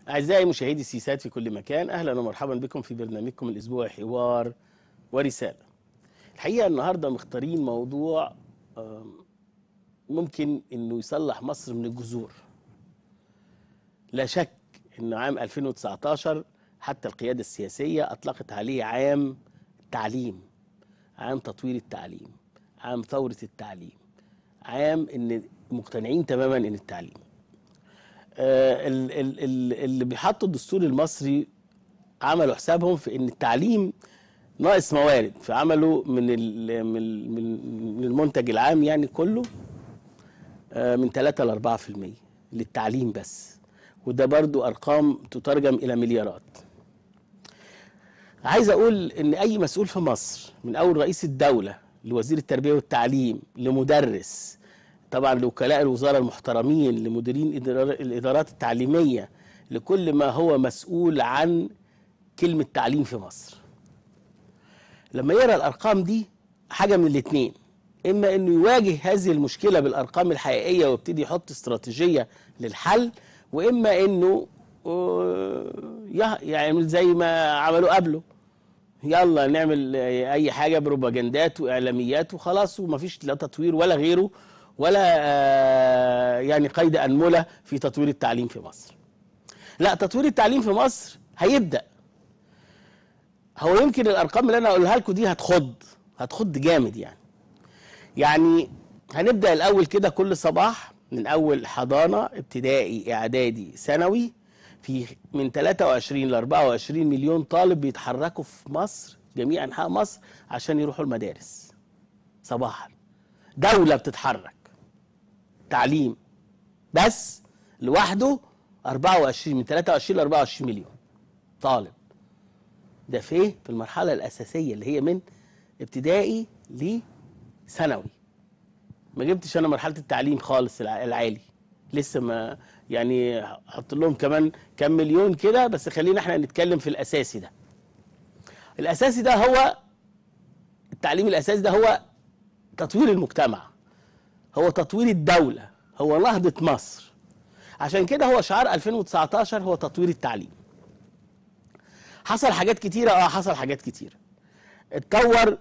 أعزائي مشاهدي السيسات في كل مكان أهلا ومرحبا بكم في برنامجكم الأسبوعي حوار ورسالة الحقيقة النهاردة مختارين موضوع آم، ممكن أنه يصلح مصر من الجذور لا شك أن عام 2019 حتى القيادة السياسية أطلقت عليه عام التعليم عام تطوير التعليم عام ثورة التعليم عام ان مقتنعين تماما ان التعليم آه، ال- ال- ال- اللي بيحطوا الدستور المصري عملوا حسابهم في ان التعليم ناقص موارد فعملوا من ال- من ال- من من المنتج العام يعني كله آه، من 3 ل 4% للتعليم بس وده برضو ارقام تترجم الى مليارات عايز اقول ان اي مسؤول في مصر من اول رئيس الدوله لوزير التربيه والتعليم لمدرس طبعا لوكلاء الوزاره المحترمين لمديرين إدارة- الادارات التعليميه لكل ما هو مسؤول عن كلمه تعليم في مصر لما يرى الارقام دي حاجه من الاثنين اما انه يواجه هذه المشكله بالارقام الحقيقيه ويبتدي يحط استراتيجيه للحل واما انه آه، يه- يعمل زي ما عملوا قبله يلا نعمل آه، اي حاجه بروباجندات واعلاميات وخلاص ومفيش لا تطوير ولا غيره ولا آه، يعني قيد انمله في تطوير التعليم في مصر لا تطوير التعليم في مصر هيبدا هو يمكن الارقام اللي انا اقولها لكم دي هتخض هتخض جامد يعني يعني هنبدا الاول كده كل صباح من اول حضانه ابتدائي اعدادي ثانوي في من 23 ل 24 مليون طالب بيتحركوا في مصر جميع انحاء مصر عشان يروحوا المدارس صباحا دوله بتتحرك تعليم بس لوحده 24 من 23 ل 24 مليون طالب ده في إيه؟ في المرحله الاساسيه اللي هي من ابتدائي لثانوي ما جبتش انا مرحله التعليم خالص الع- العالي لسه ما يعني احط لهم كمان كام مليون كده بس خلينا احنا نتكلم في الاساسي ده الاساسي ده هو التعليم الاساسي ده هو تطوير المجتمع هو تطوير الدوله هو نهضه مصر عشان كده هو شعار 2019 هو تطوير التعليم حصل حاجات كتيره اه حصل حاجات كتيره اتطور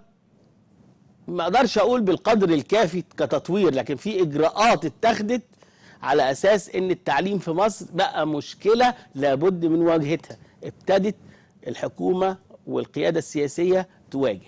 ما اقدرش اقول بالقدر الكافي كتطوير لكن في اجراءات اتخذت على اساس ان التعليم في مصر بقى مشكله لابد من مواجهتها ابتدت الحكومه والقياده السياسيه تواجه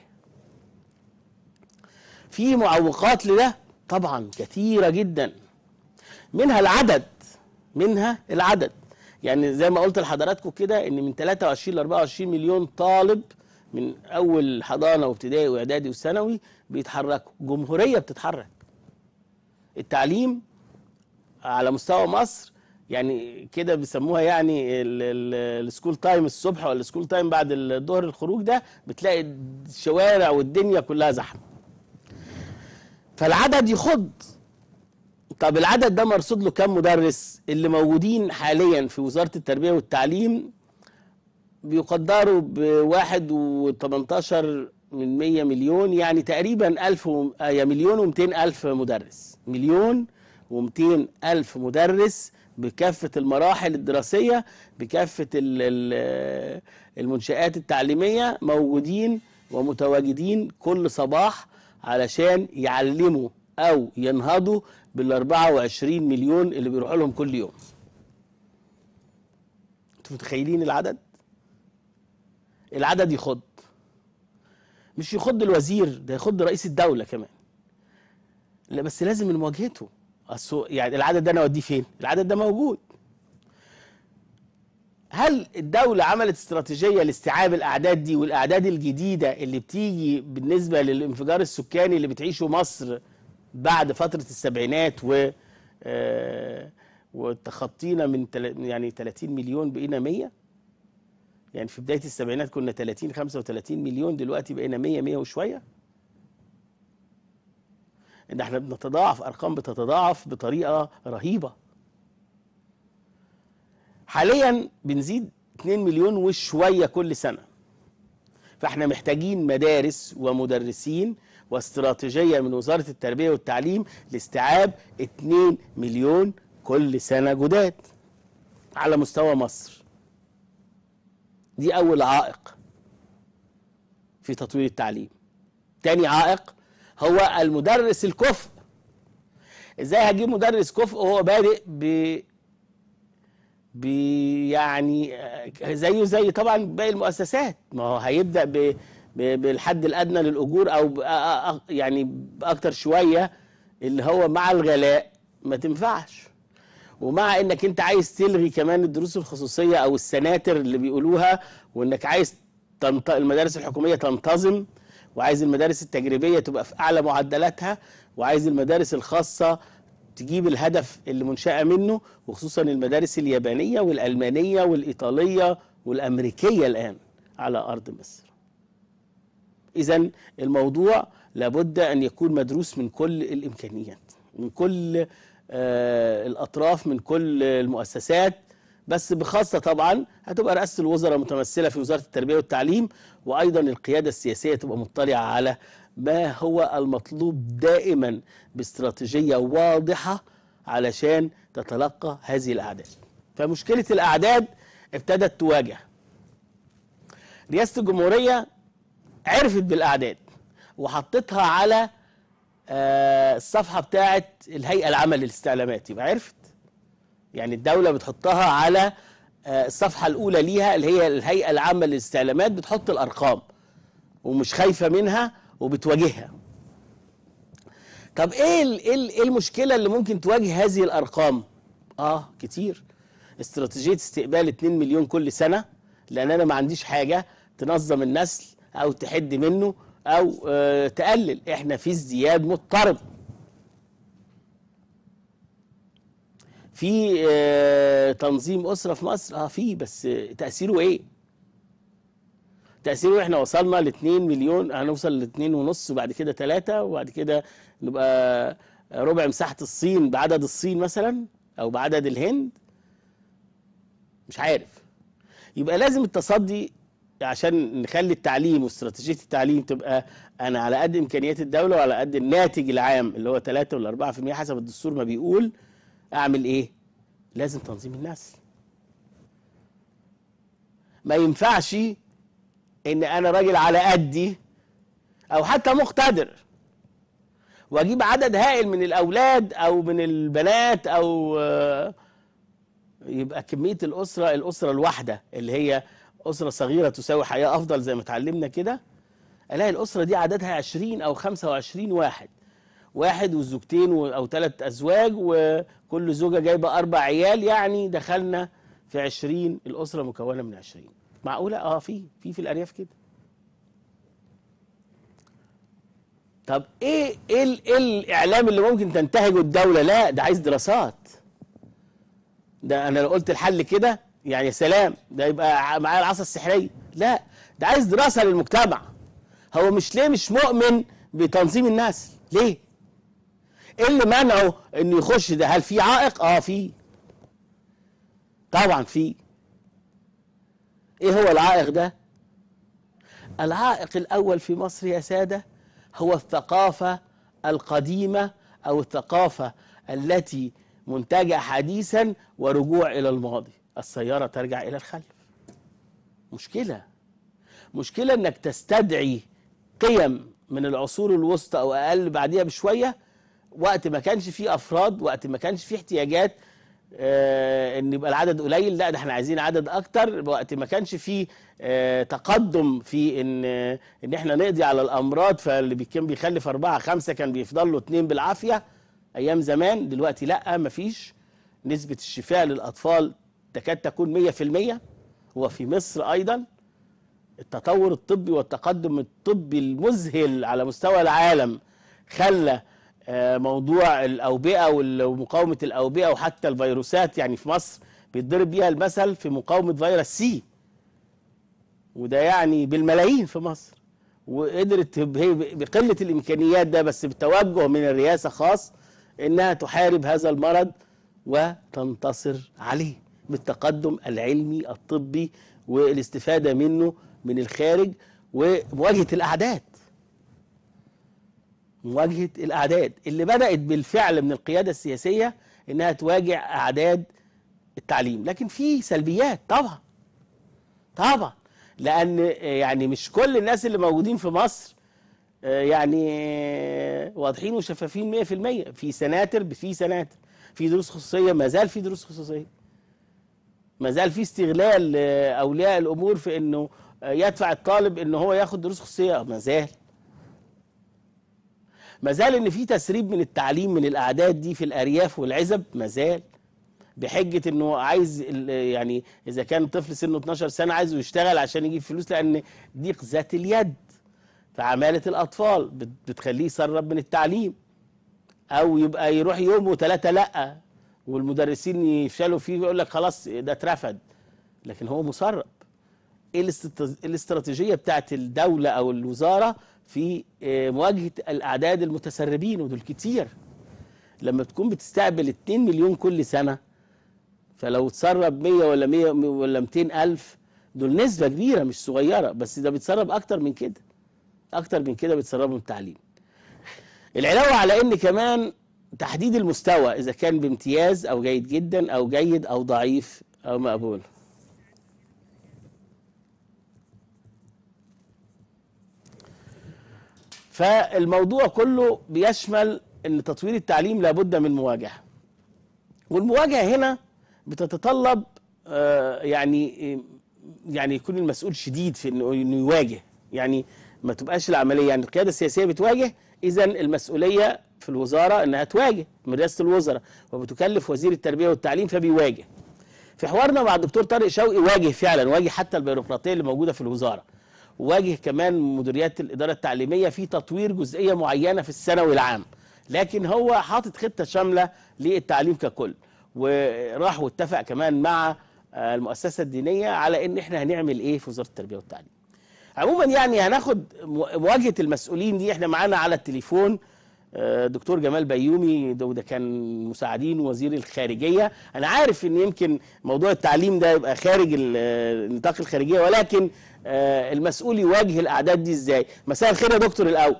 في معوقات لده طبعا كثيره جدا منها العدد منها العدد يعني زي ما قلت لحضراتكم كده ان من 23 ل 24 مليون طالب من اول حضانه وابتدائي واعدادي وثانوي بيتحركوا جمهوريه بتتحرك التعليم على مستوى مصر يعني كده بيسموها يعني ال- ال- السكول تايم الصبح ولا السكول تايم بعد الظهر الخروج ده بتلاقي الشوارع والدنيا كلها زحمه فالعدد يخض طب العدد ده مرصود له كام مدرس اللي موجودين حاليا في وزارة التربية والتعليم بيقدروا بواحد وتمنتاشر من مية مليون يعني تقريبا ألف و... آه، يا مليون ومتين ألف مدرس مليون ومتين ألف مدرس بكافة المراحل الدراسية بكافة ال- ال- المنشآت التعليمية موجودين ومتواجدين كل صباح علشان يعلموا أو ينهضوا بال 24 مليون اللي بيروحوا لهم كل يوم انتوا متخيلين العدد العدد يخض مش يخض الوزير ده يخض رئيس الدولة كمان لا بس لازم من مواجهته أصل يعني العدد ده انا اوديه فين العدد ده موجود هل الدولة عملت استراتيجية لاستيعاب الأعداد دي والأعداد الجديدة اللي بتيجي بالنسبة للانفجار السكاني اللي بتعيشه مصر بعد فترة السبعينات و آه، وتخطينا من تل... يعني 30 مليون بقينا 100 يعني في بداية السبعينات كنا 30 35 مليون دلوقتي بقينا 100 100 وشوية ان احنا بنتضاعف ارقام بتتضاعف بطريقة رهيبة حاليا بنزيد 2 مليون وشوية كل سنة فاحنا محتاجين مدارس ومدرسين واستراتيجية من وزارة التربية والتعليم لاستيعاب 2 مليون كل سنة جداد على مستوى مصر دي اول عائق في تطوير التعليم تاني عائق هو المدرس الكفء ازاي هجيب مدرس كفء وهو بادئ ب ب يعني آه، زيه زي طبعا باقي المؤسسات ما هو هيبدا ب ب- بالحد الادنى للاجور او ب- آ- آ- يعني باكتر شويه اللي هو مع الغلاء ما تنفعش ومع انك انت عايز تلغي كمان الدروس الخصوصيه او السناتر اللي بيقولوها وانك عايز تنط... المدارس الحكوميه تنتظم وعايز المدارس التجريبيه تبقى في اعلى معدلاتها وعايز المدارس الخاصه تجيب الهدف اللي منشأة منه وخصوصا المدارس اليابانيه والالمانيه والايطاليه والامريكيه الان على ارض مصر. اذا الموضوع لابد ان يكون مدروس من كل الامكانيات من كل آه، الاطراف من كل المؤسسات بس بخاصه طبعا هتبقى رئاسه الوزراء متمثله في وزاره التربيه والتعليم وايضا القياده السياسيه تبقى مطلعه على ما هو المطلوب دائما باستراتيجيه واضحه علشان تتلقى هذه الاعداد فمشكله الاعداد ابتدت تواجه رئاسه الجمهوريه عرفت بالاعداد وحطتها على آه، الصفحه بتاعه الهيئه العامه للاستعلامات يبقى عرفت يعني الدوله بتحطها على آه، الصفحه الاولى ليها اللي هي الهيئه العامه للاستعلامات بتحط الارقام ومش خايفه منها وبتواجهها طب ايه ال- ايه ال- إيه المشكله اللي ممكن تواجه هذه الارقام اه كتير استراتيجيه استقبال 2 مليون كل سنه لان انا ما عنديش حاجه تنظم النسل او تحد منه او آه تقلل احنا في ازدياد مضطرب في آه تنظيم اسره في مصر اه في بس آه، تاثيره ايه تأثيره احنا وصلنا ل 2 مليون هنوصل ل 2 ونص وبعد كده 3 وبعد كده نبقى ربع مساحة الصين بعدد الصين مثلا او بعدد الهند مش عارف يبقى لازم التصدي عشان نخلي التعليم واستراتيجية التعليم تبقى انا على قد امكانيات الدولة وعلى قد الناتج العام اللي هو 3 ولا 4% حسب الدستور ما بيقول اعمل ايه لازم تنظيم النسل ما ينفعش ان انا راجل على قدي او حتى مقتدر واجيب عدد هائل من الاولاد او من البنات او آه، يبقى كميه الاسره الاسره الواحده اللي هي اسره صغيره تساوي حياه افضل زي ما اتعلمنا كده الاقي الاسره دي عددها 20 او 25 واحد واحد وزوجتين و- او ثلاث ازواج وكل زوجه جايبه اربع عيال يعني دخلنا في 20 الاسره مكونه من 20 معقوله اه في في في الارياف كده طب ايه ايه ال- ايه الاعلام اللي ممكن تنتهجه الدوله لا ده عايز دراسات ده انا لو قلت الحل كده يعني يا سلام ده يبقى ع- معايا العصا السحريه لا ده عايز دراسه للمجتمع هو مش ليه مش مؤمن بتنظيم الناس ليه ايه اللي منعه انه يخش ده هل في عائق اه في طبعا في ايه هو العائق ده العائق الاول في مصر يا ساده هو الثقافه القديمه او الثقافه التي منتجه حديثا ورجوع الى الماضي السياره ترجع الى الخلف مشكله مشكله انك تستدعي قيم من العصور الوسطى او اقل بعديها بشويه وقت ما كانش فيه افراد وقت ما كانش فيه احتياجات آه ان يبقى العدد قليل لا ده احنا عايزين عدد اكتر وقت ما كانش فيه آه تقدم في ان آه ان احنا نقضي على الامراض فاللي بي- كان بيخلف اربعه خمسه كان بيفضل له اتنين بالعافيه ايام زمان دلوقتي لا مفيش نسبه الشفاء للاطفال تكاد تكون 100% وفي مصر ايضا التطور الطبي والتقدم الطبي المذهل على مستوى العالم خلى آه، موضوع الأوبئة وال- ومقاومة الأوبئة وحتى الفيروسات يعني في مصر بيتضرب بيها المثل في مقاومة فيروس سي وده يعني بالملايين في مصر وقدرت ب- هي بقلة الإمكانيات ده بس بتوجه من الرئاسة خاص إنها تحارب هذا المرض وتنتصر عليه بالتقدم العلمي الطبي والاستفادة منه من الخارج ومواجهة الأعداد مواجهة الأعداد اللي بدأت بالفعل من القيادة السياسية إنها تواجه أعداد التعليم لكن في سلبيات طبعا طبعا لان يعني مش كل الناس اللي موجودين في مصر آه، يعني واضحين وشفافين 100% في سناتر في سناتر في دروس خصوصيه ما زال في دروس خصوصيه ما زال في استغلال آه، اولياء الامور في انه آه، يدفع الطالب ان هو ياخد دروس خصوصيه ما زال ما زال ان في تسريب من التعليم من الاعداد دي في الارياف والعزب ما زال بحجه انه عايز ال- يعني اذا كان طفل سنه 12 سنه عايزه يشتغل عشان يجيب فلوس لان ضيق ذات اليد في عماله الاطفال بت- بتخليه يسرب من التعليم او يبقى يروح يوم وثلاثه لا والمدرسين يفشلوا فيه ويقول لك خلاص ده اترفد لكن هو مسرب ايه الاستت- الاستراتيجيه بتاعت الدوله او الوزاره في آه، مواجهه الاعداد المتسربين ودول كتير لما بتكون بتستقبل 2 مليون كل سنه فلو تسرب 100 ولا 100 ولا 200 الف دول نسبه كبيره مش صغيره بس ده بيتسرب اكتر من كده اكتر من كده بيتسربوا من التعليم العلاوه على ان كمان تحديد المستوى اذا كان بامتياز او جيد جدا او جيد او ضعيف او مقبول فالموضوع كله بيشمل ان تطوير التعليم لابد من مواجهه والمواجهه هنا بتتطلب آه، يعني يعني يكون المسؤول شديد في انه انه يواجه يعني ما تبقاش العمليه يعني القياده السياسيه بتواجه اذا المسؤوليه في الوزاره انها تواجه من رئاسه الوزراء وبتكلف وزير التربيه والتعليم فبيواجه في حوارنا مع الدكتور طارق شوقي واجه فعلا واجه حتى البيروقراطيه اللي موجوده في الوزاره وواجه كمان مديريات الاداره التعليميه في تطوير جزئيه معينه في الثانوي العام لكن هو حاطط خطه شامله للتعليم ككل وراح واتفق كمان مع آه، المؤسسه الدينيه على ان احنا هنعمل ايه في وزاره التربيه والتعليم عموما يعني هناخد مو- مواجهه المسؤولين دي احنا معانا على التليفون آه، دكتور جمال بيومي ده وده كان مساعدين وزير الخارجيه انا عارف ان يمكن موضوع التعليم ده يبقى خارج ال- آه، نطاق الخارجيه ولكن آه، المسؤول يواجه الاعداد دي ازاي مساء الخير يا دكتور الاول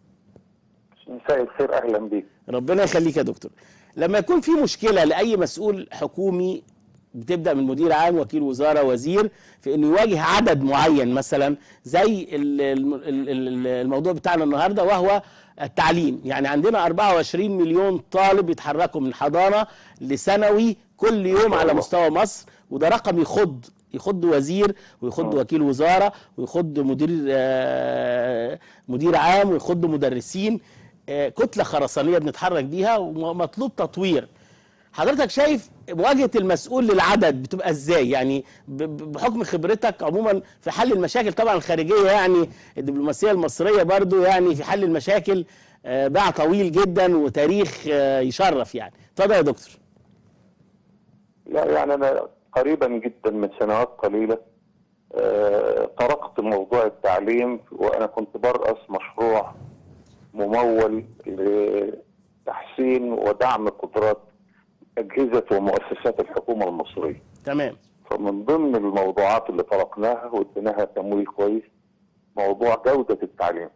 مساء الخير اهلا بيك ربنا يخليك يا دكتور لما يكون في مشكله لاي مسؤول حكومي بتبدا من مدير عام وكيل وزاره وزير في انه يواجه عدد معين مثلا زي ال- الم- ال- ال- الموضوع بتاعنا النهارده وهو التعليم يعني عندنا 24 مليون طالب يتحركوا من حضانه لثانوي كل يوم على مستوى مصر وده رقم يخض يخض وزير ويخض وكيل وزاره ويخض مدير آه، مدير عام ويخض مدرسين آه، كتله خرسانيه بنتحرك بيها ومطلوب تطوير حضرتك شايف مواجهه المسؤول للعدد بتبقى ازاي يعني ب- ب- بحكم خبرتك عموما في حل المشاكل طبعا الخارجيه يعني الدبلوماسيه المصريه برضو يعني في حل المشاكل آه، باع طويل جدا وتاريخ آه، يشرف يعني اتفضل يا دكتور لا يعني انا قريبا جدا من سنوات قليله آه، طرقت موضوع التعليم وانا كنت برأس مشروع ممول لتحسين ودعم قدرات اجهزه ومؤسسات الحكومه المصريه تمام فمن ضمن الموضوعات اللي طرقناها واديناها تمويل كويس موضوع جوده التعليم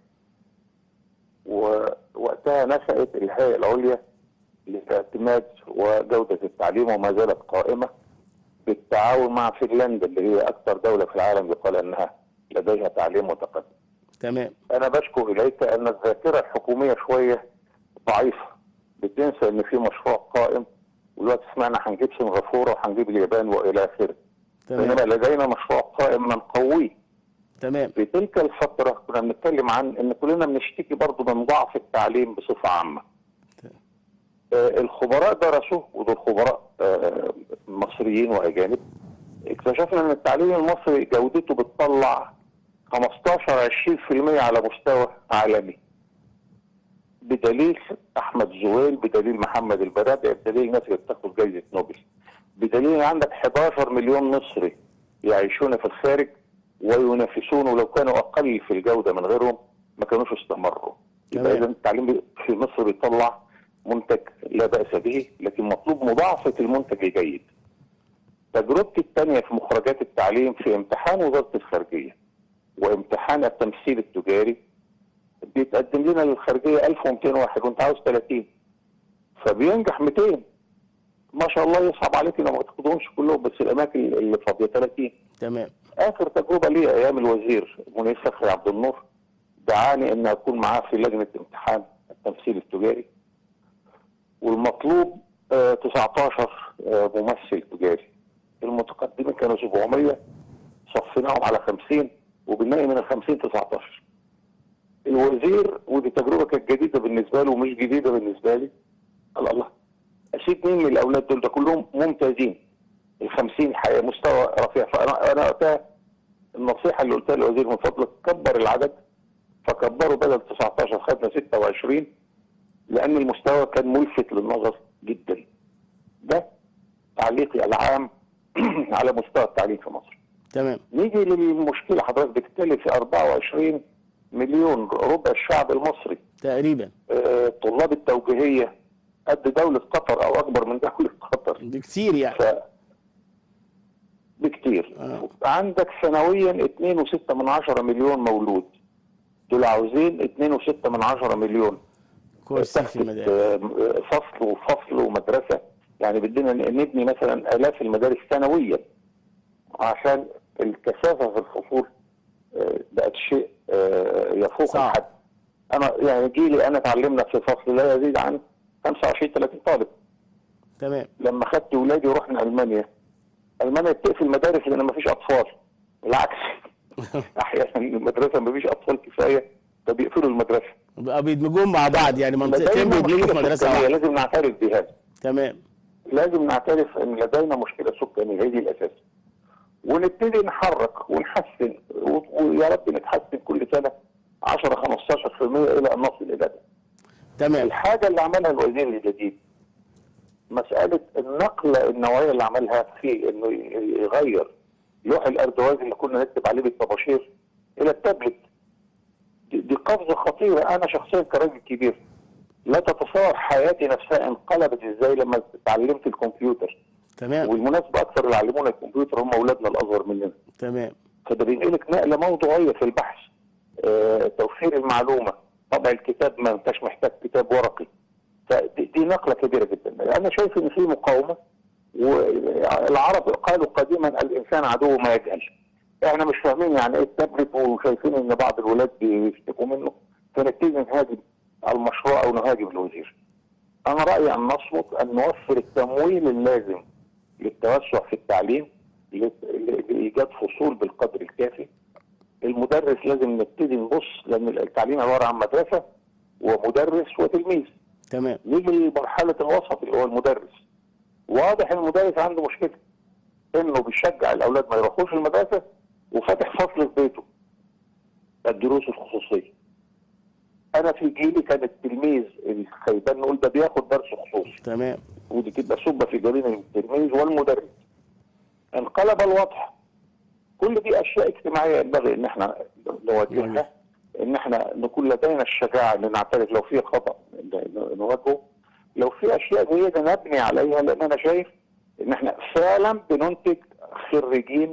ووقتها نشأت الهيئه العليا لاعتماد وجوده التعليم وما زالت قائمه بالتعاون مع فنلندا اللي هي اكثر دوله في العالم يقال انها لديها تعليم متقدم. تمام انا بشكو اليك ان الذاكره الحكوميه شويه ضعيفه بتنسى ان في مشروع قائم ودلوقتي سمعنا هنجيب سنغافوره وهنجيب اليابان والى اخره. بينما تمام لدينا مشروع قائم نقويه تمام في تلك الفترة كنا بنتكلم عن ان كلنا بنشتكي برضه من ضعف التعليم بصفة عامة. آه، الخبراء درسوا ودول خبراء آه، مصريين واجانب اكتشفنا ان التعليم المصري جودته بتطلع 15 20% على مستوى عالمي. بدليل احمد زويل بدليل محمد البرادعي بدليل الناس اللي بتاخد جائزه نوبل. بدليل ان عندك 11 مليون مصري يعيشون في الخارج وينافسون ولو كانوا اقل في الجوده من غيرهم ما كانوش استمروا. يبقى تمام. اذا التعليم بي- في مصر بيطلع منتج لا باس به لكن مطلوب مضاعفه المنتج الجيد. تجربتي الثانيه في مخرجات التعليم في امتحان وزاره الخارجيه وامتحان التمثيل التجاري بيتقدم لنا للخارجيه 1200 واحد وانت عاوز 30 فبينجح 200 ما شاء الله يصعب عليك انك ما تاخدهمش كلهم بس الاماكن اللي فاضيه 30 تمام اخر تجربه لي ايام الوزير منير فخري عبد النور دعاني ان اكون معاه في لجنه امتحان التمثيل التجاري والمطلوب آه، 19 آه، ممثل تجاري المتقدمين كانوا 700 صفيناهم على 50 وبنلاقي من ال 50 19 الوزير ودي تجربه كانت جديده بالنسبه له ومش جديده بالنسبه لي قال الله اسيب مين من الاولاد دول ده كلهم ممتازين ال 50 حقيقة مستوى رفيع فانا انا وقتها النصيحه اللي قلتها للوزير من فضلك كبر العدد فكبروا بدل 19 خدنا 26 لان المستوى كان ملفت للنظر جدا ده تعليقي العام على مستوى التعليم في مصر تمام نيجي للمشكله حضرتك بتتكلم في 24 مليون ربع الشعب المصري تقريبا آه، طلاب التوجيهيه قد دوله قطر او اكبر من دوله قطر دي كتير يعني ف بكتير آه. عندك سنويا 2.6 من عشرة مليون مولود دول عاوزين 2.6 من عشرة مليون كرسي في تحت المدارس آه، فصل وفصل ومدرسه يعني بدنا نبني مثلا الاف المدارس سنويا عشان الكثافه في الفصول آه، بقت شيء آه، يفوق صعب. الحد انا يعني جيلي انا اتعلمنا في فصل لا يزيد عن 25 30 طالب تمام لما خدت ولادي ورحنا المانيا المانيا بتقفل المدارس لان ما فيش اطفال بالعكس احيانا المدرسه ما فيش اطفال كفايه فبيقفلوا المدرسه بقى بيدمجوهم مع بعض يعني منطقتين لدينا بيدمجوا في مشكلة مدرسه سكانية، واحده لازم نعترف بهذا تمام لازم نعترف ان لدينا مشكله سكانيه هي دي الاساس ونبتدي نحرك ونحسن و- ويا رب نتحسن كل سنه 10 15% الى ان نصل الى ده تمام الحاجه اللي عملها الوزير الجديد مساله النقله النوعيه اللي عملها في انه ي- يغير لوح الاردواز اللي كنا نكتب عليه بالطباشير الى التابلت دي دي قفزه خطيره انا شخصيا كراجل كبير لا تتصور حياتي نفسها انقلبت ازاي لما اتعلمت الكمبيوتر تمام والمناسبه اكثر اللي علمونا الكمبيوتر هم اولادنا الاصغر مننا تمام فده بينقلك نقله موضوعيه في البحث آه، توفير المعلومه طبع الكتاب ما انتش محتاج كتاب ورقي فدي دي نقله كبيره جدا انا شايف ان في مقاومه والعرب قالوا قديما الانسان عدو ما يجهل احنا مش فاهمين يعني ايه التابلت وشايفين ان بعض الولاد بيشتكوا منه فنبتدي نهاجم المشروع او نهاجم الوزير انا رايي ان نصمت ان نوفر التمويل اللازم للتوسع في التعليم ل- ل- لايجاد فصول بالقدر الكافي المدرس لازم نبتدي نبص لان التعليم عباره عن مدرسه ومدرس وتلميذ تمام نيجي لمرحله الوسط اللي هو المدرس واضح المدرس عنده مشكله انه بيشجع الاولاد ما يروحوش المدرسه وفاتح فصل في بيته الدروس الخصوصيه انا في جيلي كان التلميذ الخيبان نقول ده بياخد درس خصوصي تمام ودي تبقى سبه في جبين التلميذ والمدرس انقلب الوضع كل دي اشياء اجتماعيه ينبغي ان احنا نواجهها ان احنا نكون لدينا الشجاعه ان نعترف لو في خطا ن- نواجهه لو في اشياء جيده نبني عليها لان انا شايف ان احنا فعلا بننتج خريجين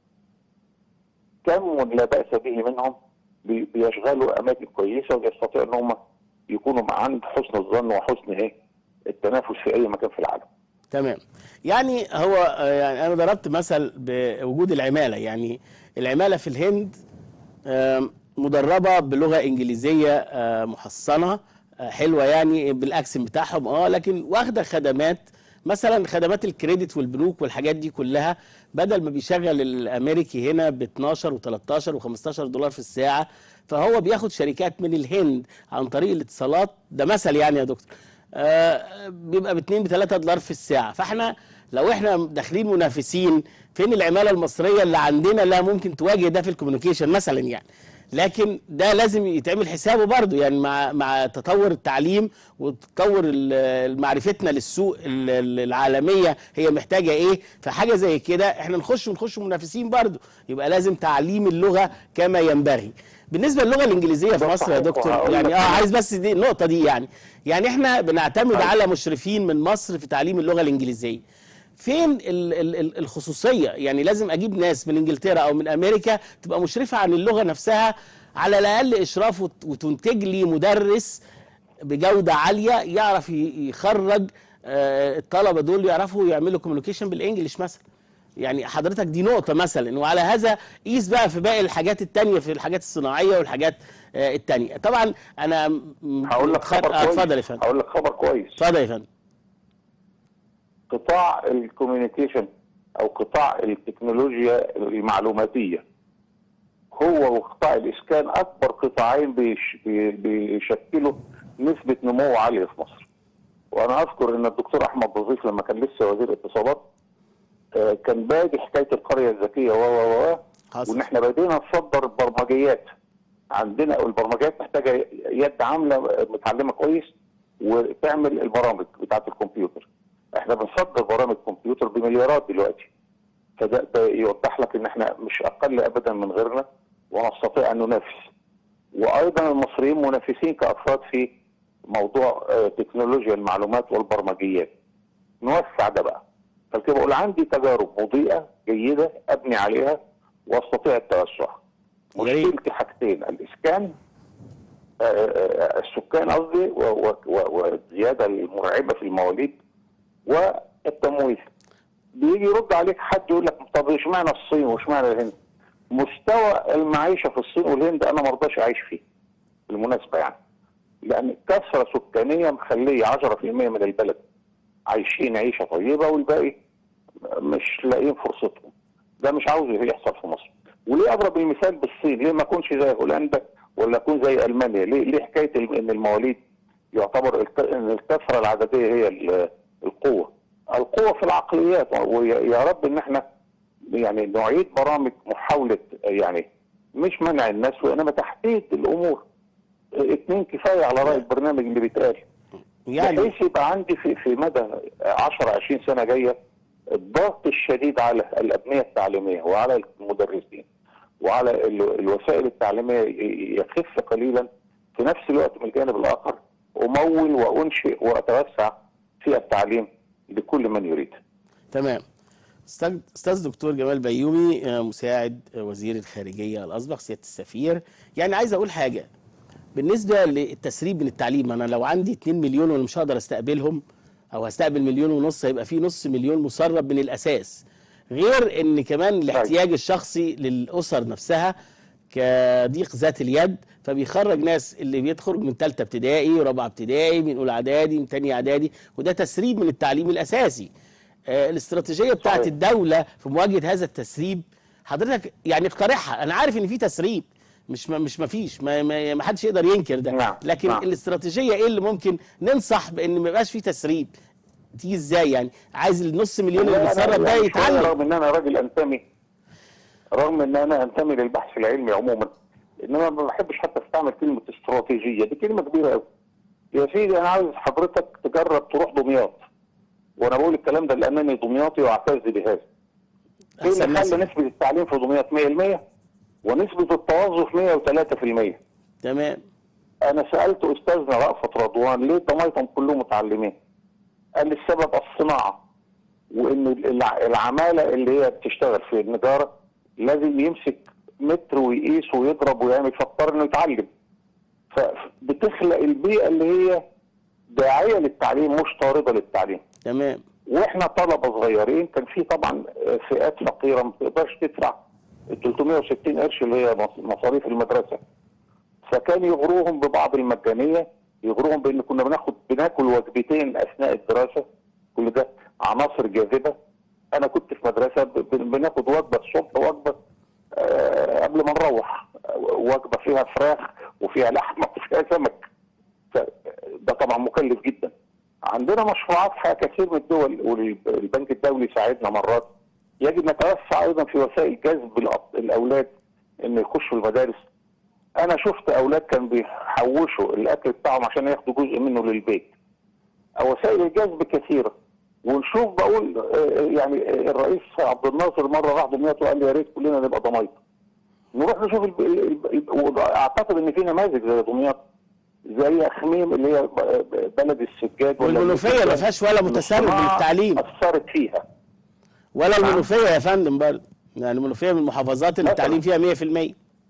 كم لا باس به منهم بي- بيشغلوا اماكن كويسه ويستطيعوا ان هم يكونوا مع- عند حسن الظن وحسن ايه التنافس في اي مكان في العالم تمام يعني هو آه، يعني انا ضربت مثل بوجود العماله يعني العماله في الهند آم، مدربه بلغه انجليزيه آه، محصنه آه، حلوه يعني بالاكسن بتاعهم اه لكن واخده خدمات مثلا خدمات الكريدت والبنوك والحاجات دي كلها بدل ما بيشغل الامريكي هنا ب 12 و13 و15 دولار في الساعه فهو بياخد شركات من الهند عن طريق الاتصالات ده مثل يعني يا دكتور آه، بيبقى ب 2 ب 3 دولار في الساعه فاحنا لو احنا داخلين منافسين فين العماله المصريه اللي عندنا لا ممكن تواجه ده في الكوميونيكيشن مثلا يعني لكن ده لازم يتعمل حسابه برضه يعني مع مع تطور التعليم وتطور ال- معرفتنا للسوق ال- ال- العالميه هي محتاجه ايه فحاجه زي كده احنا نخش ونخش منافسين برضه يبقى لازم تعليم اللغه كما ينبغي بالنسبه للغه الانجليزيه في ده مصر يا صحيح، دكتور وهقول يعني لك اه كمان. عايز بس دي النقطه دي يعني يعني احنا بنعتمد أيوة. على مشرفين من مصر في تعليم اللغه الانجليزيه فين ال ال ال الخصوصيه يعني لازم اجيب ناس من انجلترا او من امريكا تبقى مشرفه عن اللغه نفسها على الاقل اشراف وت- وتنتج لي مدرس بجوده عاليه يعرف ي- يخرج آه، الطلبه دول يعرفوا يعملوا كوميونيكيشن بالانجلش مثلا يعني حضرتك دي نقطه مثلا وعلى هذا قيس بقى في باقي الحاجات التانية في الحاجات الصناعيه والحاجات آه، التانية طبعا انا م- هقول لك خبر آه، كويس اتفضل يا فندم هقول لك خبر كويس اتفضل يا فندم قطاع الكوميونيكيشن او قطاع التكنولوجيا المعلوماتيه هو وقطاع الاسكان اكبر قطاعين بيش بي- بيشكلوا نسبه نمو عاليه في مصر. وانا اذكر ان الدكتور احمد وظيف لما كان لسه وزير اتصالات آه، كان بادي حكايه القريه الذكيه و و و حصل. وان احنا بدينا نصدر برمجيات عندنا البرمجيات محتاجه يد عامله متعلمه كويس وتعمل البرامج بتاعه الكمبيوتر احنا بنصدر برامج كمبيوتر بمليارات دلوقتي فده ده يوضح لك ان احنا مش اقل ابدا من غيرنا ونستطيع ان ننافس وايضا المصريين منافسين كافراد في موضوع آه، تكنولوجيا المعلومات والبرمجيات نوسع ده بقى فكده بقول عندي تجارب مضيئه جيده ابني عليها واستطيع التوسع يا ريت. مشكلتي حاجتين الاسكان آه، آه، السكان قصدي و- و- و- والزياده المرعبه في المواليد والتمويل بيجي يرد عليك حد يقول لك طب اشمعنى الصين واشمعنى الهند مستوى المعيشه في الصين والهند انا ما رضاش اعيش فيه بالمناسبه يعني لان كثره سكانيه مخليه 10% من البلد عايشين عيشه طيبه والباقي مش لاقيين فرصتهم ده مش عاوز يحصل في مصر وليه اضرب المثال بالصين ليه ما اكونش زي هولندا ولا اكون زي المانيا ليه ليه حكايه ال- ان المواليد يعتبر الك- ان الكثره العدديه هي ال- القوه القوه في العقليات ويا يا رب ان احنا يعني نعيد برامج محاوله يعني مش منع الناس وانما تحديد الامور اتنين كفايه على راي البرنامج اللي بيتقال يعني بحيث يبقى عندي في في مدى 10 20 سنه جايه الضغط الشديد على الابنيه التعليميه وعلى المدرسين وعلى ال- الوسائل التعليميه ي- يخف قليلا في نفس الوقت من الجانب الاخر امول وانشئ واتوسع في التعليم لكل من يريد. تمام استاذ استاذ دكتور جمال بيومي آه، مساعد آه، وزير الخارجيه الاسبق سياده السفير يعني عايز اقول حاجه بالنسبه للتسريب من التعليم انا لو عندي 2 مليون وانا مش هقدر استقبلهم او هستقبل مليون ونص هيبقى في نص مليون مسرب من الاساس غير ان كمان الاحتياج الشخصي للاسر نفسها كضيق ذات اليد فبيخرج ناس اللي بيخرج من ثالثه ابتدائي ورابعه ابتدائي من اولى اعدادي من ثانيه اعدادي وده تسريب من التعليم الاساسي آه، الاستراتيجيه بتاعت صحيح. الدوله في مواجهه هذا التسريب حضرتك يعني اقترحها انا عارف ان في تسريب مش ما مش ما فيش ما, ما, ما حدش يقدر ينكر ده نعم، لكن نعم. الاستراتيجيه ايه اللي ممكن ننصح بان ما يبقاش في تسريب تيجي ازاي يعني عايز النص مليون اللي لا، أنا بيتسرب ده يعني شوية يتعلم رغم ان انا راجل انتمي رغم ان انا انتمي للبحث العلمي عموما انما ما بحبش حتى استعمل كلمه استراتيجيه دي كلمه كبيره قوي يا سيدي انا عاوز حضرتك تجرب تروح دمياط وانا بقول الكلام ده لانني دمياطي واعتز بهذا ايه احسن اللي ناس خلى نسبه التعليم في دمياط 100% ونسبه التوظف 103% تمام انا سالت استاذنا رأفت رضوان ليه ضمايطهم كلهم متعلمين قال لي السبب الصناعه وان الع- العماله اللي هي بتشتغل في النجاره لازم يمسك متر ويقيس ويضرب ويعمل فاضطر انه يتعلم فبتخلق البيئه اللي هي داعيه للتعليم مش طارده للتعليم تمام واحنا طلبه صغيرين كان في طبعا فئات فقيره ما تقدرش تدفع ال 360 قرش اللي هي مص- مصاريف المدرسه فكان يغروهم ببعض المجانيه يغروهم بان كنا بناخد بناكل وجبتين اثناء الدراسه كل ده عناصر جاذبه انا كنت في مدرسه ب- ب- بناخد وجبه الصبح وجبه آه، قبل ما نروح آه، وجبه فيها فراخ وفيها لحمه وفيها سمك ف- ده طبعا مكلف جدا عندنا مشروعات في كثير من الدول والبنك الدولي ساعدنا مرات يجب نتوسع ايضا في وسائل جذب الأط- الاولاد ان يخشوا المدارس انا شفت اولاد كانوا بيحوشوا الاكل بتاعهم عشان ياخدوا جزء منه للبيت وسائل الجذب كثيره ونشوف بقول آه، يعني الرئيس عبد الناصر مره راح دمياط وقال لي يا ريت كلنا نبقى ضمايط نروح نشوف الب... الب... الب... واعتقد ان في نماذج زي دمياط زي خميم اللي هي ب- بلد السجاد ولا والمنوفيه ما فيهاش ولا متسرب من الصناعة التعليم اثرت فيها ولا نعم. المنوفيه يا فندم برضه يعني المنوفيه من المحافظات اللي مثلاً. التعليم فيها 100%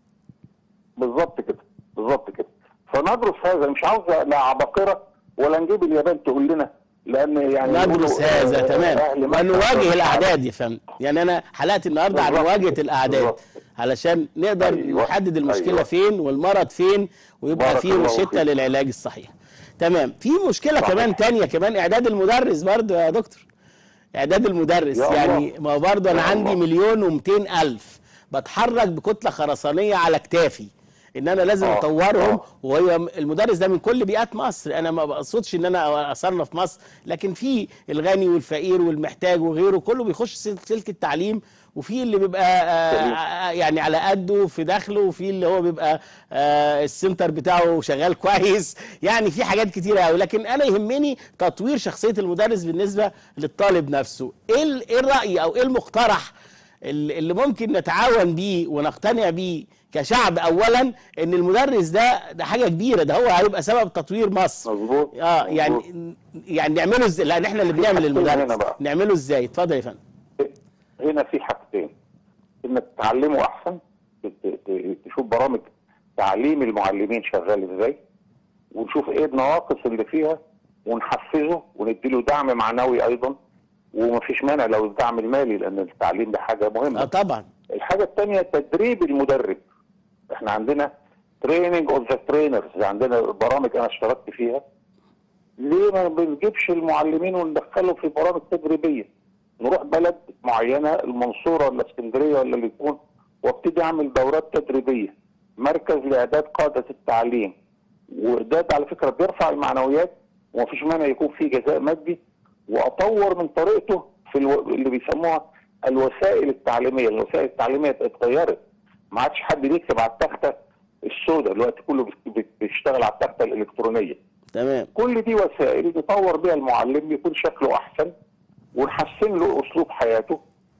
بالظبط كده بالظبط كده فندرس هذا مش عاوز لا عباقره ولا نجيب اليابان تقول لنا لان يعني ندرس يقولوا، هذا آه، تمام أهل مكة ونواجه أفضل الاعداد يا فندم يعني انا حلقت النهارده عن بالظبط. مواجهه الاعداد بالظبط. علشان نقدر أيوة. نحدد المشكله أيوة. فين والمرض فين ويبقى بارك في الله روشته فيك. للعلاج الصحيح تمام في مشكله صحيح. كمان تانية كمان اعداد المدرس برضه يا دكتور اعداد المدرس يا يعني الله. ما هو برضه انا يا عندي الله. مليون ومئتين الف بتحرك بكتله خرسانيه على كتافي ان انا لازم آه. اطورهم آه. وهي المدرس ده من كل بيئات مصر انا ما بقصدش ان انا اصنف مصر لكن في الغني والفقير والمحتاج وغيره كله بيخش سل- سلك التعليم وفي اللي بيبقى سليم. آه يعني على قده في دخله وفي اللي هو بيبقى آه السنتر بتاعه شغال كويس يعني في حاجات كتيره قوي لكن انا يهمني تطوير شخصيه المدرس بالنسبه للطالب نفسه ايه ال- ايه الراي او ايه المقترح اللي اللي ممكن نتعاون بيه ونقتنع بيه كشعب اولا ان المدرس ده ده حاجه كبيره ده هو هيبقى سبب تطوير مصر مظبوط اه مظبوط. يعني يعني نعمله ازاي لان احنا اللي بنعمل حاجتين هنا المدرس بقى. نعمله ازاي اتفضل يا فندم هنا في حاجتين انك تعلمه احسن ت- ت- تشوف برامج تعليم المعلمين شغال ازاي ونشوف ايه النواقص اللي فيها ونحفزه ونديله دعم معنوي ايضا ومفيش مانع لو الدعم المالي لان التعليم ده حاجه اه مهمه طبعا الحاجه الثانيه تدريب المدرب احنا عندنا تريننج اوف ذا ترينرز عندنا برامج انا اشتركت فيها ليه ما بنجيبش المعلمين وندخلهم في برامج تدريبيه نروح بلد معينه المنصوره ولا اسكندريه ولا اللي يكون وابتدي اعمل دورات تدريبيه مركز لاعداد قاده التعليم وده على فكره بيرفع المعنويات ومفيش مانع يكون فيه جزاء مادي واطور من طريقته في الو... اللي بيسموها الوسائل التعليميه، الوسائل التعليميه اتغيرت ما عادش حد بيكتب على التخته السوداء دلوقتي كله بي- بي- بيشتغل على التخته الالكترونيه. تمام كل دي وسائل نطور بيها المعلم يكون شكله احسن ونحسن له اسلوب حياته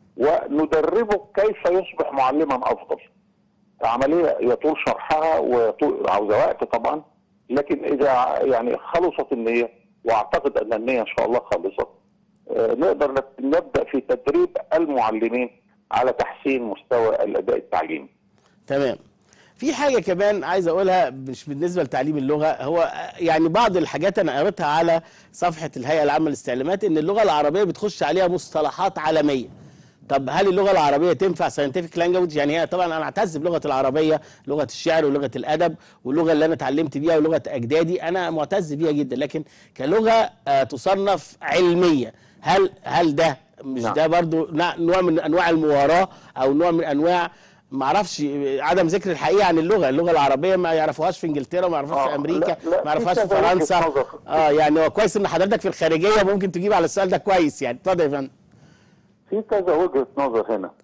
وندربه كيف يصبح معلما افضل. عمليه يطول شرحها ويطول عاوزه وقت طبعا لكن اذا يعني خلصت النيه واعتقد ان النيه ان شاء الله خالصه آه، نقدر نت- نبدا في تدريب المعلمين على تحسين مستوى الاداء التعليمي. تمام في حاجة كمان عايز أقولها مش بالنسبة لتعليم اللغة هو يعني بعض الحاجات أنا قريتها على صفحة الهيئة العامة للاستعلامات إن اللغة العربية بتخش عليها مصطلحات عالمية طب هل اللغة العربية تنفع ساينتفك لانجوج يعني هي طبعا أنا أعتز بلغة العربية لغة الشعر ولغة الأدب واللغة اللي أنا اتعلمت بيها ولغة أجدادي أنا معتز بيها جدا لكن كلغة آه، تصنف علمية هل هل ده مش نعم. ده برضو نوع نوع من أنواع المواراة أو نوع من أنواع ما اعرفش عدم ذكر الحقيقه عن اللغه اللغه العربيه ما يعرفوهاش في انجلترا ما يعرفوهاش آه، في امريكا لا- لا، ما يعرفوهاش في في كذا وجهة فرنسا نظر. اه يعني هو كويس ان حضرتك في الخارجيه ممكن تجيب على السؤال ده كويس يعني اتفضل يا فندم في كذا وجهه نظر هنا.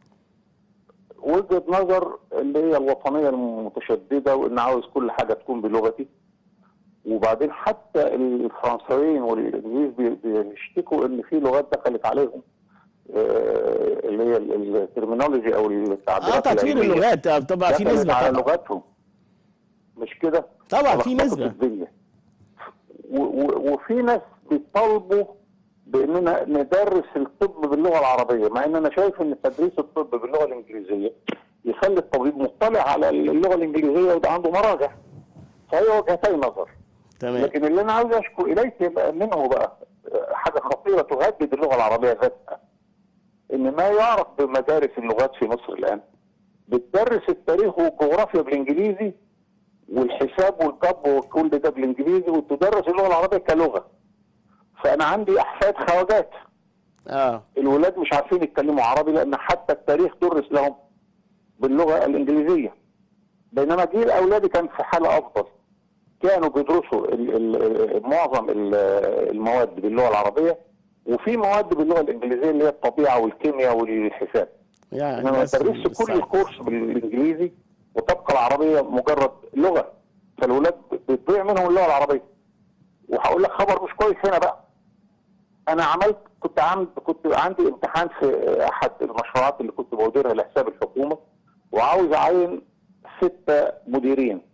وجهه نظر اللي هي الوطنيه المتشدده وان عاوز كل حاجه تكون بلغتي. وبعدين حتى الفرنسيين والانجليز بي- بيشتكوا ان في لغات دخلت عليهم آه، اللي هي ال- الترمينولوجي او التعبيرات اه تطوير العلمية. اللغات آه، طبعا في دخلت نسبه على طبعا لغتهم مش كده؟ طبعا في فلخبطت نسبة. الدنيا و- و- وفي ناس بيطالبوا باننا ندرس الطب باللغه العربيه مع ان انا شايف ان تدريس الطب باللغه الانجليزيه يخلي الطبيب مطلع على اللغه الانجليزيه ويبقى عنده مراجع فهي وجهتي نظر تمام لكن اللي انا عاوز اشكو اليك بقى منه بقى آه، حاجه خطيره تهدد اللغه العربيه ذاتها ان ما يعرف بمدارس اللغات في مصر الان بتدرس التاريخ والجغرافيا بالانجليزي والحساب والطب وكل ده بالانجليزي وتدرس اللغه العربيه كلغه فانا عندي احفاد خواجات اه الولاد مش عارفين يتكلموا عربي لان حتى التاريخ درس لهم باللغه الانجليزيه بينما جيل اولادي كان في حاله افضل كانوا بيدرسوا ال ال معظم ال- المواد باللغه العربيه وفي مواد باللغه الانجليزيه اللي هي الطبيعه والكيمياء والحساب يعني انما بس تدريس كل بالصعب. الكورس بالانجليزي وتبقى العربيه مجرد لغه فالولاد بتضيع منهم اللغه العربيه وهقول لك خبر مش كويس هنا بقى انا عملت كنت عامل كنت عندي امتحان في احد المشروعات اللي كنت بودرها لحساب الحكومه وعاوز اعين ستة مديرين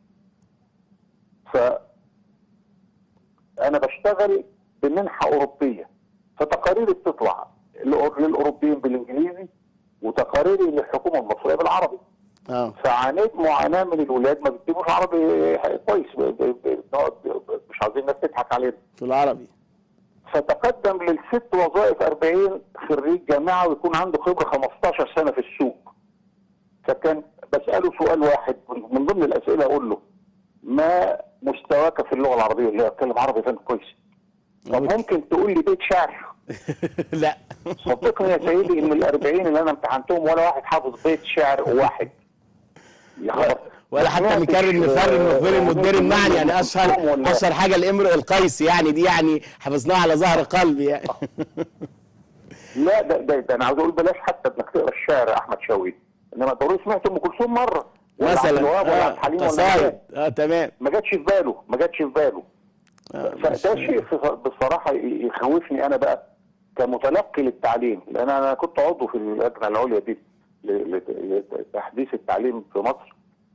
ف انا بشتغل بمنحه اوروبيه فتقاريري بتطلع للأور- للاوروبيين بالانجليزي وتقاريري للحكومه المصريه بالعربي اه فعانيت معاناه من الولاد ما بيكتبوش عربي كويس ب- ب- ب- بنقعد- مش عايزين الناس تضحك علينا في العربي فتقدم للست وظائف 40 خريج جامعه ويكون عنده خبره 15 سنه في السوق فكان بساله سؤال واحد من من ضمن الاسئله اقول له ما مستواك في اللغه العربيه اللي هي اتكلم عربي فين كويس طب ممكن تقول لي بيت شعر لا صدقني يا سيدي ان ال 40 اللي انا امتحنتهم ولا واحد حافظ بيت شعر واحد يا خبر. ولا حتى سمعتش، مكرر مفر آه، المخبر المدبر المعنى يعني اشهر ولا- اشهر حاجه الامرؤ القيس يعني دي يعني حفظناها على ظهر قلبي يعني لا ده, ده, ده انا عاوز اقول بلاش حتى انك تقرا الشعر يا احمد شوقي انما ضروري سمعت ام كلثوم مره ولا عبد مثلا الوهاب ولا آه، عبد الحليم ولا قصايد نجاة. اه تمام ما جاتش في باله ما جاتش في باله آه، فده مش- شيء في- بصراحه ي- يخوفني انا بقى كمتلقي للتعليم لان انا كنت عضو في اللجنه العليا دي ل- ل- لتحديث التعليم في مصر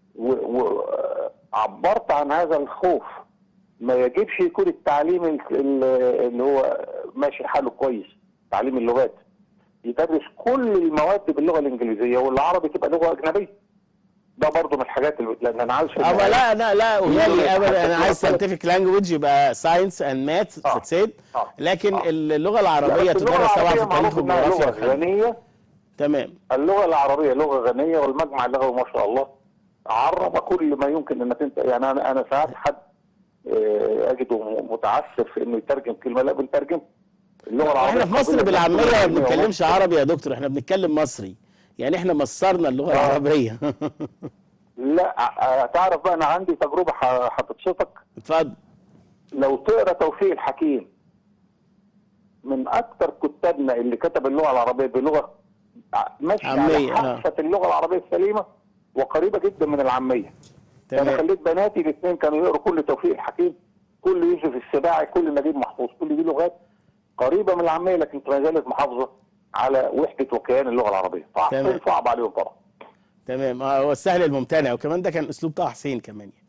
وعبرت عن هذا الخوف ما يجبش يكون التعليم ال- ال- اللي هو ماشي حاله كويس تعليم اللغات يدرس كل المواد باللغه الانجليزيه والعربي تبقى لغه اجنبيه ده برضه من الحاجات اللي لان انا عايز في اما النهاية- لا لا لا غالي ابدا انا عايز حتى- ساينتفك لانجوج يبقى ساينس اند ماث آه. تتسيد آه. لكن آه. اللغه العربيه لا، بس اللغة تدرس طبعا في العربية التاريخ معروف إنها والجغرافيا لغه والحاجات. غنيه تمام اللغه العربيه لغه غنيه والمجمع اللغوي ما شاء الله عرب كل ما يمكن انك انت يعني انا انا ساعات حد آه، اجده م- متعسف انه يترجم كلمه لا بنترجم اللغه العربيه احنا في مصر قابلة بالعاميه للترجمة ما بنتكلمش ومصر- عربي يا دكتور احنا بنتكلم مصري يعني احنا مصرنا اللغه آه. العربيه لا آه، تعرف بقى انا عندي تجربه ح- هتبسطك اتفضل لو تقرا توفيق الحكيم من اكثر كتابنا اللي كتب اللغه العربيه بلغه ع- ماشيه عامية، على آه. حافه اللغه العربيه السليمه وقريبه جدا من العاميه انا تمام خليت بناتي الاثنين كانوا يقروا كل توفيق الحكيم كل يوسف السباعي كل نجيب محفوظ كل دي لغات قريبه من العاميه لكن ما زالت محافظه على وحده وكيان اللغه العربيه تمام. صعب صعب عليهم طبعا تمام اه هو السهل الممتنع وكمان ده كان اسلوب طه حسين كمان يعني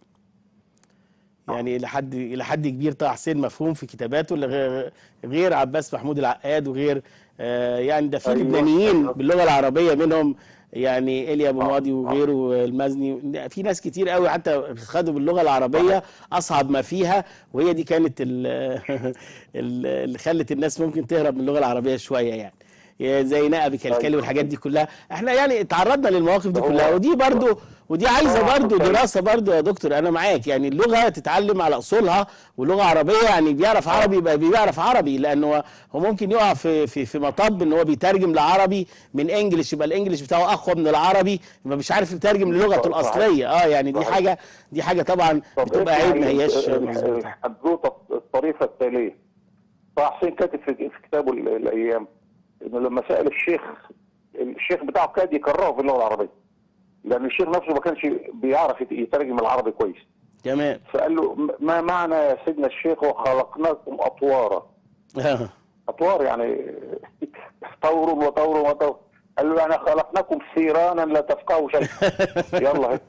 يعني الى حد الى حد كبير طه حسين مفهوم في كتاباته لغير- غير عباس محمود العقاد وغير آه يعني ده في أيوة، لبنانيين أيوة. باللغه العربيه منهم يعني ايليا ابو آه، ماضي آه. وغيره المزني في ناس كتير قوي حتى خدوا باللغه العربيه اصعب ما فيها وهي دي كانت ال- ال- اللي خلت الناس ممكن تهرب من اللغه العربيه شويه يعني يا زي نقب كلكلي أيوة. والحاجات دي كلها احنا يعني تعرضنا للمواقف دي هو- كلها ودي برضو ودي عايزه هو برضو حسين. دراسه برضو يا دكتور انا معاك يعني اللغه تتعلم على اصولها ولغه عربيه يعني بيعرف عربي يبقى بيعرف عربي لانه هو ممكن يقع في في في مطب ان هو بيترجم لعربي من انجلش يبقى الانجليش بتاعه اقوى من العربي يبقى مش عارف يترجم للغته صحيح. الاصليه اه يعني دي صحيح. حاجه دي حاجه طبعا طب بتبقى إيه عيب ما يعني هياش ال- مظبوطة. الحدوته الطريفه التاليه طه حسين كاتب في في كتابه ال- الايام انه لما سال الشيخ الشيخ بتاعه كاد يكرهه في اللغه العربيه لان الشيخ نفسه ما كانش بيعرف يت- يترجم العربي كويس تمام فقال له م- ما معنى يا سيدنا الشيخ وخلقناكم اطوارا آه. اطوار يعني طور وطور وطور قال له يعني خلقناكم ثيرانا لا تفقهوا شيئا يلا هي.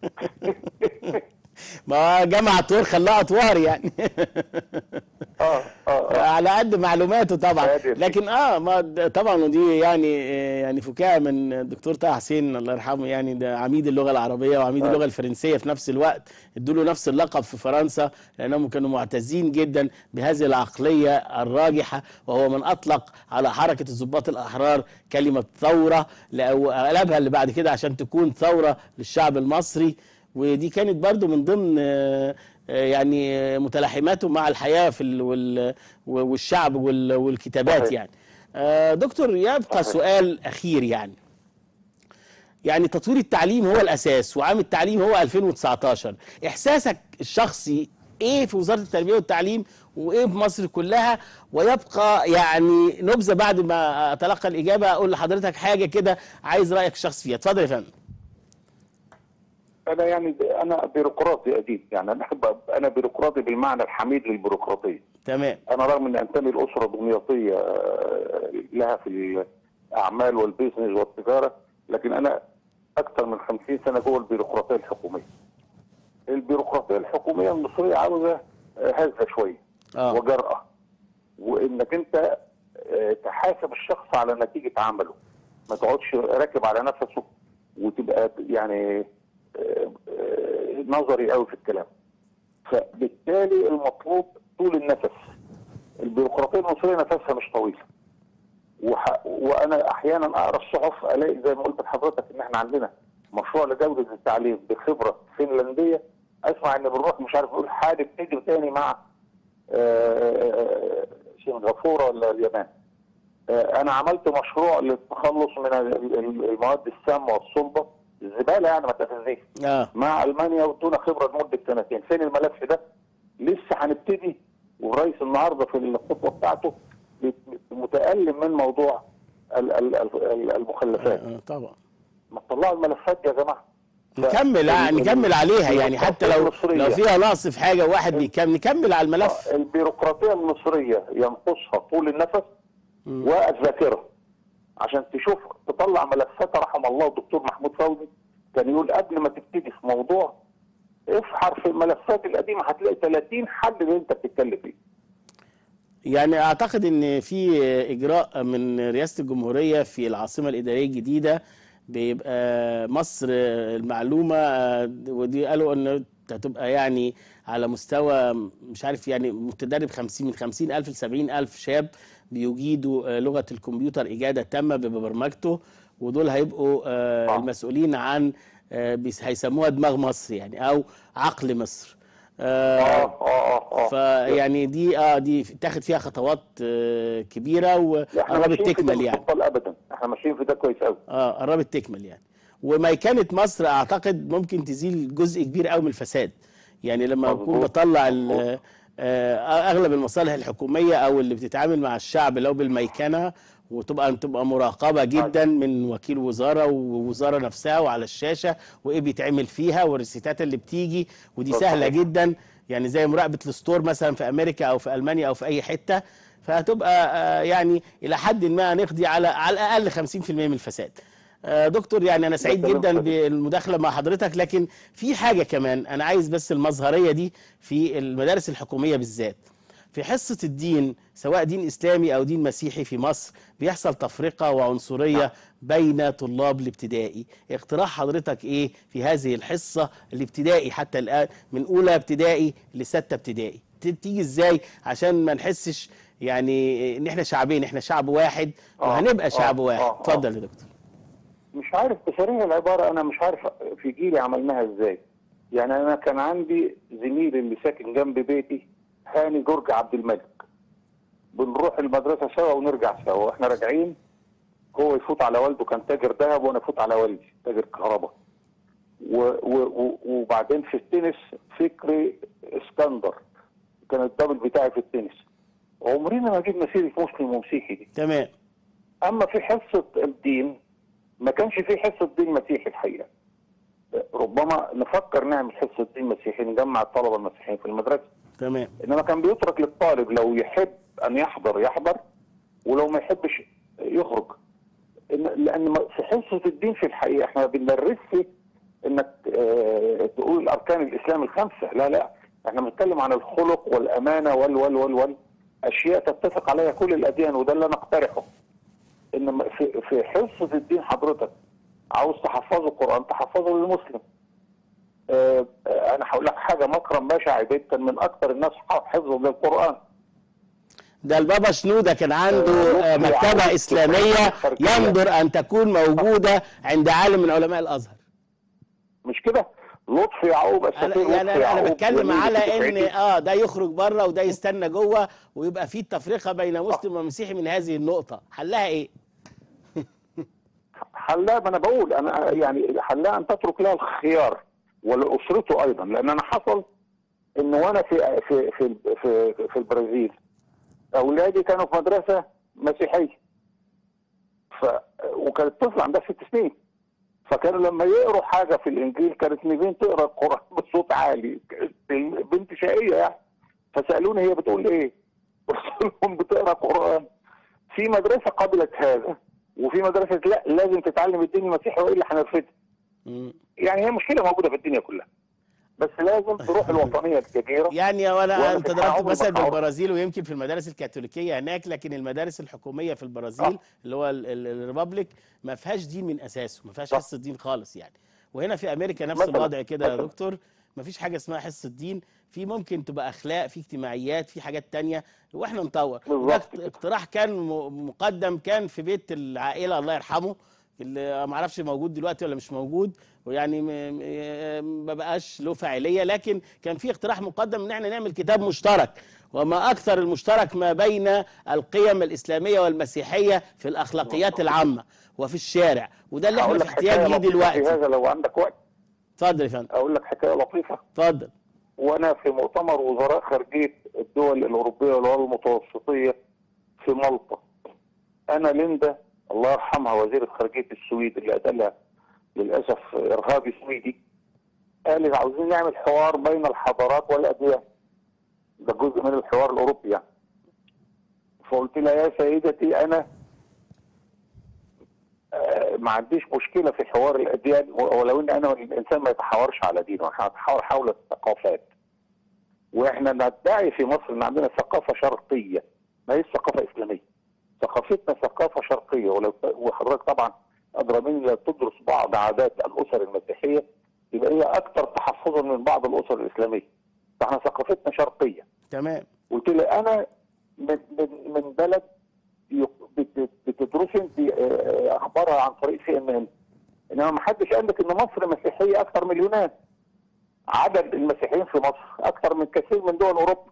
ما هو جمع طور خلاه اطوار يعني اه اه اه على قد معلوماته طبعا هادي. لكن اه ما د- طبعا ودي يعني آه، يعني فكاهه من الدكتور طه حسين الله يرحمه يعني ده عميد اللغه العربيه وعميد آه. اللغه الفرنسيه في نفس الوقت ادوا له نفس اللقب في فرنسا لانهم كانوا معتزين جدا بهذه العقليه الراجحه وهو من اطلق على حركه الضباط الاحرار كلمه ثوره لأ- وقلبها اللي بعد كده عشان تكون ثوره للشعب المصري ودي كانت برضو من ضمن آه، آه، يعني آه، متلاحماته مع الحياة في ال- وال- والشعب وال- والكتابات صحيح. يعني آه، دكتور يبقى صحيح. سؤال أخير يعني يعني تطوير التعليم هو الأساس وعام التعليم هو 2019 إحساسك الشخصي إيه في وزارة التربية والتعليم وإيه في مصر كلها ويبقى يعني نبذة بعد ما أتلقى الإجابة أقول لحضرتك حاجة كده عايز رأيك الشخصي فيها اتفضل يا فندم انا يعني انا بيروقراطي قديم يعني انا احب أبقى- انا بيروقراطي بالمعنى الحميد للبيروقراطيه تمام انا رغم ان انتمي لاسره دمياطيه آه، لها في الاعمال والبيزنس والتجاره لكن انا اكثر من 50 سنه جوه البيروقراطيه الحكوميه البيروقراطيه الحكوميه المصريه عاوزه آه، هزه شويه اه وجرأة وانك انت آه، تحاسب الشخص على نتيجة عمله ما تقعدش راكب على نفسه وتبقى يعني آه، آه، نظري قوي في الكلام فبالتالي المطلوب طول النفس البيروقراطيه المصريه نفسها مش طويله وح... وانا احيانا اقرا الصحف الاقي زي ما قلت لحضرتك ان احنا عندنا مشروع لجوده التعليم بخبره فنلنديه اسمع ان بنروح مش عارف اقول حارب نجم تاني مع آه، سنغافوره ولا اليابان آه، انا عملت مشروع للتخلص من ال- ال- المواد السامه والصلبه الزباله يعني ما تاخذنيش اه مع المانيا وادونا خبره لمده سنتين فين الملف ده لسه هنبتدي والرئيس النهارده في الخطوه بتاعته متالم من موضوع ال- ال- ال- المخلفات آه، طبعا ما تطلعوا الملفات يا جماعه ف- نكمل آه، ال- نكمل عليها يعني حتى لو المصرية. لو فيها نقص في حاجه واحد بيكمل نكمل على الملف البيروقراطيه المصريه ينقصها طول النفس والذاكره عشان تشوف تطلع ملفات رحم الله الدكتور محمود فوزي كان يقول قبل ما تبتدي في موضوع افحر في الملفات القديمه هتلاقي 30 حل اللي انت بتتكلم فيه يعني اعتقد ان في اجراء من رئاسه الجمهوريه في العاصمه الاداريه الجديده بيبقى مصر المعلومه ودي قالوا ان هتبقى يعني على مستوى مش عارف يعني متدرب 50 من 50 الف ل 70 الف شاب بيجيدوا لغه الكمبيوتر اجاده تامه ببرمجته ودول هيبقوا آه، آه. المسؤولين عن آه، بيس- هيسموها دماغ مصر يعني او عقل مصر اه آه، اه اه فيعني دي اه دي تاخد فيها خطوات آه كبيره لا، احنا وقربت ماشيين في ده تكمل مش يعني بطال ابدا احنا ماشيين في ده كويس قوي اه قربت تكمل يعني وميكنه مصر اعتقد ممكن تزيل جزء كبير قوي من الفساد يعني لما مظبوط، نكون بطلع ال- مظبوط. آه اغلب المصالح الحكوميه او اللي بتتعامل مع الشعب لو بالميكنه وتبقى تبقى مراقبه جدا من وكيل وزاره ووزاره نفسها وعلى الشاشه وايه بيتعمل فيها والريسيتات اللي بتيجي ودي بالظبط. سهله جدا يعني زي مراقبه الستور مثلا في امريكا او في المانيا او في اي حته فهتبقى آه، يعني الى حد ما نقضي على على الاقل 50% من الفساد آه، دكتور يعني انا سعيد كلام جدا سليم. بالمداخله مع حضرتك لكن في حاجه كمان انا عايز بس المظهريه دي في المدارس الحكوميه بالذات في حصه الدين سواء دين اسلامي او دين مسيحي في مصر بيحصل تفرقه وعنصريه نعم. بين طلاب الابتدائي اقتراح حضرتك ايه في هذه الحصه الابتدائي حتى الان من اولى ابتدائي لسته ابتدائي ت- تيجي ازاي عشان ما نحسش يعني ان احنا شعبين احنا شعب واحد آه، وهنبقى آه، شعب واحد آه، آه. اتفضل يا دكتور مش عارف بصريح العبارة أنا مش عارف في جيلي عملناها إزاي يعني أنا كان عندي زميلي اللي ساكن جنب بيتي هاني جورج عبد الملك بنروح المدرسة سوا ونرجع سوا وإحنا راجعين هو يفوت على والده كان تاجر ذهب وأنا أفوت على والدي تاجر كهرباء و و و وبعدين في التنس فكري اسكندر كان الدبل بتاعي في التنس عمرنا ما جبنا سيرة مسلم ومسيحي دي تمام اما في حصه الدين ما كانش في حصه دين مسيحي الحقيقه ربما نفكر نعمل حصه دين مسيحي نجمع الطلبه المسيحيين في المدرسه تمام انما كان بيترك للطالب لو يحب ان يحضر يحضر ولو ما يحبش يخرج إن- لان ما- في حصه الدين في الحقيقه احنا ما بندرسش انك آه، تقول الاركان الاسلام الخمسه لا لا احنا بنتكلم عن الخلق والامانه وال وال وال وال اشياء تتفق عليها كل الاديان وده اللي انا اقترحه ان م- في في حصه الدين حضرتك عاوز تحفظه القران تحفظه للمسلم آه، آه، انا هقول لك حاجه مكرم باشا عبيد كان من اكثر الناس حفظا للقران ده البابا شنودة كان عنده آه، آه، مكتبة يعني إسلامية خارجية. ينظر أن تكون موجودة عند عالم من علماء الأزهر مش كده لطفي يعقوب أنا السفير يعني لطفي أنا يعقوب بتكلم زميلي على في إن دفعتي. آه ده يخرج بره وده يستنى جوه ويبقى في تفرقة بين مسلم ومسيحي من هذه النقطة حلها إيه؟ حلاها ما انا بقول انا يعني حلاها ان تترك لها الخيار ولاسرته ايضا لان انا حصل ان وانا في في في في, في البرازيل اولادي كانوا في مدرسه مسيحيه ف وكانت طفله عندها ست سنين فكانوا لما يقروا حاجه في الانجيل كانت نيفين تقرا القران بصوت عالي بنت شقيه يعني فسالوني هي بتقول ايه؟ قلت لهم بتقرا قران في مدرسه قبلت هذا وفي مدرسه لا لازم تتعلم الدين المسيحي والا هنرفدها مم. يعني هي مشكله موجوده في الدنيا كلها بس لازم تروح الوطنيه الكبيره يعني وانا وأنا انت في ضربت الحقيقة مثل عمري ما هعرف. بالبرازيل ويمكن في المدارس الكاثوليكيه هناك لكن المدارس الحكوميه في البرازيل آه. اللي هو ال- ال- الريبابليك ما فيهاش دين من اساسه ما فيهاش صح. حصه دين خالص يعني وهنا في امريكا نفس مثلاً- الوضع كده يا مثلاً. دكتور مفيش حاجه اسمها حصه دين في ممكن تبقى اخلاق في اجتماعيات في حاجات تانية واحنا نطور ده بالظبط اقت- كده. اقتراح كان م- مقدم كان في بيت العائله الله يرحمه اللي ما اعرفش موجود دلوقتي ولا مش موجود ويعني م- م- ما بقاش له فاعليه لكن كان في اقتراح مقدم ان احنا نعمل كتاب مشترك وما اكثر المشترك ما بين القيم الاسلاميه والمسيحيه في الاخلاقيات العامه وفي الشارع وده اللي احنا هقول في لك احتياج حكايه ليه لطيفه في دلوقتي هذا لو عندك وقت اتفضل يا فندم اقول لك حكايه لطيفه اتفضل وانا في مؤتمر وزراء خارجيه الدول الاوروبيه والدول المتوسطيه في مالطا انا ليندا الله يرحمها وزيره خارجيه السويد اللي قتلها للاسف ارهابي سويدي قالت عاوزين نعمل حوار بين الحضارات والاديان ده جزء من الحوار الاوروبي يعني فقلت لها يا سيدتي انا آه، ما عنديش مشكله في حوار الاديان ولو ان انا الانسان ما يتحاورش على دينه احنا نتحاور حول الثقافات واحنا ندعي في مصر ان عندنا ثقافه شرقيه ما هي ثقافه اسلاميه ثقافتنا ثقافه شرقيه ولو وحضرتك طبعا ادرى مني لو تدرس بعض عادات الاسر المسيحيه يبقى هي اكثر تحفظا من بعض الاسر الاسلاميه فاحنا ثقافتنا شرقيه تمام قلت له انا من من من بلد يق- بت- بتدرسي انت آه، اخبارها عن طريق سي ان ان انما ما حدش قال لك ان مصر مسيحيه اكثر من اليونان عدد المسيحيين في مصر اكثر من كثير من دول اوروبا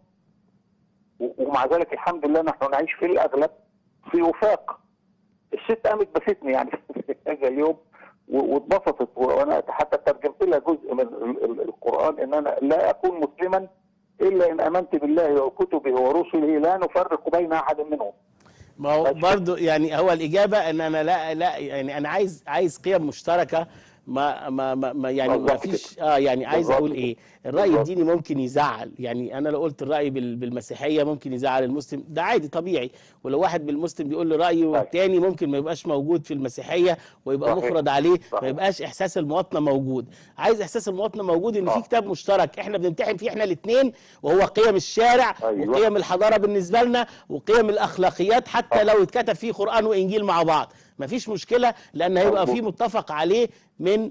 و- ومع ذلك الحمد لله نحن نعيش في الاغلب في وفاق الست قامت بستني يعني في هذا اليوم و- واتبسطت وانا حتى ترجمت لها جزء من ال- ال- القران ان انا لا اكون مسلما الا ان امنت بالله وكتبه ورسله لا نفرق بين احد منهم ما هو بس- برضو يعني هو الإجابة إن أنا لا لا يعني أنا عايز عايز قيم مشتركة ما ما ما ما يعني ما بالظبط فيش اه يعني عايز بالظبط اقول كده. ايه الراي بالظبط. الديني ممكن يزعل يعني انا لو قلت الراي بال- بالمسيحيه ممكن يزعل المسلم ده عادي طبيعي ولو واحد بالمسلم بيقول لي رايه والتاني ممكن ما يبقاش موجود في المسيحيه ويبقى صحيح. مفرض عليه ما صحيح. يبقاش احساس المواطنه موجود عايز احساس المواطنه موجود ان في آه. كتاب مشترك احنا بنمتحن فيه احنا الاثنين وهو قيم الشارع أيوة. وقيم الحضاره بالنسبه لنا وقيم الاخلاقيات حتى آه. لو اتكتب فيه قران وانجيل مع بعض مفيش مشكله لان هيبقى مظبوط. في متفق عليه من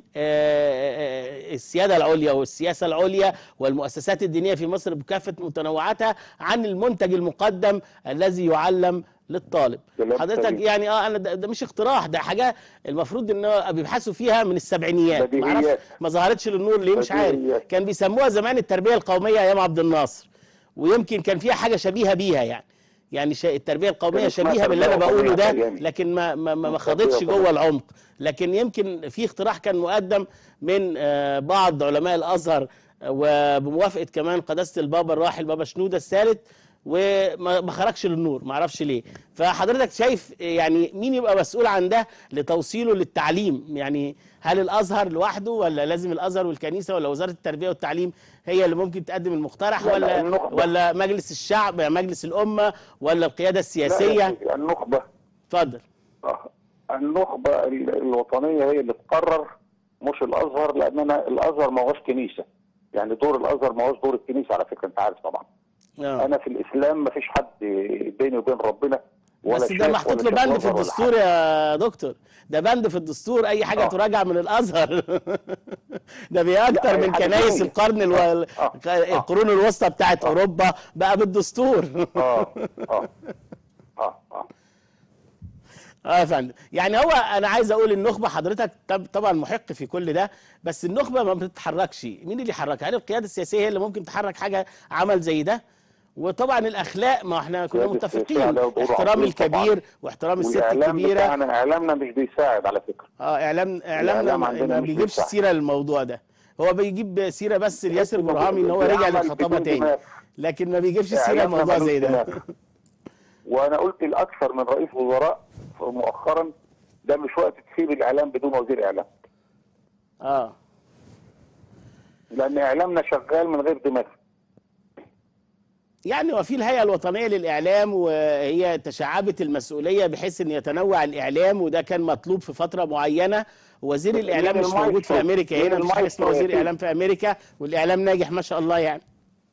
آه، آه، السياده العليا والسياسه العليا والمؤسسات الدينيه في مصر بكافه متنوعاتها عن المنتج المقدم الذي يعلم للطالب كلام حضرتك سليم. يعني اه انا ده, ده مش اقتراح ده حاجه المفروض ان هو بيبحثوا فيها من السبعينيات ما بديهيات. اعرفش ما ظهرتش للنور ليه مش عارف بديهيات. كان بيسموها زمان التربيه القوميه ايام عبد الناصر ويمكن كان فيها حاجه شبيهه بيها يعني يعني شا- التربيه القوميه كان اسمها شبيهه باللي انا تربية بقوله ده قومية أيامي. لكن ما ما ما ما تربية خاضتش قومية. جوه العمق لكن يمكن في اقتراح كان مقدم من آه، بعض علماء الازهر آه، وبموافقه كمان قداسه البابا الراحل بابا شنوده الثالث وما ما خرجش للنور ما اعرفش ليه فحضرتك شايف يعني مين يبقى مسؤول عن ده لتوصيله للتعليم يعني هل الازهر لوحده ولا لازم الازهر والكنيسه ولا وزاره التربيه والتعليم هي اللي ممكن تقدم المقترح لا، لا، ولا النخبة. ولا مجلس الشعب مجلس الامه ولا القياده السياسيه لا، النخبه اتفضل آه. النخبه ال- الوطنيه هي اللي تقرر مش الازهر لان انا الازهر ما هوش كنيسه يعني دور الازهر ما هوش دور الكنيسه على فكره انت عارف طبعا آه. انا في الاسلام ما فيش حد بيني وبين ربنا ولا بس ده شيخ محطوط ولا له شيخ بند في أزهر ولا الدستور يا دكتور ده بند في الدستور اي حاجه آه. تراجع من الازهر ده بي اكتر أي من حاجة كنايس دينية. القرن الو... آه. آه. القرون الوسطى بتاعت اوروبا بقى بالدستور اه اه اه اه اه يا فندم يعني هو انا عايز اقول النخبه حضرتك طب طبعا محق في كل ده بس النخبه ما بتتحركش مين اللي يحركها هل القياده السياسيه هي اللي ممكن تحرك حاجه عمل زي ده وطبعا الاخلاق ما احنا كنا القيادة السياسية متفقين عليها دور احترام عظيم الكبير طبعاً. واحترام الست والاعلام الكبيره بتاعنا اعلامنا مش بيساعد على فكره اه اعلام اعلامنا الإعلام ما عندنا ما مش بيجيبش بيساعد. سيره للموضوع ده هو بيجيب سيره بس لياسر إنه برهامي ان هو رجع بيعمل للخطابه بدون تاني دماغ. لكن ما بيجيبش سيره إعلامنا لموضوع ملوش زي ده دماغ. وانا قلت لاكثر من رئيس وزراء مؤخرا ده مش وقت تسيب الاعلام بدون وزير اعلام اه لان اعلامنا شغال من غير دماغ يعني وفي الهيئه الوطنيه للاعلام وهي تشعبت المسؤوليه بحيث ان يتنوع الاعلام وده كان مطلوب في فتره معينه وزير الاعلام مين مش موجود في المايسترو؟ امريكا مين هنا مفيش حاجه اسمها المايسترو وزير يا اعلام في امريكا والاعلام ناجح ما شاء الله يعني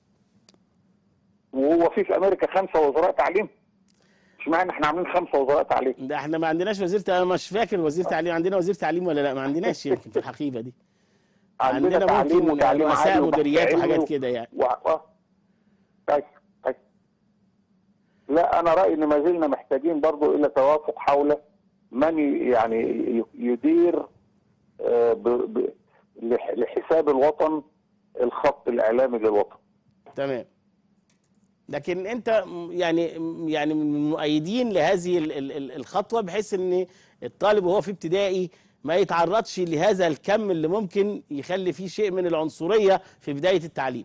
وهو في في امريكا خمسه وزراء تعليم اشمعنى احنا عاملين خمسه وزراء تعليم ده احنا ما عندناش وزير انا مش فاكر وزير تعليم عندنا وزير تعليم ولا لا ما عندناش يمكن في الحقيبه دي عندنا تعليم ممكن وتعليم رؤساء عالي وبحث مديريات علمي وحاجات و- كده يعني و... و... طيب طيب لا انا رايي ان ما زلنا محتاجين برضو الى توافق حول من ي- يعني ي- يدير آه، ب... ب... لح- لحساب الوطن الخط الاعلامي للوطن تمام لكن انت م- يعني م- يعني من المؤيدين لهذه ال- ال- ال- الخطوه بحيث ان الطالب وهو في ابتدائي ما يتعرضش لهذا الكم اللي ممكن يخلي فيه شيء من العنصريه في بدايه التعليم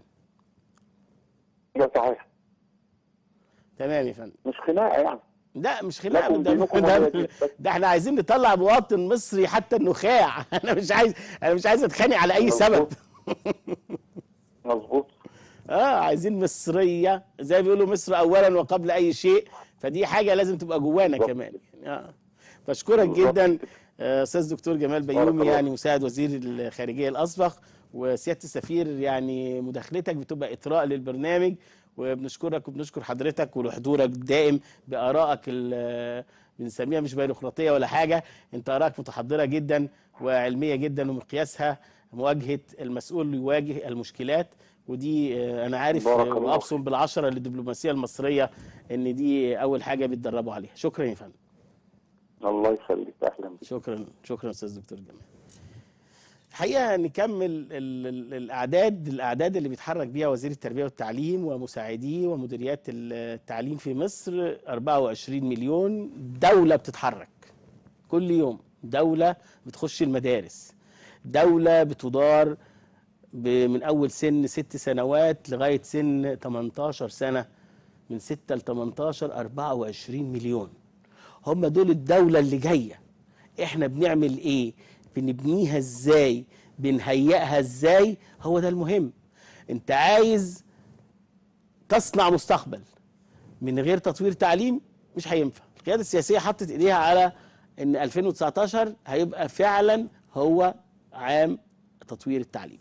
ده صحيح تمام يا فندم مش خناقه يعني لا مش خناقه لكم ده, دينكم ده, ولي دين. ده احنا عايزين نطلع مواطن مصري حتى النخاع انا مش عايز انا مش عايز اتخانق على اي سبب مظبوط. مظبوط اه عايزين مصريه زي ما بيقولوا مصر اولا وقبل اي شيء فدي حاجه لازم تبقى جوانا بالظبط. كمان اه بشكرك بالظبط. جدا آه، استاذ دكتور جمال بيومي الله. يعني مساعد وزير الخارجيه الاسبق وسياده السفير يعني مداخلتك بتبقى اطراء للبرنامج وبنشكرك وبنشكر حضرتك ولحضورك الدائم بارائك ال- بنسميها مش بيروقراطيه ولا حاجه انت ارائك متحضره جدا وعلميه جدا ومقياسها مواجهه المسؤول اللي يواجه المشكلات ودي آه، انا عارف بارك آه، الله وابصم بالعشره للدبلوماسيه المصريه ان دي اول حاجه بيتدربوا عليها شكرا يا فندم الله يخليك اهلا بك شكرا شكرا استاذ دكتور جمال الحقيقه نكمل ال ال الاعداد الاعداد اللي بيتحرك بيها وزير التربيه والتعليم ومساعديه ومديريات التعليم في مصر 24 مليون دوله بتتحرك كل يوم دوله بتخش المدارس دوله بتدار ب- من اول سن ست سنوات لغايه سن 18 سنه من 6 ل 18 24 مليون هم دول الدولة اللي جاية احنا بنعمل ايه بنبنيها ازاي بنهيئها ازاي هو ده المهم انت عايز تصنع مستقبل من غير تطوير تعليم مش هينفع القيادة السياسية حطت ايديها على ان 2019 هيبقى فعلا هو عام تطوير التعليم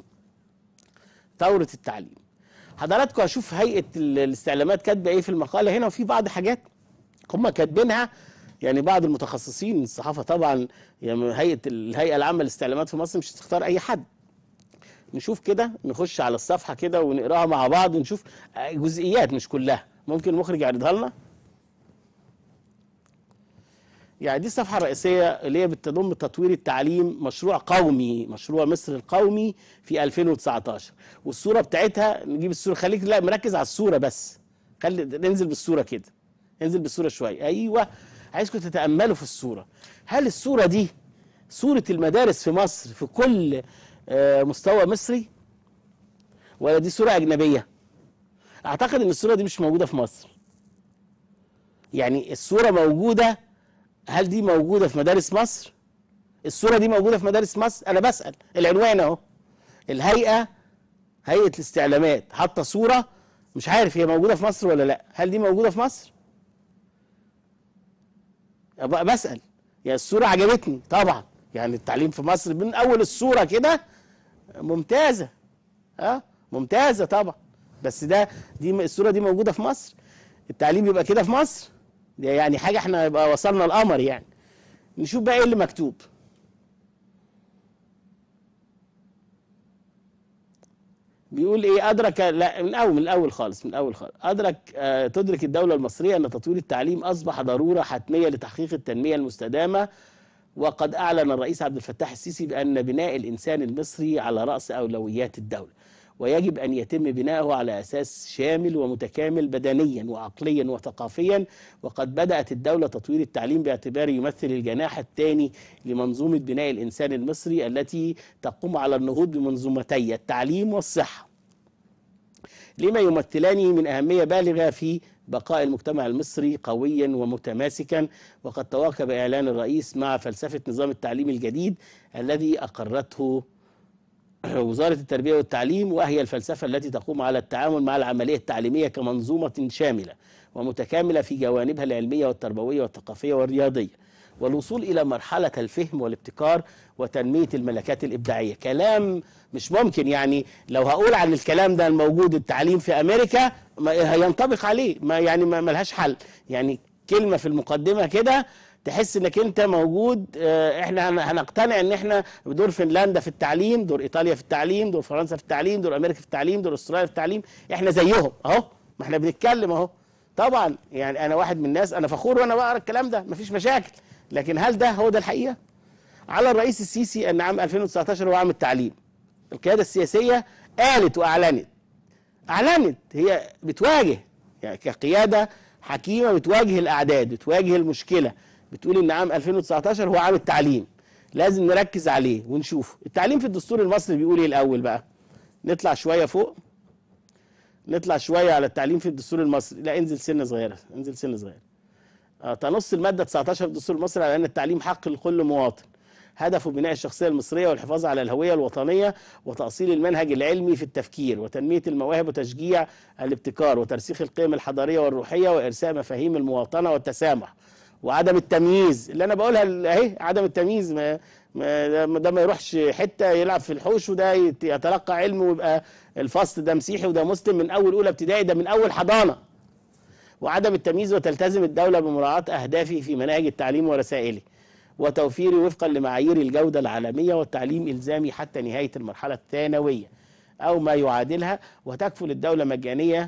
ثورة التعليم حضراتكم هشوف هيئة ال- الاستعلامات كاتبة ايه في المقالة هنا وفي بعض حاجات هم كاتبينها يعني بعض المتخصصين الصحافه طبعا يعني هيئه الهيئه العامه للاستعلامات في مصر مش هتختار اي حد نشوف كده نخش على الصفحه كده ونقراها مع بعض ونشوف جزئيات مش كلها ممكن المخرج يعرضها لنا يعني دي الصفحه الرئيسيه اللي هي بتضم تطوير التعليم مشروع قومي مشروع مصر القومي في 2019 والصوره بتاعتها نجيب الصوره خليك لا مركز على الصوره بس خلي ننزل بالصوره كده انزل بالصوره شويه ايوه عايزكم تتاملوا في الصوره هل الصوره دي صوره المدارس في مصر في كل آه، مستوى مصري ولا دي صوره اجنبيه اعتقد ان الصوره دي مش موجوده في مصر يعني الصوره موجوده هل دي موجوده في مدارس مصر الصوره دي موجوده في مدارس مصر انا بسال العنوان اهو الهيئه هيئه الاستعلامات حاطه صوره مش عارف هي موجوده في مصر ولا لا هل دي موجوده في مصر أبقى بسال يعني الصوره عجبتني طبعا يعني التعليم في مصر من اول الصوره كده ممتازه ها ممتازه طبعا بس ده دي الصوره دي موجوده في مصر التعليم يبقى كده في مصر ده يعني حاجه احنا يبقى وصلنا القمر يعني نشوف بقى ايه اللي مكتوب بيقول ايه ادرك لا من اول من الاول خالص من الاول خالص ادرك آه تدرك الدوله المصريه ان تطوير التعليم اصبح ضروره حتميه لتحقيق التنميه المستدامه وقد اعلن الرئيس عبد الفتاح السيسي بان بناء الانسان المصري على راس اولويات الدوله ويجب ان يتم بناؤه على اساس شامل ومتكامل بدنيا وعقليا وثقافيا وقد بدات الدوله تطوير التعليم باعتباره يمثل الجناح الثاني لمنظومه بناء الانسان المصري التي تقوم على النهوض بمنظومتي التعليم والصحه لما يمثلان من أهمية بالغة في بقاء المجتمع المصري قويا ومتماسكا وقد تواكب إعلان الرئيس مع فلسفة نظام التعليم الجديد الذي أقرته وزارة التربية والتعليم وهي الفلسفة التي تقوم على التعامل مع العملية التعليمية كمنظومة شاملة ومتكاملة في جوانبها العلمية والتربوية والثقافية والرياضية والوصول إلى مرحلة الفهم والابتكار وتنمية الملكات الإبداعية كلام مش ممكن يعني لو هقول عن الكلام ده الموجود التعليم في أمريكا ما هينطبق عليه ما يعني ما ملهاش حل يعني كلمة في المقدمة كده تحس انك انت موجود آه، احنا هن- هنقتنع ان احنا دور فنلندا في التعليم دور ايطاليا في التعليم دور فرنسا في التعليم دور امريكا في التعليم دور استراليا في التعليم احنا زيهم اهو ما احنا بنتكلم اهو طبعا يعني انا واحد من الناس انا فخور وانا بقرا الكلام ده مفيش مشاكل لكن هل ده هو ده الحقيقه على الرئيس السيسي ان عام 2019 هو عام التعليم القياده السياسيه قالت واعلنت اعلنت هي بتواجه يعني كقياده حكيمه بتواجه الاعداد بتواجه المشكله بتقول ان عام 2019 هو عام التعليم لازم نركز عليه ونشوفه التعليم في الدستور المصري بيقول ايه الاول بقى نطلع شويه فوق نطلع شويه على التعليم في الدستور المصري لا انزل سنه صغيره انزل سنه صغيره آه، تنص الماده 19 في الدستور المصري على ان التعليم حق لكل مواطن هدفه بناء الشخصيه المصريه والحفاظ على الهويه الوطنيه وتاصيل المنهج العلمي في التفكير وتنميه المواهب وتشجيع الابتكار وترسيخ القيم الحضاريه والروحيه وارساء مفاهيم المواطنه والتسامح وعدم التمييز اللي انا بقولها ال- اهي عدم التمييز ما ما ده- ده ما يروحش حته يلعب في الحوش وده يت- يتلقى علم ويبقى الفصل ده مسيحي وده مسلم من اول اولى ابتدائي ده من اول حضانه وعدم التمييز وتلتزم الدولة بمراعاة أهدافه في مناهج التعليم ورسائله وتوفيره وفقا لمعايير الجودة العالمية والتعليم إلزامي حتى نهاية المرحلة الثانوية أو ما يعادلها وتكفل الدولة مجانية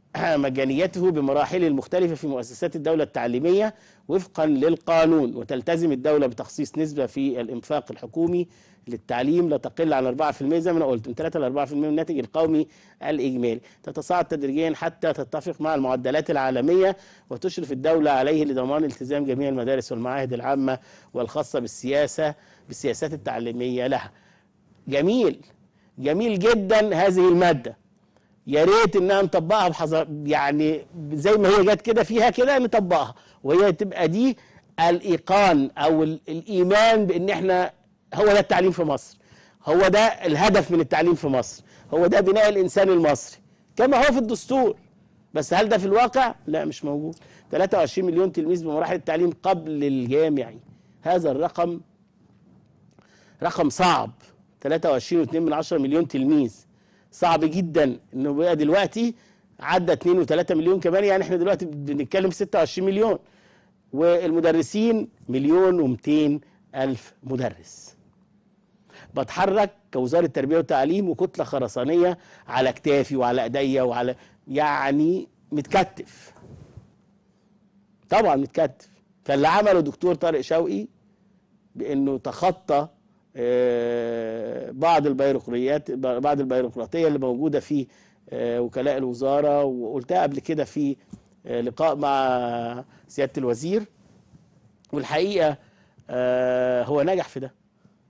مجانيته بمراحله المختلفة في مؤسسات الدولة التعليمية وفقا للقانون وتلتزم الدولة بتخصيص نسبة في الإنفاق الحكومي للتعليم لا تقل عن 4% زي ما انا قلت من 3 ل 4% من الناتج القومي الاجمالي تتصاعد تدريجيا حتى تتفق مع المعدلات العالميه وتشرف الدوله عليه لضمان التزام جميع المدارس والمعاهد العامه والخاصه بالسياسه بالسياسات التعليميه لها جميل جميل جدا هذه الماده يا ريت انها نطبقها بحذر يعني زي ما هي جت كده فيها كده نطبقها وهي تبقى دي الايقان او ال- الايمان بان احنا هو ده التعليم في مصر هو ده الهدف من التعليم في مصر هو ده بناء الانسان المصري كما هو في الدستور بس هل ده في الواقع لا مش موجود 23 مليون تلميذ بمراحل التعليم قبل الجامعي هذا الرقم رقم صعب 23.2 من 10 مليون تلميذ صعب جدا انه بقى دلوقتي عدى 2 و3 مليون كمان يعني احنا دلوقتي بنتكلم في 26 مليون والمدرسين مليون و200 الف مدرس بتحرك كوزاره التربيه والتعليم وكتله خرسانيه على اكتافي وعلى ايديا وعلى يعني متكتف طبعا متكتف فاللي عمله دكتور طارق شوقي بانه تخطى آه، بعض البيروقراطيات بعض البيروقراطيه اللي موجوده في آه، وكلاء الوزاره وقلتها قبل كده في آه، لقاء مع سياده الوزير والحقيقه آه، هو نجح في ده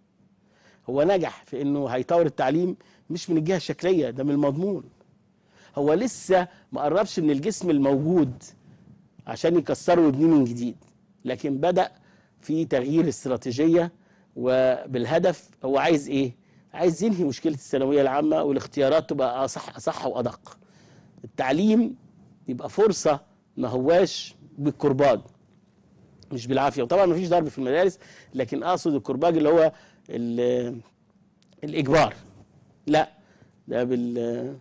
هو نجح في انه هيطور التعليم مش من الجهه الشكليه ده من المضمون هو لسه ما قربش من الجسم الموجود عشان يكسره ويبنيه من جديد لكن بدأ في تغيير استراتيجية وبالهدف هو عايز ايه عايز ينهي مشكلة الثانوية العامة والاختيارات تبقى أصح أصح وأدق التعليم يبقى فرصة ما هواش بالكرباج مش بالعافية وطبعا مفيش ضرب في المدارس لكن أقصد الكرباج اللي هو ال- الإجبار لا ده بال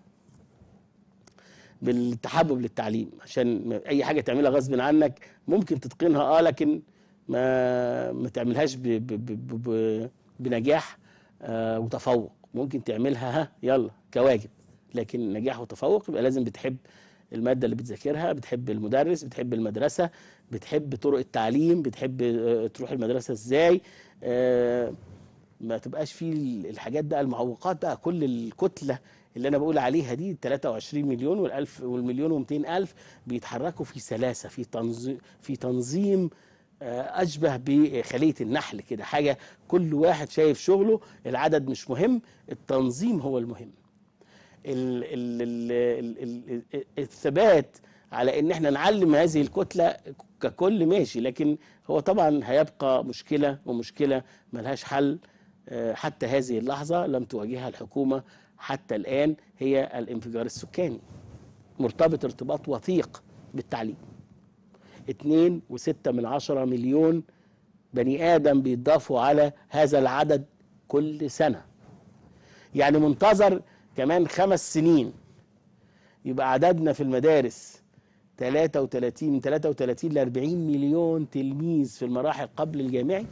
بالتحبب للتعليم عشان ما- اي حاجه تعملها غصب عنك ممكن تتقنها اه لكن ما ما تعملهاش ب ب ب ب ب بنجاح آه وتفوق ممكن تعملها ها يلا كواجب لكن نجاح وتفوق يبقى لازم بتحب الماده اللي بتذاكرها بتحب المدرس بتحب المدرسه بتحب طرق التعليم بتحب آه، تروح المدرسه ازاي آه ما تبقاش فيه الحاجات بقى المعوقات بقى كل الكتله اللي انا بقول عليها دي 23 مليون والالف والمليون و200 الف بيتحركوا في سلاسه في تنظيم في تنظيم آه، اشبه بخليه النحل كده حاجه كل واحد شايف شغله العدد مش مهم التنظيم هو المهم ال ال ال ال ال الثبات على ان احنا نعلم هذه الكتله ككل ماشي لكن هو طبعا هيبقى مشكله ومشكله ملهاش حل آه، حتى هذه اللحظه لم تواجهها الحكومه حتى الان هي الانفجار السكاني مرتبط ارتباط وثيق بالتعليم اتنين وستة من عشرة مليون بني آدم بيضافوا على هذا العدد كل سنة يعني منتظر كمان خمس سنين يبقى عددنا في المدارس 33 من 33 ل 40 مليون تلميذ في المراحل قبل الجامعي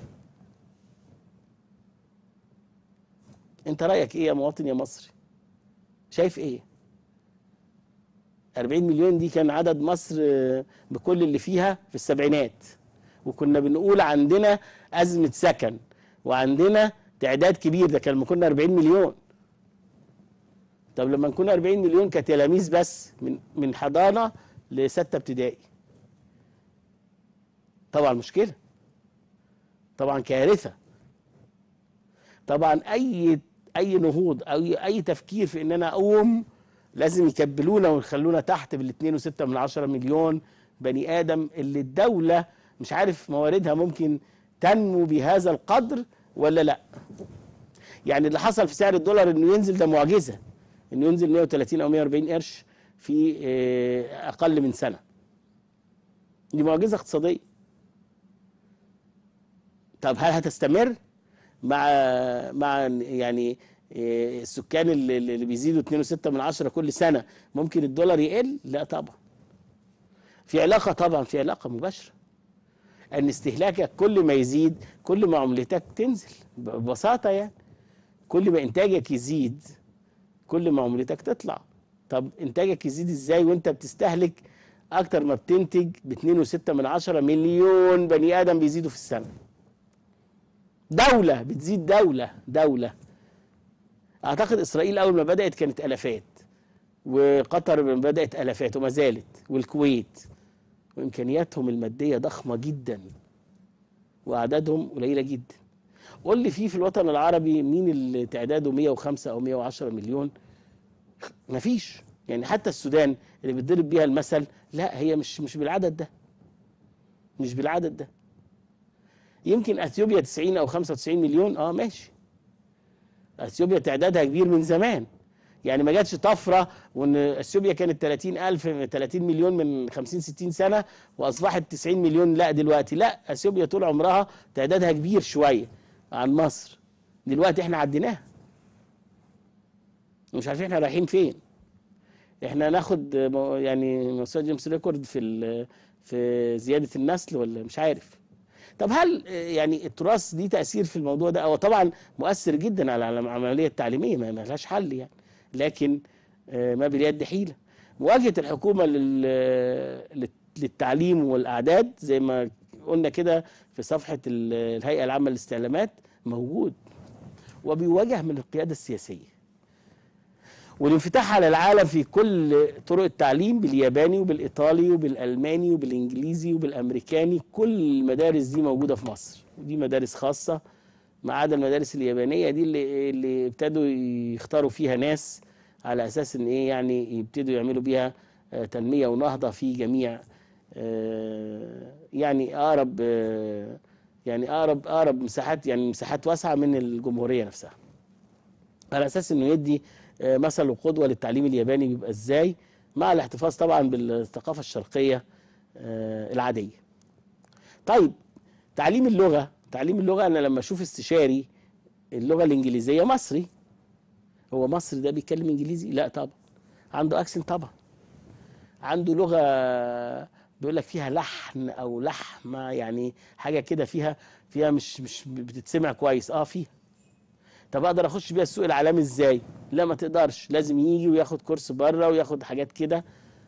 انت رايك ايه يا مواطن يا مصري شايف ايه 40 مليون دي كان عدد مصر آه، بكل اللي فيها في السبعينات وكنا بنقول عندنا أزمة سكن وعندنا تعداد كبير ده كان لما كنا 40 مليون طب لما نكون 40 مليون كتلاميذ بس من من حضانة لستة ابتدائي طبعا مشكلة طبعا كارثة طبعا أي أي نهوض أو أي تفكير في إن أنا أقوم لازم يكبلونا ويخلونا تحت بالاتنين وستة من عشرة مليون بني آدم اللي الدولة مش عارف مواردها ممكن تنمو بهذا القدر ولا لا يعني اللي حصل في سعر الدولار انه ينزل ده معجزة انه ينزل 130 او 140 قرش في آه، اقل من سنة دي معجزة اقتصادية طب هل هتستمر مع مع يعني آه، السكان اللي, اللي بيزيدوا 2.6 من عشرة كل سنة ممكن الدولار يقل لا طبعا في علاقة طبعا في علاقة مباشرة ان استهلاكك كل ما يزيد كل ما عملتك تنزل ببساطة يعني كل ما انتاجك يزيد كل ما عملتك تطلع طب انتاجك يزيد ازاي وانت بتستهلك اكتر ما بتنتج ب 2.6 من عشرة مليون بني ادم بيزيدوا في السنة دولة بتزيد دولة دولة اعتقد اسرائيل اول ما بدأت كانت الافات وقطر لما بدأت الافات وما زالت والكويت وامكانياتهم الماديه ضخمه جدا واعدادهم قليله جدا قول لي في في الوطن العربي مين اللي تعداده 105 او 110 مليون مفيش يعني حتى السودان اللي بيتضرب بيها المثل لا هي مش مش بالعدد ده مش بالعدد ده يمكن اثيوبيا 90 او 95 مليون اه ماشي اثيوبيا تعدادها كبير من زمان يعني ما جاتش طفره وان اثيوبيا كانت 30000 30 مليون من 50 60 سنه واصبحت 90 مليون لا دلوقتي لا اثيوبيا طول عمرها تعدادها كبير شويه عن مصر دلوقتي احنا عديناها مش عارفين احنا رايحين فين احنا ناخد مو- يعني موسوعه جيمس ريكورد في ال- في زياده النسل ولا مش عارف طب هل آه، يعني التراث ليه تاثير في الموضوع ده هو طبعا مؤثر جدا على على العمليه التعليميه ما ما لهاش حل يعني لكن آه، ما باليد حيله مواجهه الحكومه لل- لل- للتعليم والاعداد زي ما قلنا كده في صفحه ال- الهيئه العامه للاستعلامات موجود وبيواجه من القياده السياسيه والانفتاح على العالم في كل طرق التعليم بالياباني وبالايطالي وبالالماني وبالانجليزي وبالامريكاني كل المدارس دي موجوده في مصر ودي مدارس خاصه ما عدا المدارس اليابانيه دي اللي اللي ابتدوا يختاروا فيها ناس على اساس ان ايه يعني يبتدوا يعملوا بيها آه، تنميه ونهضه في جميع آه، يعني اقرب آه، يعني اقرب اقرب مساحات يعني مساحات واسعه من الجمهوريه نفسها على اساس انه يدي آه، مثل وقدوه للتعليم الياباني بيبقى ازاي مع الاحتفاظ طبعا بالثقافه الشرقيه آه، العاديه. طيب تعليم اللغه تعليم اللغه انا لما اشوف استشاري اللغه الانجليزيه مصري هو مصري ده بيتكلم انجليزي؟ لا طبعا عنده اكسنت طبعا عنده لغه بيقول لك فيها لحن او لحمه يعني حاجه كده فيها فيها مش مش بتتسمع كويس اه فيها طب اقدر اخش بيها السوق العالمي ازاي لا ما تقدرش لازم يجي وياخد كورس بره وياخد حاجات كده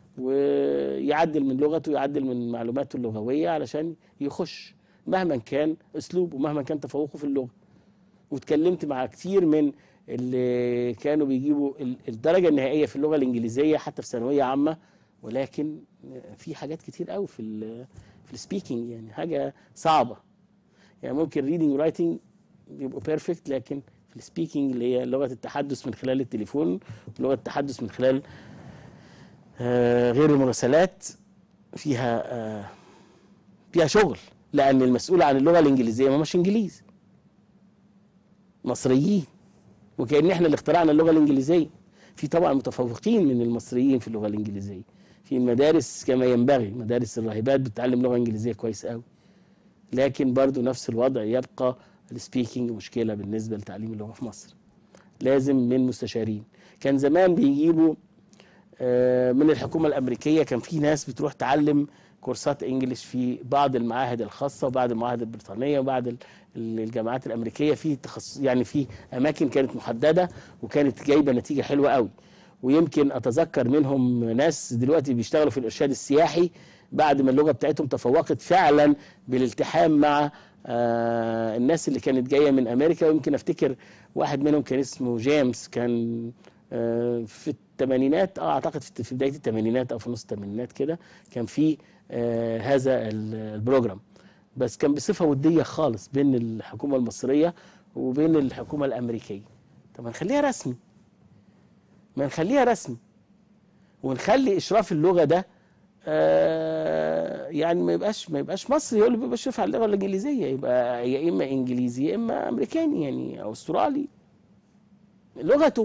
ويعدل من لغته ويعدل من معلوماته اللغويه علشان يخش مهما كان اسلوبه مهما كان تفوقه في اللغه واتكلمت مع كتير من اللي كانوا بيجيبوا ال- الدرجه النهائيه في اللغه الانجليزيه حتى في ثانويه عامه ولكن في حاجات كتير قوي في ال في السبيكينج يعني حاجه صعبه يعني ممكن ريدنج ورايتنج يبقوا بيرفكت لكن في السبيكينج اللي هي لغه التحدث من خلال التليفون ولغه التحدث من خلال آه، غير المراسلات فيها آه، فيها شغل لان المسؤول عن اللغه الانجليزيه ما مش انجليزي مصريين وكأن احنا اللي اخترعنا اللغه الانجليزيه في طبعا متفوقين من المصريين في اللغه الانجليزيه في المدارس كما ينبغي مدارس الراهبات بتتعلم لغه انجليزيه كويس قوي لكن برضو نفس الوضع يبقى السبيكينج مشكله بالنسبه لتعليم اللغه في مصر لازم من مستشارين كان زمان بيجيبوا آه، من الحكومه الامريكيه كان في ناس بتروح تعلم كورسات انجليش في بعض المعاهد الخاصه وبعض المعاهد البريطانيه وبعض ال- ال- الجامعات الامريكيه في تخصص يعني في اماكن كانت محدده وكانت جايبه نتيجه حلوه قوي ويمكن اتذكر منهم ناس دلوقتي بيشتغلوا في الارشاد السياحي بعد ما اللغه بتاعتهم تفوقت فعلا بالالتحام مع آه الناس اللي كانت جايه من امريكا ويمكن افتكر واحد منهم كان اسمه جيمس كان آه في الثمانينات اه اعتقد في في بدايه الثمانينات او في نص الثمانينات كده كان في آه هذا ال- البروجرام بس كان بصفه وديه خالص بين الحكومه المصريه وبين الحكومه الامريكيه طب ما نخليها رسمي ما نخليها رسمي ونخلي اشراف اللغه ده آه يعني ما يبقاش ما يبقاش مصري هو اللي بيبقى يشرف على اللغه الانجليزيه يبقى يا اما انجليزي يا اما امريكاني يعني او استرالي لغته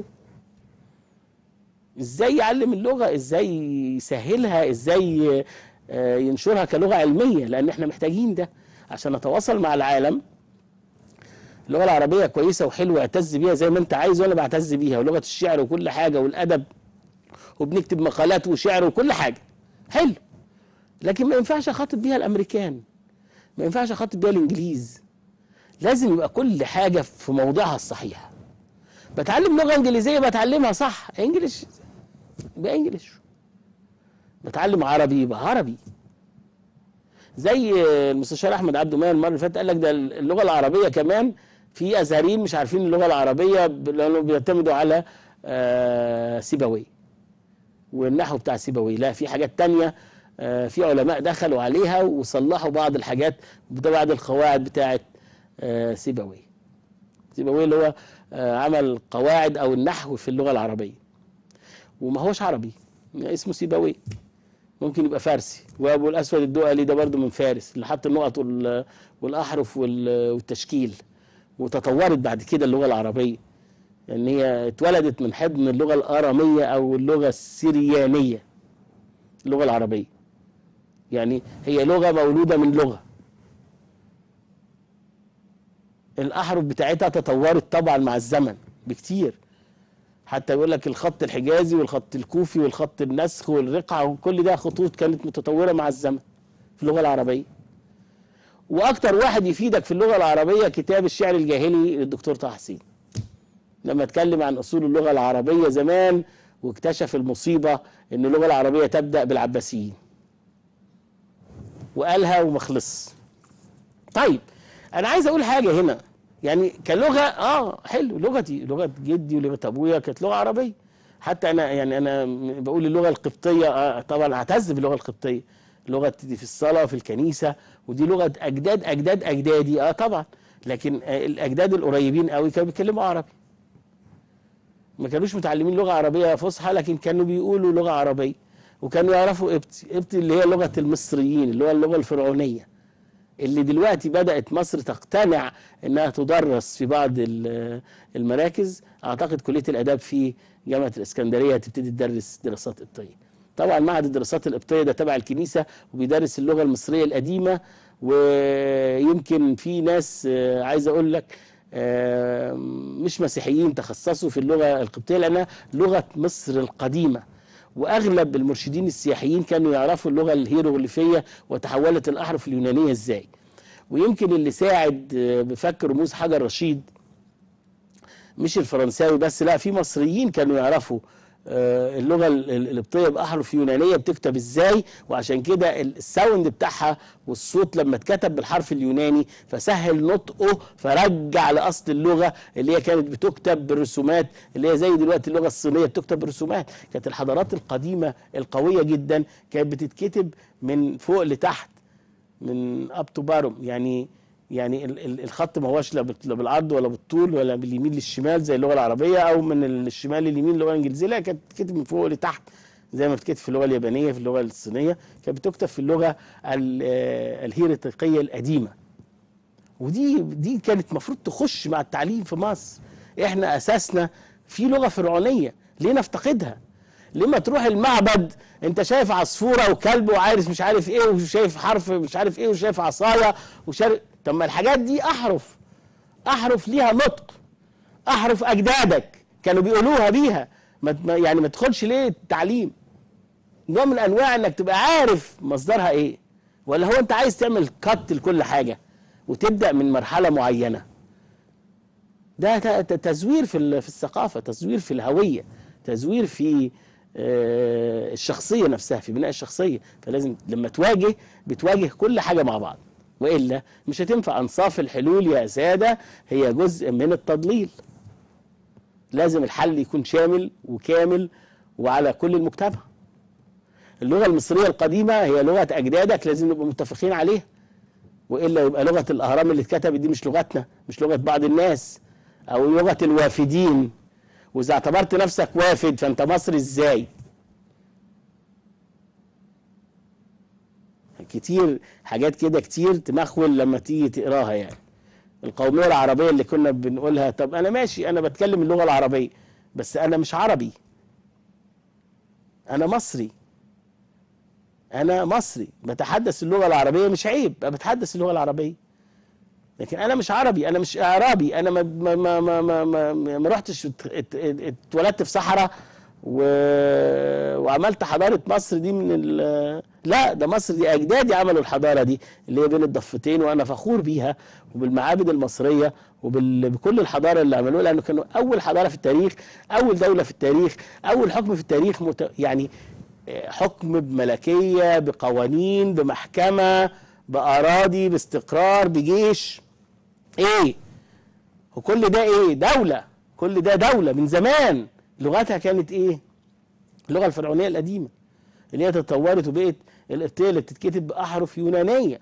ازاي يعلم اللغه ازاي يسهلها ازاي آه، ينشرها كلغه علميه لان احنا محتاجين ده عشان نتواصل مع العالم اللغه العربيه كويسه وحلوه اعتز بيها زي ما انت عايز وانا بعتز بيها ولغه الشعر وكل حاجه والادب وبنكتب مقالات وشعر وكل حاجه حلو لكن ما ينفعش اخاطب بيها الامريكان ما ينفعش اخاطب بيها الانجليز لازم يبقى كل حاجه في موضعها الصحيح بتعلم لغه انجليزيه بتعلمها صح انجليش يبقى انجليش بتعلم عربي يبقى عربي زي المستشار احمد عبد المنعم المره اللي فاتت قال لك ده اللغه العربيه كمان في ازهريين مش عارفين اللغه العربيه ب- لانه بيعتمدوا على آه، سيبويه والنحو بتاع سيبويه لا في حاجات تانية آه، في علماء دخلوا عليها وصلحوا بعض الحاجات بعض القواعد بتاعت آه، سيبويه سيبويه اللي هو آه، عمل قواعد او النحو في اللغه العربيه وما هوش عربي اسمه سيبويه ممكن يبقى فارسي وابو الاسود الدؤلي ده برضه من فارس اللي حط النقط وال- والاحرف وال- والتشكيل وتطورت بعد كده اللغه العربيه لان هي اتولدت من حضن اللغه الاراميه او اللغه السريانيه اللغه العربيه يعني هي لغه مولوده من لغه الاحرف بتاعتها تطورت طبعا مع الزمن بكتير حتى يقول لك الخط الحجازي والخط الكوفي والخط النسخ والرقعه وكل ده خطوط كانت متطوره مع الزمن في اللغه العربيه واكتر واحد يفيدك في اللغه العربيه كتاب الشعر الجاهلي للدكتور طه حسين لما اتكلم عن اصول اللغه العربيه زمان واكتشف المصيبه ان اللغه العربيه تبدا بالعباسيين وقالها وما خلص طيب انا عايز اقول حاجه هنا يعني كلغه اه حلو لغتي لغه جدي ولغه ابويا كانت لغه عربيه حتى انا يعني انا م- بقول اللغه القبطيه آه طبعا اعتز باللغه القبطيه لغه دي في الصلاه في الكنيسه ودي لغه اجداد اجداد اجدادي اه طبعا لكن آه الاجداد القريبين قوي كانوا بيتكلموا عربي ما كانوش متعلمين لغه عربيه فصحى لكن كانوا بيقولوا لغه عربيه وكانوا يعرفوا قبطي قبطي اللي هي لغه المصريين اللي هو اللغه الفرعونيه اللي دلوقتي بدأت مصر تقتنع انها تدرس في بعض ال- المراكز اعتقد كلية الاداب في جامعة الاسكندرية هتبتدي تدرس دراسات قبطية طبعا معهد الدراسات القبطية ده تبع الكنيسة وبيدرس اللغة المصرية القديمة ويمكن في ناس آه، عايز اقول لك آه، مش مسيحيين تخصصوا في اللغة القبطية لأنها لغة مصر القديمة واغلب المرشدين السياحيين كانوا يعرفوا اللغه الهيروغليفيه وتحولت الاحرف اليونانيه ازاي ويمكن اللي ساعد آه، بفك رموز حجر رشيد مش الفرنساوي بس لا في مصريين كانوا يعرفوا آه، اللغه ال- ال- القبطيه باحرف يونانيه بتكتب ازاي وعشان كده ال- الساوند بتاعها والصوت لما اتكتب بالحرف اليوناني فسهل نطقه فرجع لاصل اللغه اللي هي كانت بتكتب بالرسومات اللي هي زي دلوقتي اللغه الصينيه بتكتب بالرسومات كانت الحضارات القديمه القويه جدا كانت بتتكتب من فوق لتحت من اب تو بارم يعني يعني ال- ال- الخط ما هوش لا بال- لا بالعرض ولا بالطول ولا باليمين للشمال زي اللغه العربيه او من الشمال لليمين اللغه الانجليزيه لا كانت بتتكتب من فوق لتحت زي ما بتتكتب في اللغه اليابانيه في اللغه الصينيه كانت بتكتب في اللغه ال- آه، الهيرتقيه القديمه ودي دي كانت المفروض تخش مع التعليم في مصر احنا اساسنا في لغه فرعونيه ليه نفتقدها لما تروح المعبد انت شايف عصفوره وكلب وعارف مش عارف ايه وشايف حرف مش عارف ايه وشايف عصايه وشايف طب ما الحاجات دي احرف احرف ليها نطق احرف اجدادك كانوا بيقولوها بيها ما ما- يعني ما تدخلش ليه التعليم نوع من انواع انك تبقى عارف مصدرها ايه ولا هو انت عايز تعمل كت لكل حاجه وتبدا من مرحله معينه ده ت- ت- تزوير في ال- في الثقافه تزوير في الهويه تزوير في آه، الشخصيه نفسها في بناء الشخصيه فلازم لما تواجه بتواجه كل حاجه مع بعض والا مش هتنفع انصاف الحلول يا ساده هي جزء من التضليل لازم الحل يكون شامل وكامل وعلى كل المجتمع اللغه المصريه القديمه هي لغه اجدادك لازم نبقى متفقين عليها والا يبقى لغه الاهرام اللي اتكتبت دي مش لغتنا مش لغه بعض الناس او لغه الوافدين واذا اعتبرت نفسك وافد فانت مصري ازاي كتير حاجات كده كتير تمخول لما تيجي تقراها يعني القوميه العربيه اللي كنا بنقولها طب انا ماشي انا بتكلم اللغه العربيه بس انا مش عربي انا مصري انا مصري بتحدث اللغه العربيه مش عيب أنا بتحدث اللغه العربيه لكن انا مش عربي انا مش اعرابي انا ما ما ما ما ما, ما, ما, ما رحتش ات- ات- ات- اتولدت في صحراء و... وعملت حضاره مصر دي من ال... لا ده مصر دي اجدادي عملوا الحضاره دي اللي هي بين الضفتين وانا فخور بيها وبالمعابد المصريه وبكل الحضاره اللي عملوها لانه كانوا اول حضاره في التاريخ اول دوله في التاريخ اول حكم في التاريخ مت... يعني حكم بملكيه بقوانين بمحكمه باراضي باستقرار بجيش ايه وكل ده ايه دولة كل ده دولة من زمان لغتها كانت ايه اللغة الفرعونية القديمة اللي هي تطورت وبقت القبطية اللي بتتكتب بأحرف يونانية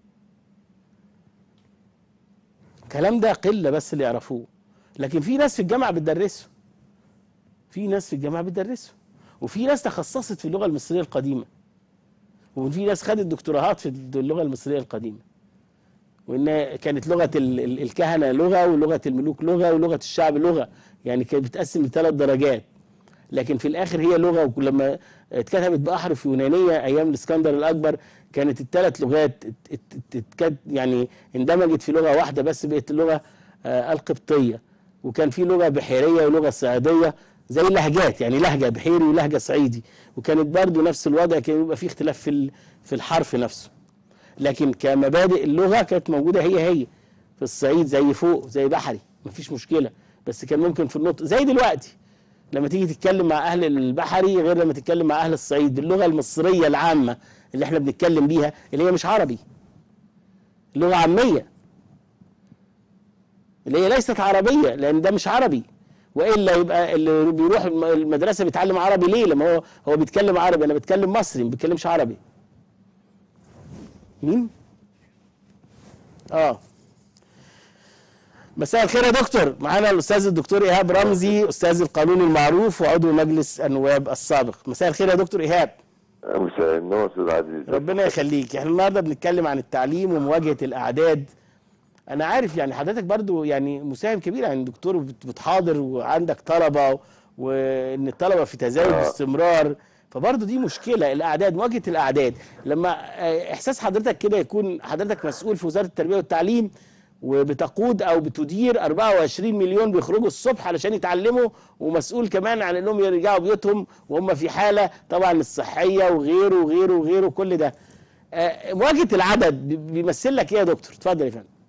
الكلام ده قلة بس اللي يعرفوه لكن في ناس في الجامعة بتدرسه في ناس في الجامعة بتدرسه وفي ناس تخصصت في اللغة المصرية القديمة وفي ناس خدت دكتوراهات في اللغة المصرية القديمة وان كانت لغه ال- ال- الكهنه لغه ولغه الملوك لغه ولغه الشعب لغه يعني كانت بتقسم لثلاث درجات لكن في الاخر هي لغه ولما اتكتبت باحرف يونانيه ايام الاسكندر الاكبر كانت الثلاث لغات ات- ات- ات- اتكت- يعني اندمجت في لغه واحده بس بقت اللغه آه، القبطيه وكان في لغه بحيريه ولغه صعيديه زي اللهجات يعني لهجه بحيري ولهجه صعيدي وكانت برضو نفس الوضع كان يبقى في اختلاف في ال- في الحرف نفسه لكن كمبادئ اللغه كانت موجوده هي هي في الصعيد زي فوق زي بحري مفيش مشكله بس كان ممكن في النطق زي دلوقتي لما تيجي تتكلم مع اهل البحري غير لما تتكلم مع اهل الصعيد باللغه المصريه العامه اللي احنا بنتكلم بيها اللي هي مش عربي لغه عاميه اللي هي ليست عربيه لان ده مش عربي والا يبقى اللي بيروح الم- المدرسه بيتعلم عربي ليه لما هو هو بيتكلم عربي انا بتكلم مصري ما بتكلمش عربي مين اه مساء الخير يا دكتور معانا الاستاذ الدكتور ايهاب رمزي استاذ القانون المعروف وعضو مجلس النواب السابق مساء الخير يا دكتور ايهاب مساء النور استاذ عزيز ربنا يخليك احنا النهارده بنتكلم عن التعليم ومواجهه الاعداد انا عارف يعني حضرتك برضو يعني مساهم كبير يعني دكتور بت- بتحاضر وعندك طلبه وان الطلبه في تزايد آه. باستمرار فبرضه دي مشكله الاعداد مواجهه الاعداد لما آه، احساس حضرتك كده يكون حضرتك مسؤول في وزاره التربيه والتعليم وبتقود او بتدير 24 مليون بيخرجوا الصبح علشان يتعلموا ومسؤول كمان عن انهم يرجعوا بيوتهم وهم في حاله طبعا الصحيه وغيره وغيره وغيره كل ده آه، مواجهه العدد بي- بيمثل لك ايه يا دكتور اتفضل يا فندم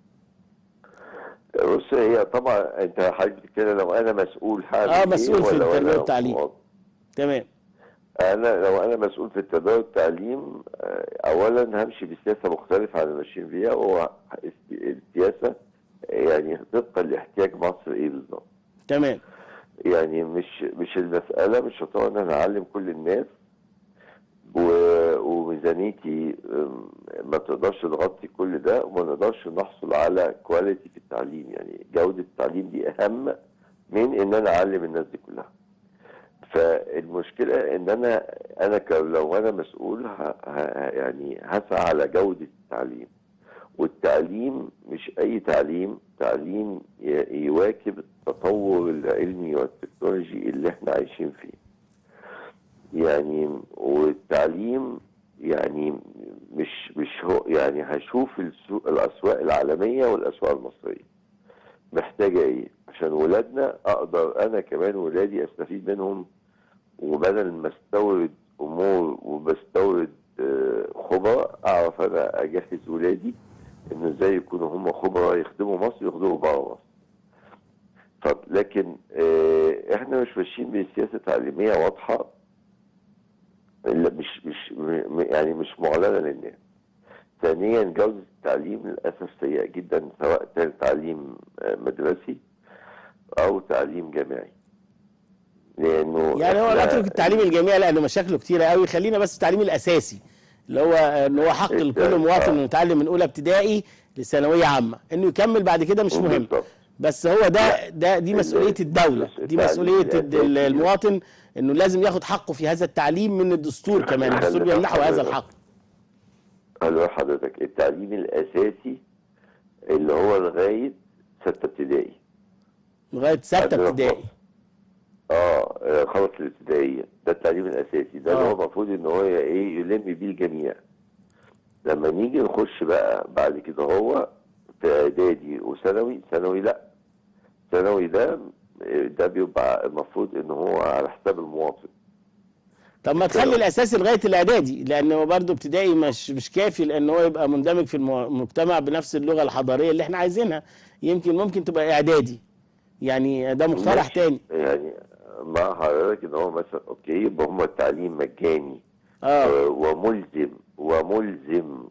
بص هي طبعا انت حضرتك بتتكلم لو انا مسؤول حاجه آه، مسؤول في التربية والتعليم. موظف. تمام انا لو انا مسؤول في التربيه والتعليم آه، اولا همشي بسياسه مختلفه عن اللي ماشيين فيها وهو السياسه يعني طبقا لاحتياج مصر ايه بالظبط تمام يعني مش مش المسألة مش هتقعد ان انا اعلم كل الناس و- وميزانيتي أم، ما تقدرش تغطي كل ده وما نقدرش نحصل على كواليتي في التعليم يعني جودة التعليم دي اهم من ان انا اعلم الناس دي كلها فالمشكلة ان انا انا ك- لو انا مسؤول ه- ه- يعني هسعى على جودة التعليم والتعليم مش اي تعليم تعليم ي- يواكب التطور العلمي والتكنولوجي اللي احنا عايشين فيه يعني والتعليم يعني مش مش هو يعني هشوف السوق الاسواق العالميه والاسواق المصريه محتاجه ايه عشان ولادنا اقدر انا كمان ولادي استفيد منهم وبدل ما استورد امور وبستورد آه، خبراء اعرف انا اجهز ولادي انه ازاي يكونوا هم خبراء يخدموا مصر ويخدموا بره مصر. طب لكن آه، احنا مش ماشيين بسياسه تعليميه واضحه لا مش مش م- يعني مش معلنه للناس. ثانيا جوده التعليم للاسف سيئه جدا سواء كان تعليم آه، مدرسي او تعليم جامعي. لانه يعني هو إحنا- نترك التعليم الجامعي لانه مشاكله كتيره قوي خلينا بس التعليم الاساسي اللي هو ان هو حق لكل الت- مواطن آه. انه يتعلم من اولى ابتدائي لثانويه عامه انه يكمل بعد كده مش مهم بالضبط. بس هو ده ده دي ال- مسؤوليه الدوله بس دي التعليم مسؤوليه الد- الأساسي- المواطن انه لازم ياخد حقه في هذا التعليم من الدستور كمان الدستور خلي بيمنحه هذا حضرتك. الحق قالوا حضرتك التعليم الاساسي اللي هو لغايه سته ابتدائي لغايه سته عندنا في ابتدائي مصر. اه آه، خلص الابتدائيه ده التعليم الاساسي ده اللي آه. هو المفروض ان هو ايه يلم بيه الجميع لما نيجي نخش بقى بعد كده هو في اعدادي وثانوي ثانوي لا ثانوي ده ده بيبقى المفروض ان هو على حساب المواطن طب ما تخلي الاساسي لغايه الاعدادي لانه برضه ابتدائي مش مش كافي لان هو يبقى مندمج في المو- المجتمع بنفس اللغه الحضاريه اللي احنا عايزينها يمكن ممكن تبقى اعدادي يعني ده مقترح ماشي. تاني يعني مع حضرتك ان هو مثلا اوكي يبقى هم التعليم مجاني اه آه، وملزم وملزم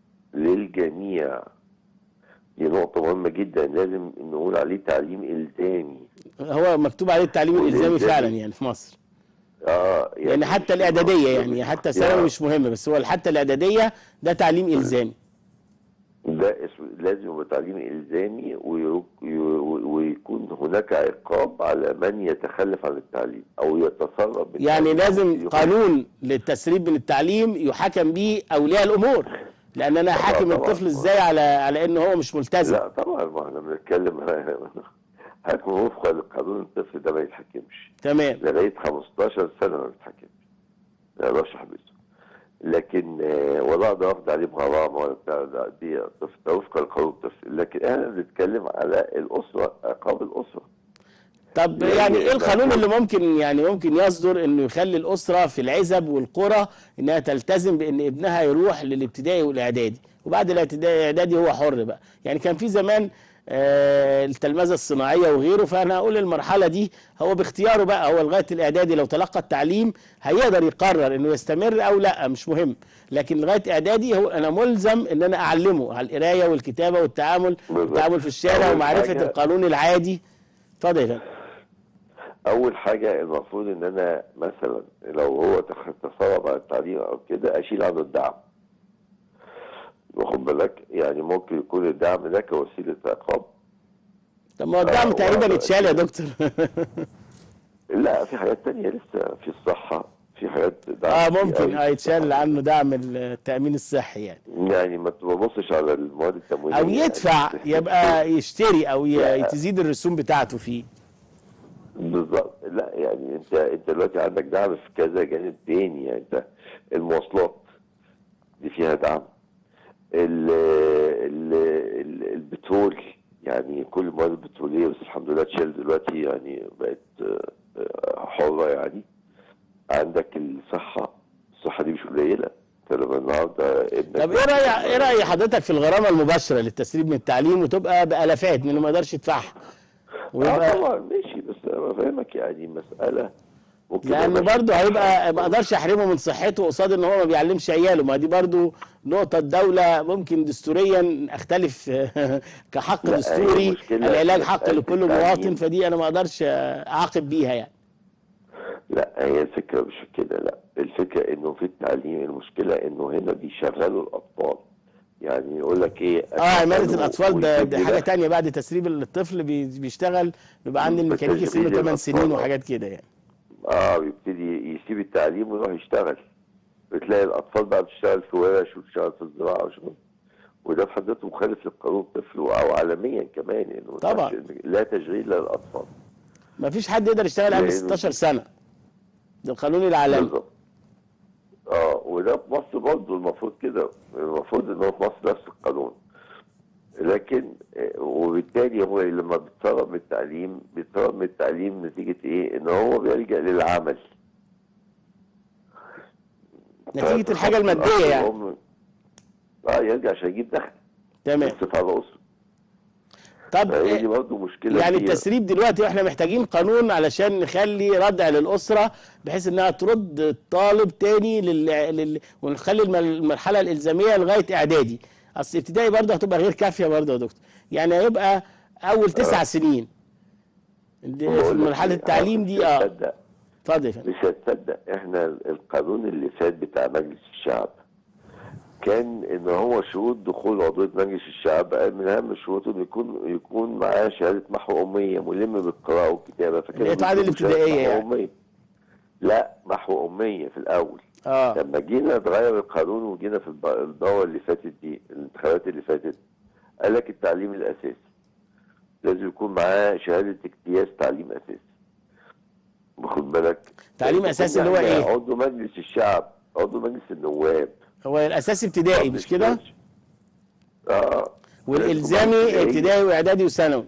للجميع دي نقطة مهمة جدا لازم نقول عليه تعليم إلزامي هو مكتوب عليه التعليم الالزامي والإلزامي. فعلا يعني في مصر اه يعني حتى مش- الاعداديه مش يعني حتى اختيار. ثانوي مش مهم بس هو حتى الاعداديه ده تعليم الزامي ده اسمه لازم يبقى تعليم إلزامي ويرك- وي- ويكون هناك عقاب على من يتخلف عن التعليم أو يتسرب من يعني التعليم. لازم يخش- قانون للتسريب من التعليم يحكم به اولياء الامور لان انا طبعاً، حاكم طبعاً. الطفل ازاي على على ان هو مش ملتزم لا طبعا ما احنا بنتكلم حكم وفقا لقانون الطفل ده ما يتحكمش تمام لغايه 15 سنه ما بيتحكمش ما يقدرش يحبسه لكن آه، ولا اقدر اخد عليه بغرامه ولا بتاع ده دي طفل ده وفقا لقانون الطفل لكن احنا بنتكلم على الاسره عقاب الاسره طب يعني يعني ايه القانون المفروض- اللي ممكن يعني ممكن يصدر انه يخلي الاسره في العزب والقرى انها تلتزم بان ابنها يروح للابتدائي والاعدادي وبعد الابتدائي والاعدادي هو حر بقى يعني كان في زمان آه التلمذه الصناعيه وغيره فانا اقول المرحله دي هو باختياره بقى هو لغايه الاعدادي لو تلقى التعليم هيقدر يقرر انه يستمر او لا مش مهم لكن لغايه اعدادي هو انا ملزم ان انا اعلمه على القرايه والكتابه والتعامل بالظبط. والتعامل في الشارع أول ومعرفه حاجة- القانون العادي اتفضل يا فندم اول حاجه المفروض ان انا مثلا لو هو تخ- تسرب على التعليم او كده اشيل عنه الدعم واخد بالك يعني ممكن يكون الدعم ده كوسيله عقاب طب ما هو الدعم آه، تقريبا وأنا اتشال يا أكيد. دكتور لا في حاجات تانية لسه في الصحه في حاجات دعم اه كتير ممكن أوي اه في يتشال الصحة. عنه دعم التامين الصحي يعني يعني ما تبصش على المواد التموينيه او يدفع يعني. يبقى يشتري او ي- لا. تزيد الرسوم بتاعته فيه بالظبط لا يعني انت انت دلوقتي عندك دعم في كذا جانب تاني يعني انت المواصلات دي فيها دعم ال ال ال البترول يعني كل المواد البتروليه بس الحمد لله اتشال دلوقتي يعني بقت آه، حره يعني عندك الصحه الصحه دي مش قليله انت لما النهارده ابنك طب ايه راي ايه راي حضرتك في الغرامه المباشره للتسريب من التعليم وتبقى بالافات من ما يقدرش يدفعها اه ويبقى طبعا ماشي بس انا بفهمك يعني مساله ممكن لان ما برضه هيبقى ما اقدرش احرمه من صحته قصاد ان هو ما بيعلمش عياله ما دي برضه نقطه الدوله ممكن دستوريا اختلف كحق لا، هي دستوري المشكلة العلاج في حق مسألة لكل التعليم. مواطن فدي انا ما اقدرش اعاقب بيها يعني لا هي الفكرة مش في كده لا الفكرة انه في التعليم المشكلة انه هنا بيشغلوا الاطفال يعني يقول لك ايه اه عماله أشغله الاطفال ده, ده ويجيب حاجه لي تانية بعد تسريب الطفل بي- بيشتغل بيبقى عند بس الميكانيكي سنه تشغيل 8 سنين الأطفال. وحاجات كده يعني اه ويبتدي يسيب التعليم ويروح يشتغل بتلاقي الاطفال بقى بتشتغل في ورش وتشتغل في الزراعة وشغل وده في حد ذاته مخالف لقانون الطفل او عالميا كمان انه طبعا. تش- لا تشغيل للاطفال ما فيش حد يقدر يشتغل قبل لأنه- 16 سنه ده القانون العالمي بالظبط اه وده في مصر برضه المفروض كده المفروض ان هو في مصر نفس القانون لكن آه، وبالتالي هو لما بيتسرب من التعليم بيتسرب من التعليم نتيجه ايه؟ ان هو بيلجا للعمل نتيجه الحاجه الماديه يعني الأم- اه يرجع عشان يجيب دخل تمام يصرف على اسره طب فهي دي آه، برضه مشكله يعني كبيرة. التسريب دلوقتي واحنا محتاجين قانون علشان نخلي ردع للاسره بحيث انها ترد الطالب تاني لل... لل... ونخلي الم- المرحله الالزاميه لغايه اعدادي اصل ابتدائي برضه هتبقى غير كافيه برضه يا دكتور يعني هيبقى اول تسع سنين دي- في بقول لك مرحله إيه، التعليم مش دي اه هتصدق اتفضل يا فندم مش هتصدق احنا القانون اللي فات بتاع مجلس الشعب كان ان هو شروط دخول عضويه مجلس الشعب من اهم الشروط انه يكون يكون معاه شهاده محو اميه ملم بالقراءه والكتابه فكان اللي هي تعادل بيديله شهادة الابتدائية محو يعني. أمية. لا محو اميه في الاول اه لما جينا نغير القانون وجينا في الب- الدوره اللي فاتت دي الانتخابات اللي فاتت قال لك التعليم الاساسي لازم يكون معاه شهاده اجتياز تعليم اساسي واخد بالك تعليم أساسي اللي هو إيه؟ عضو مجلس الشعب عضو مجلس النواب هو الاساسي ابتدائي مش كده اه والالزامي ابتدائي واعدادي وثانوي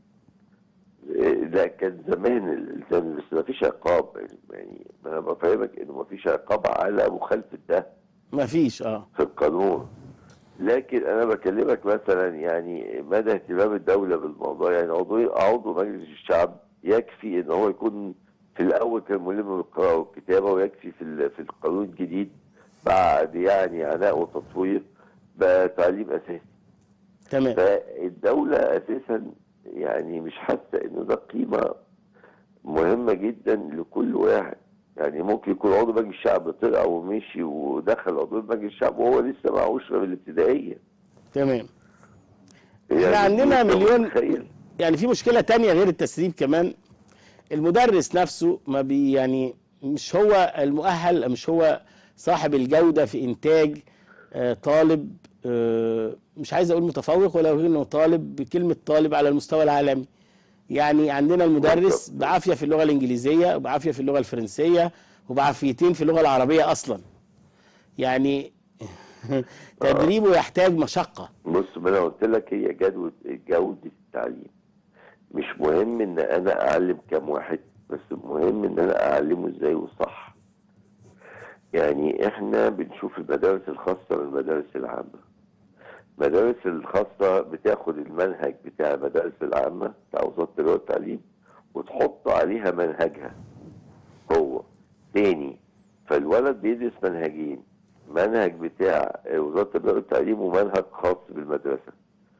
إيه، ده كان زمان الالزام بس ما فيش عقاب يعني انا بفهمك انه ما فيش عقاب على مخالفه ده مفيش اه في القانون لكن انا بكلمك مثلا يعني مدى اهتمام الدوله بالموضوع يعني عضو عضو مجلس الشعب يكفي ان هو يكون في الاول كان ملم بالقراءه والكتابه ويكفي في ال- في القانون الجديد بعد يعني عناء وتطوير بقى تعليم اساسي تمام فالدوله اساسا يعني مش حاسه انه ده قيمه مهمه جدا لكل واحد يعني ممكن يكون عضو مجلس الشعب طلع ومشي ودخل عضو مجلس الشعب وهو لسه معهوش من الابتدائيه تمام يعني عندنا أنت مليون- متخيل؟ يعني في مشكله تانية غير التسريب كمان المدرس نفسه ما بي يعني مش هو المؤهل مش هو صاحب الجوده في انتاج آه، طالب آه، مش عايز اقول متفوق ولو انه طالب بكلمه طالب على المستوى العالمي يعني عندنا المدرس بعافيه في اللغه الانجليزيه وبعافيه في اللغه الفرنسيه وبعافيتين في اللغه العربيه اصلا يعني تدريبه يحتاج مشقه بص ما انا قلت لك هي جدوى جوده التعليم مش مهم ان انا اعلم كام واحد بس المهم ان انا اعلمه ازاي وصح يعني احنا بنشوف المدارس الخاصه من المدارس العامه المدارس الخاصه بتاخد المنهج بتاع المدارس العامه بتاع وزاره التربيه والتعليم وتحط عليها منهجها هو تاني فالولد بيدرس منهجين منهج بتاع وزاره التربيه والتعليم ومنهج خاص بالمدرسه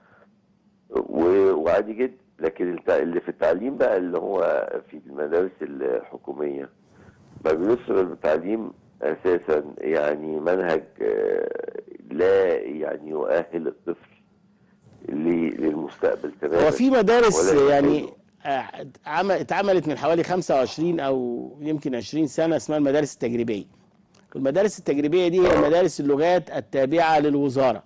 و- وعادي جدا لكن الت- اللي في التعليم بقى اللي هو في المدارس الحكوميه ما بيصر التعليم اساسا يعني منهج آه، لا يعني يؤهل الطفل ل- للمستقبل تماما هو في مدارس ولا يعني يؤهله. آه، عم- اتعملت من حوالي 25 او يمكن 20 سنه اسمها المدارس التجريبيه والمدارس التجريبيه دي هي مدارس اللغات التابعه للوزاره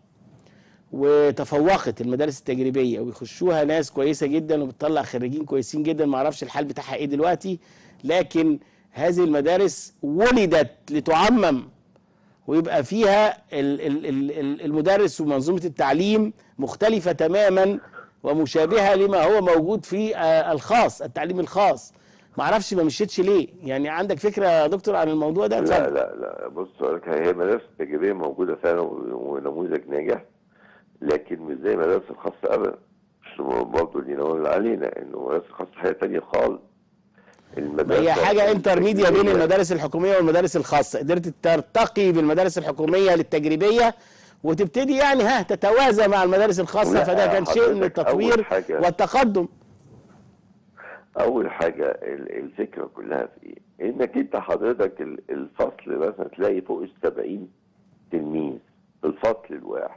وتفوقت المدارس التجريبيه وبيخشوها ناس كويسه جدا وبتطلع خريجين كويسين جدا ما اعرفش الحال بتاعها ايه دلوقتي لكن هذه المدارس ولدت لتعمم ويبقى فيها ال- ال- ال- ال- المدرس ومنظومة التعليم مختلفة تماما ومشابهة لما هو موجود في آه، الخاص التعليم الخاص ما اعرفش ما مشيتش ليه يعني عندك فكرة يا دكتور عن الموضوع ده لا اتفضل. لا لا بص أقول لك هي مدارس التجريبيه موجوده فعلا و- ونموذج ناجح لكن مش زي المدارس الخاصه ابدا مش برضه دي نقول علينا انه المدارس الخاصه حاجه ثانيه خالص ما المدارس هي حاجة انترميديا بين التجريبية- المدارس الحكومية والمدارس الخاصة قدرت ترتقي بالمدارس الحكومية للتجريبية وتبتدي يعني ها تتوازى مع المدارس الخاصة لا، فده كان شيء من حضرتك أول التطوير حاجة- والتقدم اول حاجه ال- الفكره كلها في ايه؟ انك انت حضرتك ال- الفصل مثلا تلاقي فوق ال 70 تلميذ في الفصل الواحد.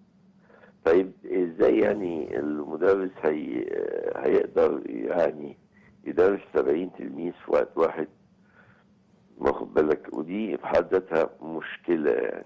طيب ازاي يعني المدرس هي هيقدر يعني يدرس 70 تلميذ في وقت واحد؟ واخد بالك ودي في حد ذاتها مشكله يعني.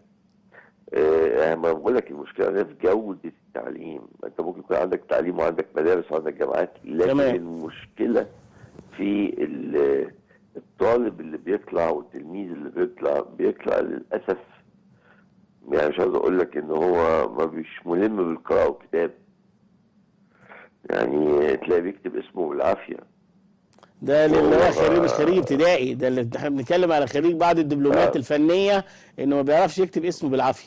آه، ما بقول لك المشكله ده في جوده التعليم انت ممكن يكون عندك تعليم وعندك مدارس وعندك جامعات لكن تمام. المشكله في ال- الطالب اللي بيطلع والتلميذ اللي بيطلع بيطلع للاسف يعني مش عايز اقول لك ان هو ما بيش ملم بالقراءه والكتاب يعني تلاقي بيكتب اسمه بالعافيه ده اللي هو هو- خريج مش خريج ابتدائي ده اللي احنا بنتكلم على خريج بعض الدبلومات آه. الفنيه انه ما بيعرفش يكتب اسمه بالعافيه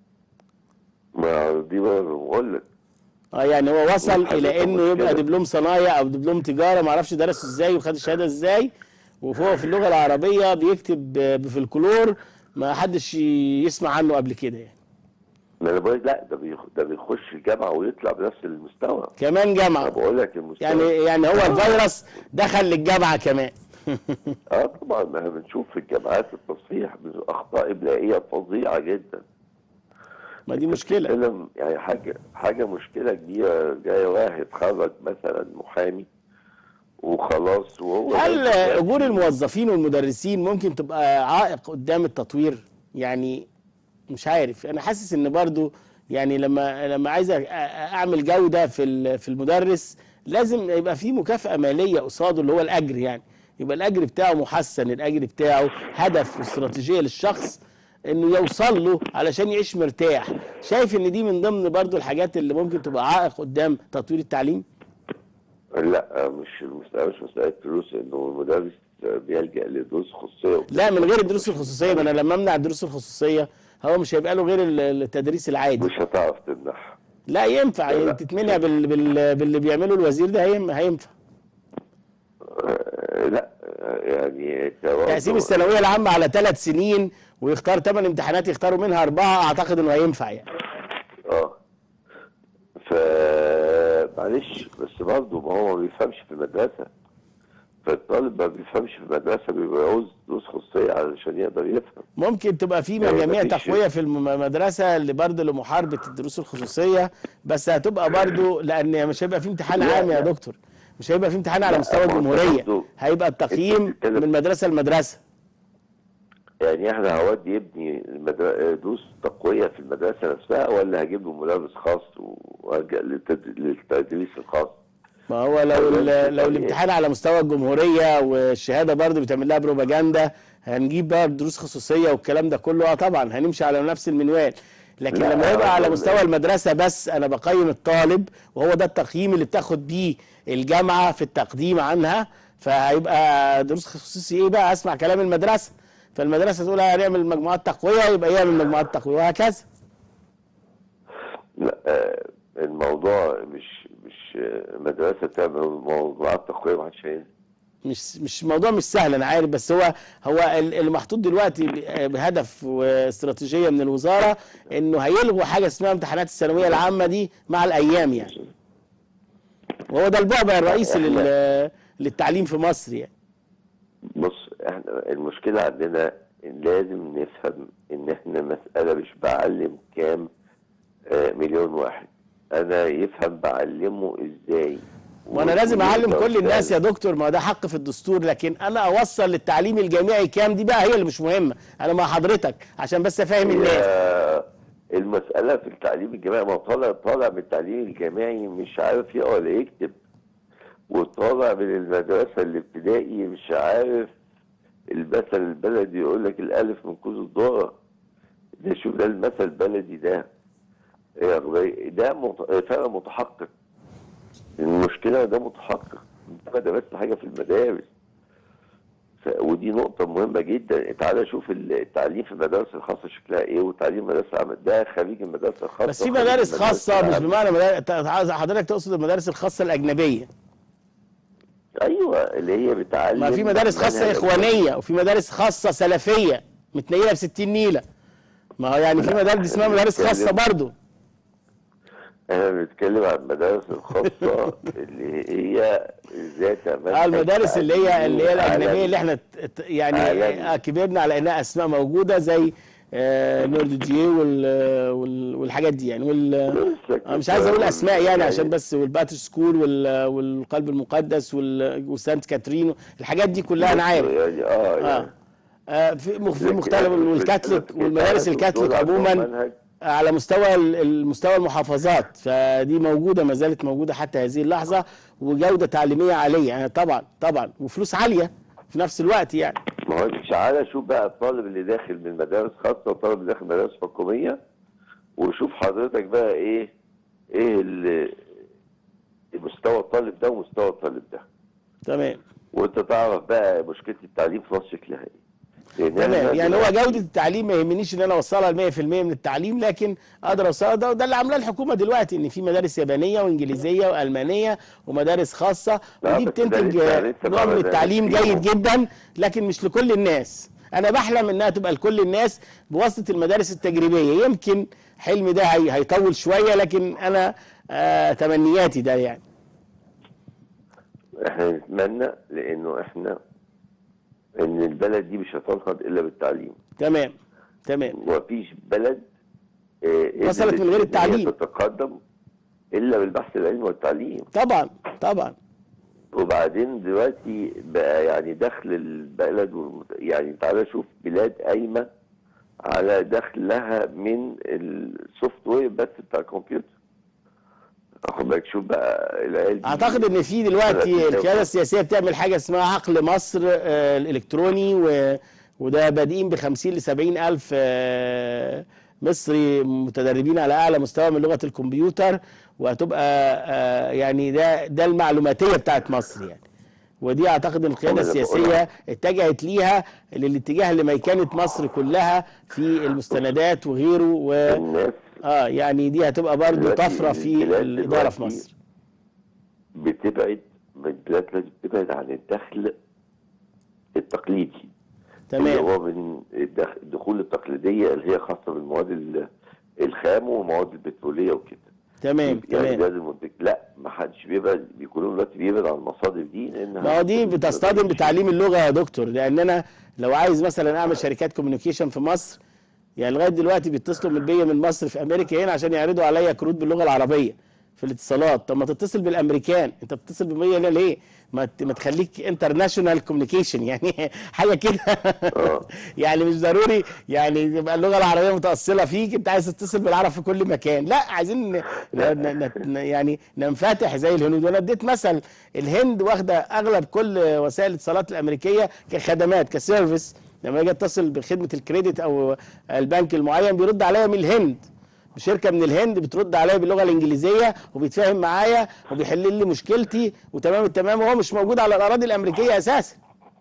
ما دي برضه بقول لك اه يعني هو وصل والحاجة الى انه يبقى مشكلة. دبلوم صنايع او دبلوم تجاره ما اعرفش درس ازاي وخد الشهاده ازاي وهو في اللغه العربيه بيكتب ب- بفلكلور ما حدش ي- يسمع عنه قبل كده يعني ما انا بقول لا ده بيخ... ده بيخش الجامعه ويطلع بنفس المستوى كمان انا جامعه بقول لك المستوى يعني يعني هو الفيروس دخل للجامعه كمان اه طبعا ما احنا بنشوف في الجامعات التصحيح من اخطاء ابلائيه فظيعه جدا ما دي مشكله بتتكلم يعني حاجه حاجه مشكله كبيره جايه واحد خرج مثلا محامي وخلاص وهو هل ده- اجور الموظفين والمدرسين ممكن تبقى عائق قدام التطوير يعني مش عارف انا حاسس ان برضو يعني لما لما عايز أ- اعمل جوده في ال- في المدرس لازم يبقى في مكافاه ماليه قصاده اللي هو الاجر يعني يبقى الاجر بتاعه محسن الاجر بتاعه هدف واستراتيجيه للشخص انه يوصل له علشان يعيش مرتاح شايف ان دي من ضمن برضو الحاجات اللي ممكن تبقى عائق قدام تطوير التعليم لا مش المسألة مش مسألة فلوس انه المدرس بيلجأ لدروس خصوصية لا من غير الدروس الخصوصيه ما انا لما امنع الدروس الخصوصيه هو مش هيبقى له غير ال- التدريس العادي مش هتعرف تمنعها لا ينفع لا. تتمنع بال... بال... باللي بيعمله الوزير ده هيم... هينفع آه، لا آه، يعني كبرضه- تقسيم الثانويه العامه على ثلاث سنين ويختار ثمان امتحانات يختاروا منها اربعه اعتقد انه هينفع يعني اه ف معلش بس برضه ما هو ما بيفهمش في المدرسة فالطالب ما بيفهمش في المدرسة بيبقى عاوز دروس خصوصية علشان يقدر يفهم ممكن تبقى في لا، مجاميع مفيش. تقويه في الم- المدرسه اللي برضه لمحاربه الدروس الخصوصيه بس هتبقى برضه لان مش هيبقى في امتحان لا، عام يا لا. دكتور مش هيبقى في امتحان على لا، مستوى ما هو الجمهوريه برضه هيبقى التقييم بتتكلم- من مدرسه لمدرسه يعني احنا هودي يبني المدر... دروس تقوية في المدرسة نفسها ولا هجيب له مدرس خاص وارجع للتد... للتدريس الخاص ما هو لو طيب، ال- لو طيب. الامتحان على مستوى الجمهوريه والشهاده برضه بتعمل لها بروباجندا هنجيب بقى دروس خصوصيه والكلام ده كله اه طبعا هنمشي على نفس المنوال لكن لا، لما يبقى على لا. مستوى المدرسه بس انا بقيم الطالب وهو ده التقييم اللي بتاخد بيه الجامعه في التقديم عنها فهيبقى دروس خصوصي ايه بقى اسمع كلام المدرسه فالمدرسه تقول هنعمل مجموعات تقويه يبقى يعمل مجموعات تقويه وهكذا لا آه، الموضوع مش مش آه، مدرسة تعمل موضوعات تقوية محدش هينزل مش مش موضوع مش سهل انا عارف بس هو هو ال- اللي محطوط دلوقتي ب- بهدف واستراتيجيه من الوزاره انه هيلغوا حاجه اسمها امتحانات الثانويه العامه دي مع الايام يعني وهو ده البعبع الرئيسي لل- للتعليم في مصر يعني بص احنا المشكلة عندنا إن لازم نفهم ان احنا مسألة مش بعلم كام آه، مليون واحد انا يفهم بعلمه ازاي وانا لازم اعلم ويقدر كل الناس يا فعلا. دكتور ما ده حق في الدستور لكن انا اوصل للتعليم الجامعي كام دي بقى هي اللي مش مهمه انا مع حضرتك عشان بس افهم الناس هي المسألة في التعليم الجامعي ما هو طالع طالع من التعليم الجامعي مش عارف يقرا ولا يكتب وطالع من المدرسة الابتدائي مش عارف المثل البلدي يقول لك الألف من كوز الذرة ده شوف ده المثل البلدي ده يا أخباري؟ ده مت- فعلا متحقق المشكلة ده متحقق ده ده بس حاجة في المدارس ف... ودي نقطة مهمة جدا تعالى شوف التعليم في المدارس الخاصة شكلها ايه وتعليم المدارس العامة ده خريج المدارس الخاصة بس في وخريج مدارس المدارس خاصه مش العامة. بمعنى مدارس حضرتك تقصد المدارس الخاصه الاجنبيه ايوه اللي هي بتعلم ما في مدارس خاصة منهج إخوانية وفي مدارس خاصة سلفية متنيلة ب 60 نيلة ما هو يعني في مدارس اسمها مدارس خاصة برضو انا بنتكلم عن المدارس الخاصة اللي هي ذات اه المدارس اللي هي اللي هي الأجنبية عالمي. اللي احنا ت- ت- يعني عالمي. آه كبرنا على إنها أسماء موجودة زي آه نورد جي وال وال- والحاجات دي يعني وال أنا مش عايز أقول أسماء يعني عشان بس والباتش سكول وال والقلب المقدس وال- وسانت كاترين الحاجات دي كلها أنا عارف يعني اه اه يعني آه، في مخ- في لكن مختلف في- والكاثوليك في- والمدارس في- الكاثوليك دول عندهم عموما منهج على مستوى ال- المستوى المحافظات فدي موجوده ما زالت موجوده حتى هذه اللحظه وجوده تعليميه عاليه يعني طبعا طبعا وفلوس عاليه في نفس الوقت يعني ما هو تعالى شوف بقى الطالب اللي داخل من مدارس خاصة والطالب اللي داخل مدارس حكومية وشوف حضرتك بقى ايه ايه ال- مستوى الطالب ده ومستوى الطالب ده تمام وانت تعرف بقى مشكله التعليم في مصر شكلها ايه لأن إحنا تمام يعني هو دلوقتي- جوده التعليم ما يهمنيش ان انا اوصلها ل 100% من التعليم لكن اقدر اوصلها ده وده اللي عاملاه الحكومه دلوقتي ان في مدارس يابانيه وانجليزيه والمانيه ومدارس خاصه لا، ودي بس ده بتنتج لسه- آه، لسه نوع ما من بدأناش التعليم فيهم. جيد جدا لكن مش لكل الناس انا بحلم انها تبقى لكل الناس بواسطه المدارس التجريبيه يمكن حلمي ده هي- هيطول شويه لكن انا آه تمنياتي ده يعني احنا نتمنى لانه احنا ان البلد دي مش هتنهض الا بالتعليم تمام تمام ومفيش بلد آه، وصلت قدرت من غير إن هي التعليم. تتقدم الا بالبحث العلمي والتعليم طبعا طبعا وبعدين دلوقتي بقى يعني دخل البلد والمت- يعني تعالى شوف بلاد قايمه على دخلها من السوفت وير بس بتاع الكمبيوتر اخد بالك شوف بقى العيال دي- اعتقد ان في دلوقتي لا، القياده السياسيه بتعمل حاجه اسمها عقل مصر آه، الالكتروني و... وده بادئين ب 50 ل 70 الف آه، مصري متدربين على اعلى مستوى من لغه الكمبيوتر وهتبقى آه، يعني ده ده المعلوماتيه بتاعت مصر يعني ودي اعتقد ان القياده أنا اللي السياسيه اتجهت ليها للاتجاه لميكنه مصر كلها في المستندات وغيره و الناس اه يعني دي هتبقى برضه دلوقتي طفره في البلاد الاداره في دلوقتي مصر بتبعد البلاد لازم تبعد عن الدخل التقليدي اللي تمام هو من الدخ- الدخول التقليديه اللي هي خاصه بالمواد ال- الخام والمواد البتروليه وكده تمام يعني تمام ده المنتج لا ما حدش بيبعد بيكونوا دلوقتي بيبعد عن المصادر دي لانها ما هو دي بتصطدم بتعليم اللغه يا دكتور لان انا لو عايز مثلا اعمل شركات كوميونيكيشن في مصر يعني لغايه دلوقتي بيتصلوا من بيا من مصر في امريكا هنا عشان يعرضوا عليا كروت باللغه العربيه في الاتصالات طب ما تتصل بالامريكان انت بتتصل بمية هنا ليه ما ت- ما تخليك انترناشونال كوميونيكيشن يعني حاجه كده آه. يعني مش ضروري يعني يبقى اللغه العربيه متاصله فيك انت عايز تتصل بالعرب في كل مكان لا عايزين ن... ن... ن... يعني ننفتح زي الهنود وانا اديت مثل الهند واخده اغلب كل وسائل الاتصالات الامريكيه كخدمات كسيرفيس لما اجي اتصل بخدمه الكريدت او البنك المعين بيرد عليا من الهند شركه من الهند بترد عليا باللغه الانجليزيه وبيتفاهم معايا وبيحل لي مشكلتي وتمام التمام وهو مش موجود على الاراضي الامريكيه اساسا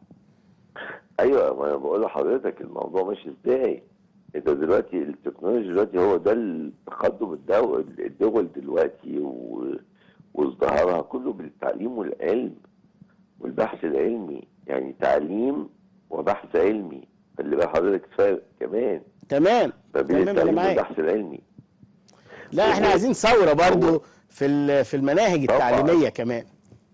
ايوه ما انا بقول لحضرتك الموضوع ماشي ازاي انت دلوقتي التكنولوجيا دلوقتي هو ده التقدم الدول الدول دلوقتي و... وازدهارها كله بالتعليم والعلم والبحث العلمي يعني تعليم وبحث علمي خلي بال حضرتك فرق كمان تمام ما بين تمام انا التعليم معاك والبحث العلمي لا احنا عايزين ثوره برضو في ال- في المناهج طبعاً. التعليميه كمان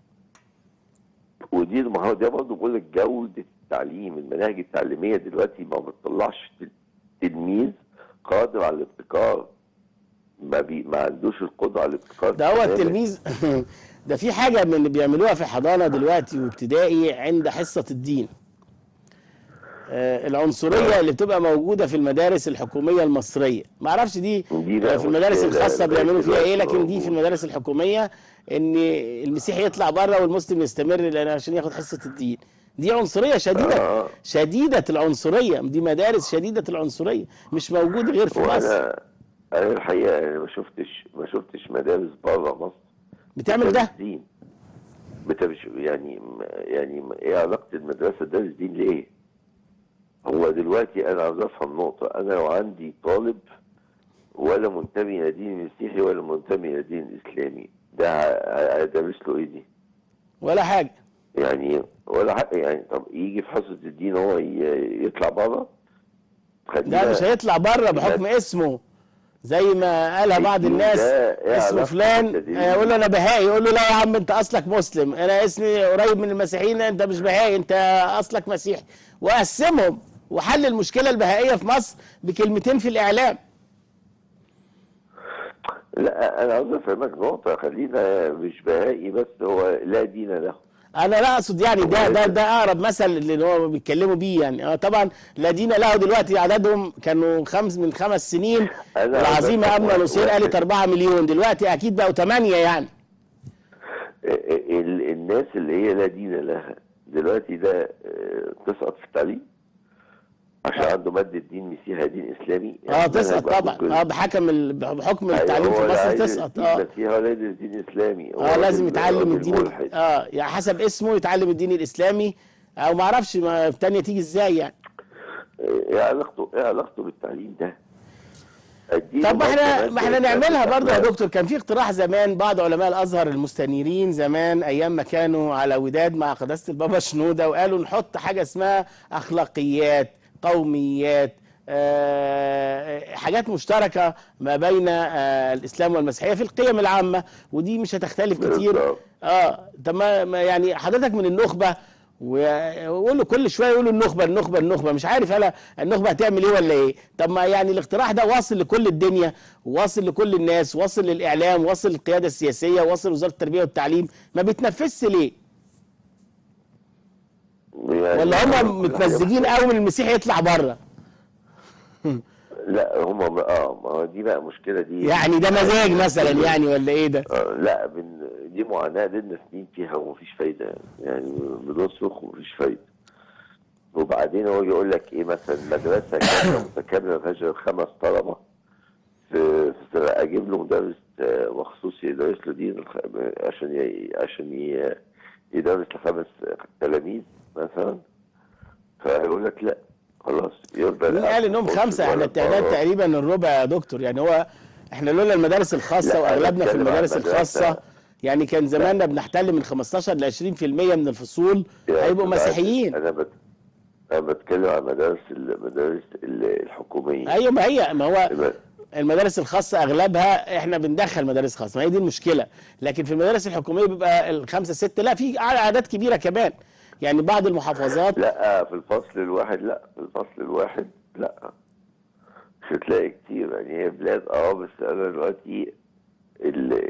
ودي ما هو ده برضه بقول لك جوده التعليم المناهج التعليميه دلوقتي ما بتطلعش تل- تلميذ قادر على الابتكار ما بي ما عندوش القدره على الابتكار ده هو تماماً. التلميذ ده في حاجه من اللي بيعملوها في حضانه دلوقتي وابتدائي عند حصه الدين آه، العنصريه اللي بتبقى موجوده في المدارس الحكوميه المصريه ما اعرفش دي دي آه، بقى في المدارس مشكلة الخاصه لغاية بيعملوا فيها ايه دلوقتي لكن دي في موجود. المدارس الحكوميه ان المسيحي يطلع بره والمسلم يستمر لأن عشان ياخد حصه الدين دي عنصريه شديده آه. شديده العنصريه دي مدارس شديده العنصريه مش موجود غير في مصر وانا انا الحقيقه أنا ما شفتش ما شفتش مدارس بره مصر بتعمل ده بتدرس دين بتمش يعني يعني ايه علاقه المدرسه تدرس دين لايه؟ هو دلوقتي انا عاوز افهم نقطه انا لو عندي طالب ولا منتمي الى دين مسيحي ولا منتمي الى دين اسلامي ده ه- هدرس له ايه دي؟ ولا حاجه يعني ولا حق يعني طب يجي في حصه الدين هو ي- يطلع بره؟ لا مش هيطلع بره بحكم اسمه زي ما قالها بعض الدين الناس ده إيه اسمه علاقته فلان بالتدين؟ آه، يقول له انا بهائي يقول له لا يا عم انت اصلك مسلم انا اسمي قريب من المسيحيين انت مش بهائي انت اصلك مسيحي وقسمهم وحل المشكله البهائيه في مصر بكلمتين في الاعلام لا انا عاوز افهمك نقطه خلينا مش بهائي بس هو لا دين له انا لا اقصد يعني ده ده ده اقرب مثل اللي هو بيتكلموا بيه يعني اه طبعا لا دين له دلوقتي عددهم كانوا خمس من خمس سنين أنا العظيمه عاوز امنه أفهم نصير واحد. قالت 4 مليون دلوقتي اكيد بقوا 8 يعني ال- الناس اللي هي لا دين لها دلوقتي ده آه، تسقط في التعليم عشان عنده ماده دين مسيحي دين اسلامي اه يعني تسقط منهج طبعا محدود. اه بحكم ال... بحكم أيوة، التعليم هو في لا مصر عايز تسقط دين اه مسيحي ولا عايز دين اسلامي هو اه لازم راجل- يتعلم راجل الدين ملحد. اه يعني حسب اسمه يتعلم الدين الاسلامي او ما اعرفش ما التانية تيجي ازاي يعني ايه علاقته ايه علاقته بالتعليم ده؟ أديله طب ما احنا مادة ما احنا مادة نعملها بتاعت برضه يا أخلاق. دكتور كان في اقتراح زمان بعض علماء الازهر المستنيرين زمان ايام ما كانوا على وداد مع قداسه البابا شنوده وقالوا نحط حاجه اسمها اخلاقيات قوميات آه، حاجات مشتركه ما بين آه، الاسلام والمسيحيه في القيم العامه ودي مش هتختلف كتير بالظبط. اه طب ما ما يعني حضرتك من النخبه ويقولوا كل شويه يقولوا النخبه النخبه النخبه مش عارف هلا النخبه هتعمل ايه ولا ايه طب ما يعني الاقتراح ده واصل لكل الدنيا واصل لكل الناس واصل للاعلام واصل للقياده السياسيه واصل لوزاره التربيه والتعليم ما بيتنفذش ليه يعني ولا هم كل حاجة متمزجين قوي من المسيح يطلع بره لا هم اه ما هو دي بقى مشكله دي يعني ده مزاج مثلا يعني ولا ايه ده آه لا من دي معاناه لنا سنين فيها ومفيش فايده يعني بنصرخ ومفيش فايده وبعدين هو يقول لك ايه مثلا مدرسه كامله متكامله ما فيهاش غير خمس طلبه في في سنة اجيب له مدرس آه، مخصوص يدرس له دين الخ- عشان ي- عشان ي- يدرس لخمس تلاميذ مثلا فيقول لك لا خلاص يبقى مين قال انهم خمسه احنا التعداد تقريبا الربع يا دكتور يعني هو احنا لولا المدارس الخاصه لا، أنا واغلبنا في بتكلم عن المدارس مدرسة- الخاصه يعني كان زماننا بنحتل من 15 ل 20% من الفصول يعني هيبقوا بالعكس، مسيحيين انا بت... انا بتكلم عن مدارس المدارس ال- الحكوميه ايوه ما هي ما هو الم- المدارس الخاصه اغلبها احنا بندخل مدارس خاصه ما هي دي المشكله لكن في المدارس الحكوميه بيبقى الخمسه سته لا في اعداد كبيره كمان يعني بعض المحافظات لا في الفصل الواحد لا في الفصل الواحد لا مش هتلاقي كتير يعني هي بلاد اه بس انا دلوقتي ال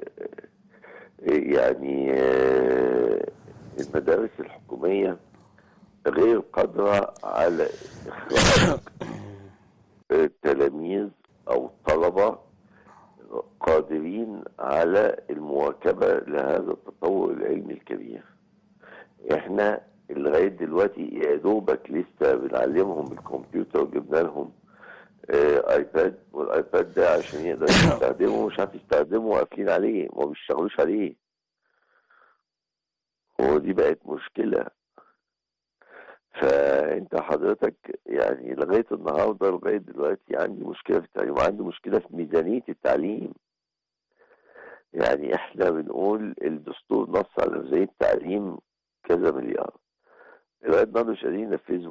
يعني آه، المدارس الحكوميه غير قادره على اخراج التلاميذ او الطلبه قادرين على المواكبه لهذا التطور العلمي الكبير احنا لغايه دلوقتي يا دوبك لسه بنعلمهم الكمبيوتر وجبنا لهم آه ايباد والايباد ده عشان يقدر يستخدمه مش عارف يستخدمه وقافلين عليه ما بيشتغلوش عليه ودي بقت مشكله فانت حضرتك يعني لغايه النهارده لغايه دلوقتي عندي مشكله في التعليم وعندي مشكله في ميزانيه التعليم يعني احنا بنقول الدستور نص على ميزانيه التعليم كذا مليار لغايه النهارده مش قادرين ينفذوا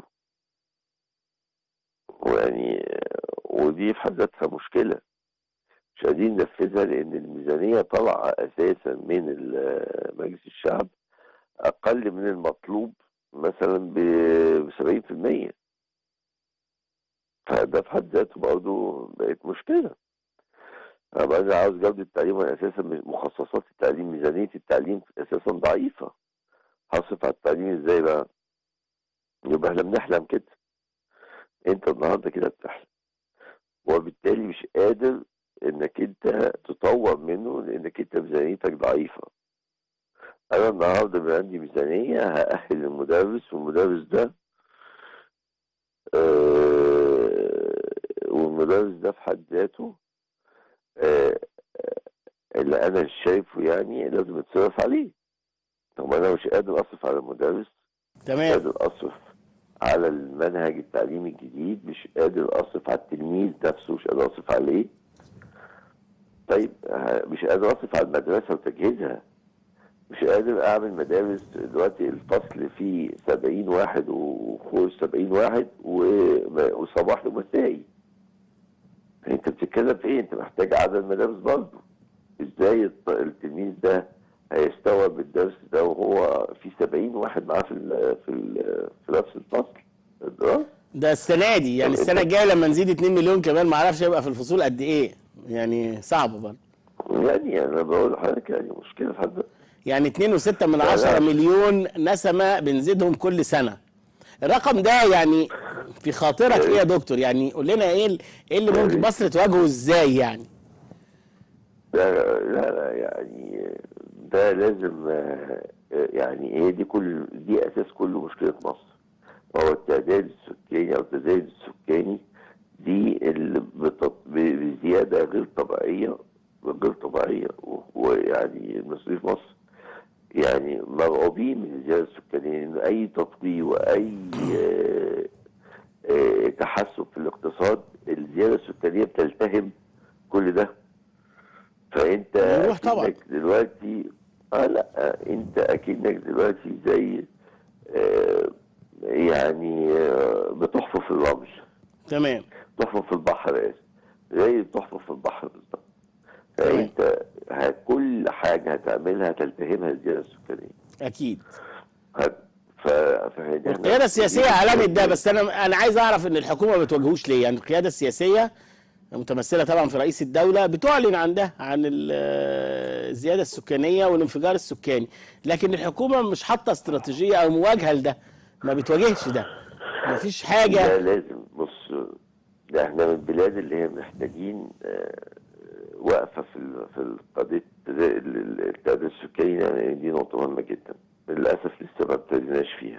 ويعني ودي في حد ذاتها مشكله مش قادرين ننفذها لان الميزانيه طالعه اساسا من ال- مجلس الشعب اقل من المطلوب مثلا ب 70% فده في حد ذاته برضه بقت مشكله انا بقى عاوز جوده التعليم وانا اساسا مخصصات التعليم ميزانيه التعليم اساسا ضعيفه هصرف على التعليم ازاي بقى؟ يبقى احنا بنحلم كده انت النهارده كده بتحلم وبالتالي مش قادر انك انت تطور منه لانك انت ميزانيتك ضعيفه انا النهارده بيبقى عندي ميزانيه هاهل المدرس والمدرس ده آه والمدرس ده في حد ذاته آه آه، اللي انا شايفه يعني لازم يتصرف عليه طب انا مش قادر اصرف على المدرس مش تمام قادر اصرف على المنهج التعليمي الجديد مش قادر اصرف على التلميذ نفسه مش قادر اصرف عليه طيب ه- مش قادر اصرف على المدرسه وتجهيزها مش قادر اعمل مدارس دلوقتي الفصل فيه 70 واحد وفوق 70 واحد و- وصباح ومسائي انت بتتكلم في ايه انت محتاج عدد مدارس برضه ازاي الط- التلميذ ده هيستوعب الدرس ده وهو في 70 واحد معاه في ال في ال في نفس الفصل الدراسه ده السنه دي يعني طب السنه انت- الجايه لما نزيد 2 مليون كمان ما اعرفش هيبقى في الفصول قد ايه يعني صعب برضه يعني انا بقول لحضرتك يعني مشكله في حد يعني 2.6 من لا، لا. 10 مليون نسمة بنزيدهم كل سنة الرقم ده يعني في خاطرك ايه يا دكتور يعني قول لنا ايه ال- ايه اللي ممكن مصر تواجهه ازاي يعني لا لا لا يعني ده لازم آه، يعني هي دي كل دي اساس كل مشكله مصر هو التعداد السكاني السكاني او التزايد السكاني دي اللي بتط- ب- بزياده غير طبيعيه غير طبيعيه و- ويعني المصريين في مصر يعني مرعوبين من الزياده السكانيه لان اي تطبيق واي آه، آه، تحسن في الاقتصاد الزياده السكانيه بتلتهم كل ده فانت بيروح طبعا. أكنك دلوقتي اه لا آه، انت اكنك دلوقتي زي آه، يعني آه، بتحفر في الرمل تمام تحفر في البحر اسف زي بتحفر في البحر بالظبط فانت ه- كل حاجه هتعملها تلتهمها الزياده السكانيه اكيد هت- ف... فإحنا- القياده السياسيه علامه ده بس انا انا عايز اعرف ان الحكومه ما بتواجهوش ليه يعني القياده السياسيه متمثله طبعا في رئيس الدوله بتعلن عن ده عن ال- الزياده السكانيه والانفجار السكاني لكن الحكومه مش حاطه استراتيجيه او مواجهه لده ما بتواجهش ده ما فيش ده حاجه لازم بص ده احنا من البلاد اللي هي محتاجين آه، وقفه في ال- في قضيه التعداد السكاني يعني دي نقطه مهمه جدا للاسف لسه ما ابتديناش فيها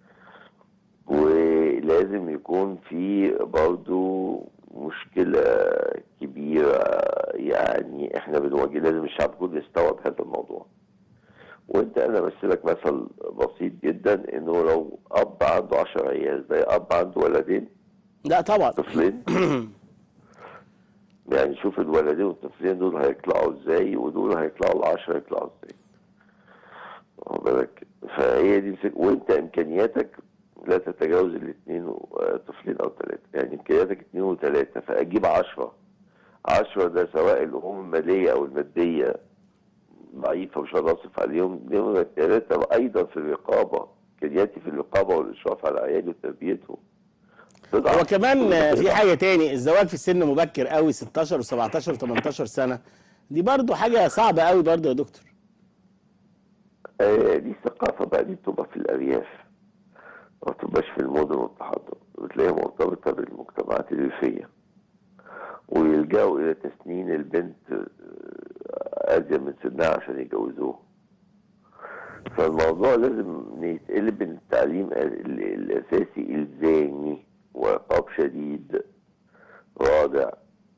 ولازم يكون في برضو مشكلة كبيرة يعني احنا بنواجه لازم الشعب كله يستوعب هذا الموضوع وانت انا امثلك مثل بسيط جدا انه لو اب عنده 10 عيال زي اب عنده ولدين لا طبعا طفلين يعني شوف الولدين والطفلين دول هيطلعوا ازاي ودول هيطلعوا العشرة يطلعوا ازاي واخد بالك فهي دي الفكرة وانت امكانياتك لا تتجاوز الاثنين و- طفلين او ثلاثة يعني امكانياتك اثنين وثلاثة فاجيب عشرة عشرة ده سواء الامور المالية او المادية ضعيفة مش هقدر اصرف عليهم نمرة ثلاثة ايضا في الرقابة امكانياتي في الرقابة والاشراف على عيالي وتربيتهم تضعف. هو كمان في حاجه تاني الزواج في سن مبكر قوي 16 و17 و18 سنه دي برضو حاجه صعبه قوي برضو يا دكتور آه، دي الثقافة بقى دي بتبقى في الأرياف ما بتبقاش في المدن والتحضر بتلاقيها مرتبطة بالمجتمعات الريفية ويلجأوا إلى تسنين البنت آه، أزيد من سنها عشان يجوزوها فالموضوع لازم يتقلب من التعليم ال- الأساسي إلزامي وعقاب شديد رادع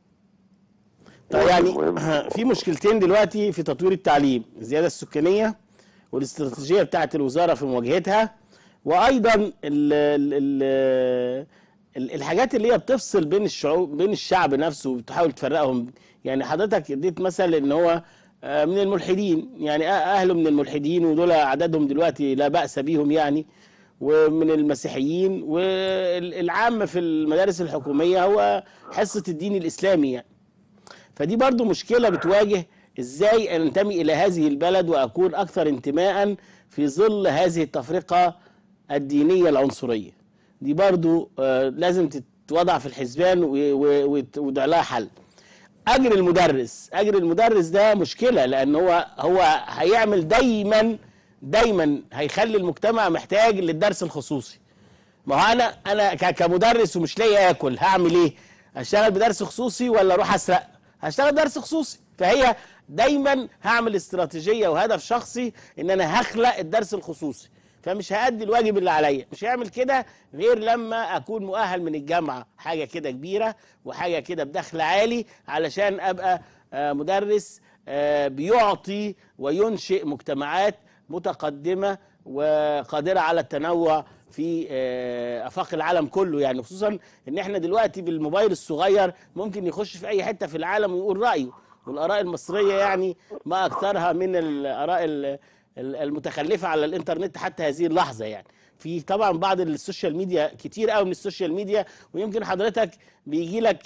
طيب يعني مهم. في مشكلتين دلوقتي في تطوير التعليم الزياده السكانيه والاستراتيجيه بتاعه الوزاره في مواجهتها وايضا ال ال ال ال- الحاجات اللي هي بتفصل بين الشعوب بين الشعب نفسه وبتحاول تفرقهم يعني حضرتك اديت مثل ان هو آه، من الملحدين يعني أه- اهله من الملحدين ودول عددهم دلوقتي لا باس بيهم يعني ومن المسيحيين والعام في المدارس الحكوميه هو حصه الدين الاسلامي يعني فدي برضو مشكلة بتواجه ازاي انتمي الى هذه البلد واكون اكثر انتماء في ظل هذه التفرقة الدينية العنصرية دي برضو آه، لازم تتوضع في الحسبان و- و- وت- ويوضع لها حل اجر المدرس اجر المدرس ده مشكلة لان هو هو هيعمل دايما دايما هيخلي المجتمع محتاج للدرس الخصوصي ما هو انا انا ك- كمدرس ومش لاقي اكل هعمل ايه؟ اشتغل بدرس خصوصي ولا اروح اسرق؟ هشتغل درس خصوصي فهي دايما هعمل استراتيجيه وهدف شخصي ان انا هخلق الدرس الخصوصي فمش هأدي الواجب اللي عليا مش هيعمل كده غير لما اكون مؤهل من الجامعه حاجه كده كبيره وحاجه كده بدخل عالي علشان ابقى آه، مدرس آه، بيعطي وينشئ مجتمعات متقدمه وقادره على التنوع في آه، افاق العالم كله يعني خصوصا ان احنا دلوقتي بالموبايل الصغير ممكن يخش في اي حته في العالم ويقول رايه والاراء المصريه يعني ما اكثرها من الاراء ال- ال- المتخلفه على الانترنت حتى هذه اللحظه يعني في طبعا بعض السوشيال ميديا كتير قوي من السوشيال ميديا ويمكن حضرتك بيجي لك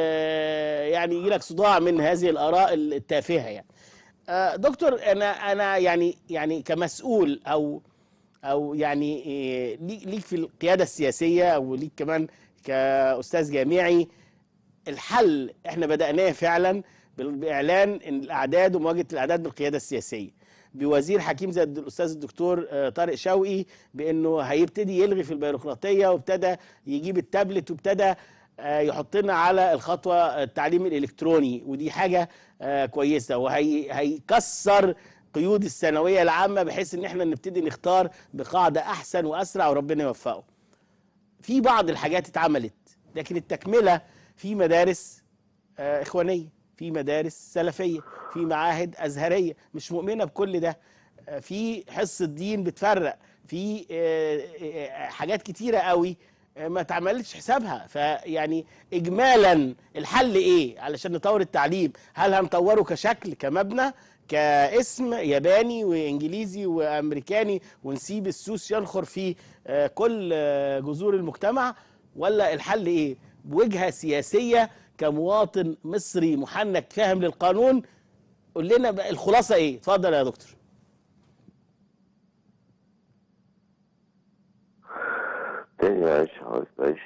يعني يجي لك صداع من هذه الاراء التافهه يعني آه، دكتور انا انا يعني يعني كمسؤول او او يعني إيه، ليك ليك في القياده السياسيه وليك كمان كاستاذ جامعي الحل احنا بدأناه فعلا بال- بإعلان إن الأعداد ومواجهة الأعداد بالقيادة السياسية بوزير حكيم زي الد- الأستاذ الدكتور آه، طارق شوقي بأنه هيبتدي يلغي في البيروقراطية وابتدى يجيب التابلت وابتدى آه، يحط لنا على الخطوة التعليم الإلكتروني ودي حاجة آه، كويسة وهيكسر قيود الثانوية العامة بحيث إن احنا نبتدي نختار بقاعدة أحسن وأسرع وربنا يوفقه في بعض الحاجات اتعملت لكن التكمله في مدارس آه، اخوانيه في مدارس سلفيه في معاهد ازهريه مش مؤمنه بكل ده آه، في حصه دين بتفرق في آه، آه، حاجات كتيره قوي آه، ما تعملتش حسابها فيعني اجمالا الحل ايه علشان نطور التعليم هل هنطوره كشكل كمبنى كاسم ياباني وانجليزي وامريكاني ونسيب السوس ينخر في آه، كل آه، جذور المجتمع ولا الحل ايه بوجهه سياسيه كمواطن مصري محنك فاهم للقانون قول لنا بقى الخلاصه ايه اتفضل يا دكتور تاني معلش حضرتك معلش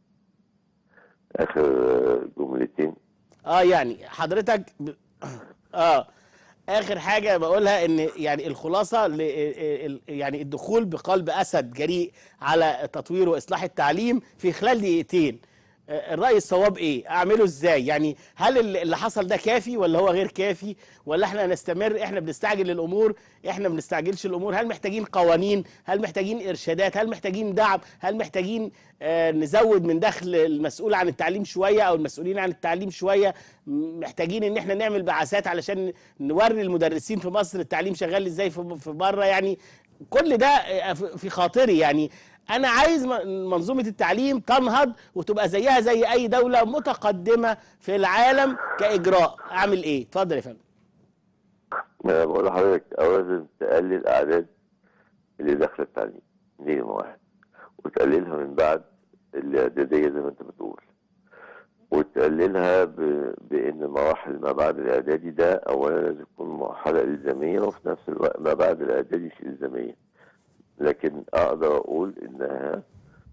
اخر جملتين اه يعني حضرتك ب... اه اخر حاجه بقولها ان يعني الخلاصه ل... ال- يعني الدخول بقلب اسد جريء على تطوير واصلاح التعليم في خلال دقيقتين آه، الراي الصواب ايه اعمله ازاي يعني هل ال- اللي حصل ده كافي ولا هو غير كافي ولا احنا نستمر احنا بنستعجل الامور احنا ما بنستعجلش الامور هل محتاجين قوانين هل محتاجين ارشادات هل محتاجين دعم هل محتاجين آه، نزود من دخل المسؤول عن التعليم شويه او المسؤولين عن التعليم شويه م- محتاجين ان احنا نعمل بعثات علشان نوري المدرسين في مصر التعليم شغال ازاي في في بره يعني كل ده آه، في في خاطري يعني انا عايز م- منظومه التعليم تنهض وتبقى زيها زي اي دوله متقدمه في العالم كاجراء اعمل ايه اتفضل يا فندم ما انا بقول لحضرتك اولا لازم تقلل الاعداد اللي داخله التعليم دي نمرة واحد وتقللها من بعد الاعداديه زي ما انت بتقول وتقللها ب... بان مراحل ما بعد الاعدادي ده اولا لازم تكون مرحله الزاميه وفي نفس الوقت ما بعد الاعدادي مش الزاميه لكن اقدر اقول انها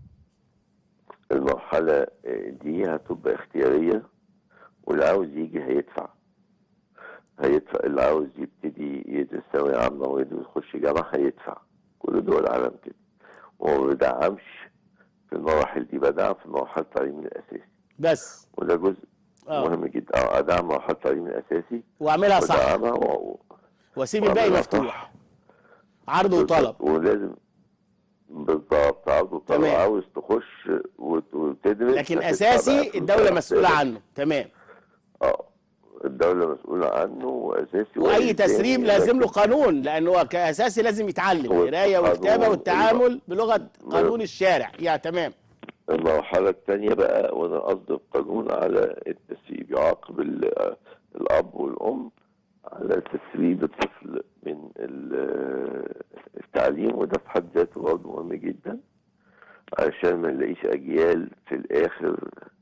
المرحله دي هتبقى اختياريه واللي عاوز يجي هيدفع هيدفع اللي عاوز يبتدي يدرس ثانوية عامة ويدرس يخش جامعة هيدفع كل دول العالم كده وما بدعمش في المراحل دي بدعم في المرحلة التعليم الأساسي بس وده جزء اه مهم جدا اه أدعم مرحلة التعليم الأساسي واعملها صح ودعمها و... واسيب الباقي وأعملها مفتوح صح. عرض وطلب ولازم بالظبط عرض وطلب تمام. عاوز تخش وت- وتدرس لكن هتدفع اساسي بقى فلوس الدوله على مسؤوله حسابك. عنه تمام اه الدولة مسؤولة عنه وأساسي واي وإلزامي، تسريب لازم له لكن- قانون لانه هو كاساسي لازم يتعلم هو قرايه القانون وكتابه والتعامل والله. بلغه قانون الشارع يا تمام المرحلة الثانية بقى وأنا قصدي القانون على التسريب يعاقب ال- الأب والأم على تسريب الطفل من ال- التعليم وده في حد ذاته برضه مهم جدا عشان ما نلاقيش أجيال في الآخر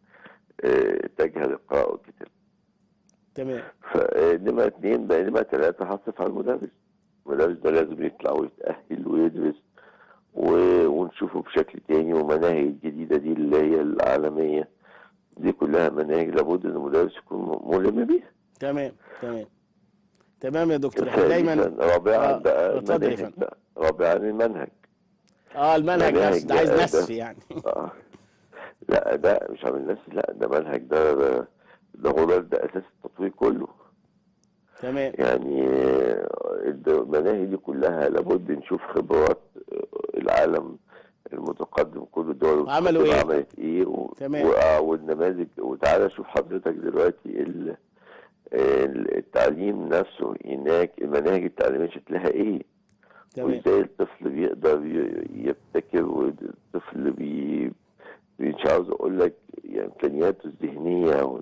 آه، تجهل القراءة والكتابة تمام فنمرة اتنين بقى نمرة تلاتة هصرف على المدرس المدرس ده لازم يطلع ويتأهل ويدرس و- ونشوفه بشكل تاني ومناهج الجديدة دي اللي هي العالمية دي كلها مناهج لابد ان المدرس يكون ملم بيها تمام تمام تمام يا دكتور احنا دايما ثالثاً، رابعا آه، بقى اتفضل يا المناهج فندم. بقى رابعا المنهج اه المنهج مناهج نفسه ده عايز ده- نسف ده- يعني آه. لا ده مش عامل نفسي لا ده منهج ده ده ده هو ده, ده اساس التطوير كله تمام يعني آه، المناهج دي كلها لابد نشوف خبرات آه، العالم المتقدم كل الدول وعملوا المتقدمة إيه؟ عملت ايه و... تمام. و... آه، والنماذج وتعالى شوف حضرتك دلوقتي ال... ال- التعليم نفسه هناك المناهج التعليمية شكلها ايه تمام وازاي الطفل بيقدر ي- يبتكر والطفل بي مش عاوز اقول لك يعني امكانياته الذهنيه وال...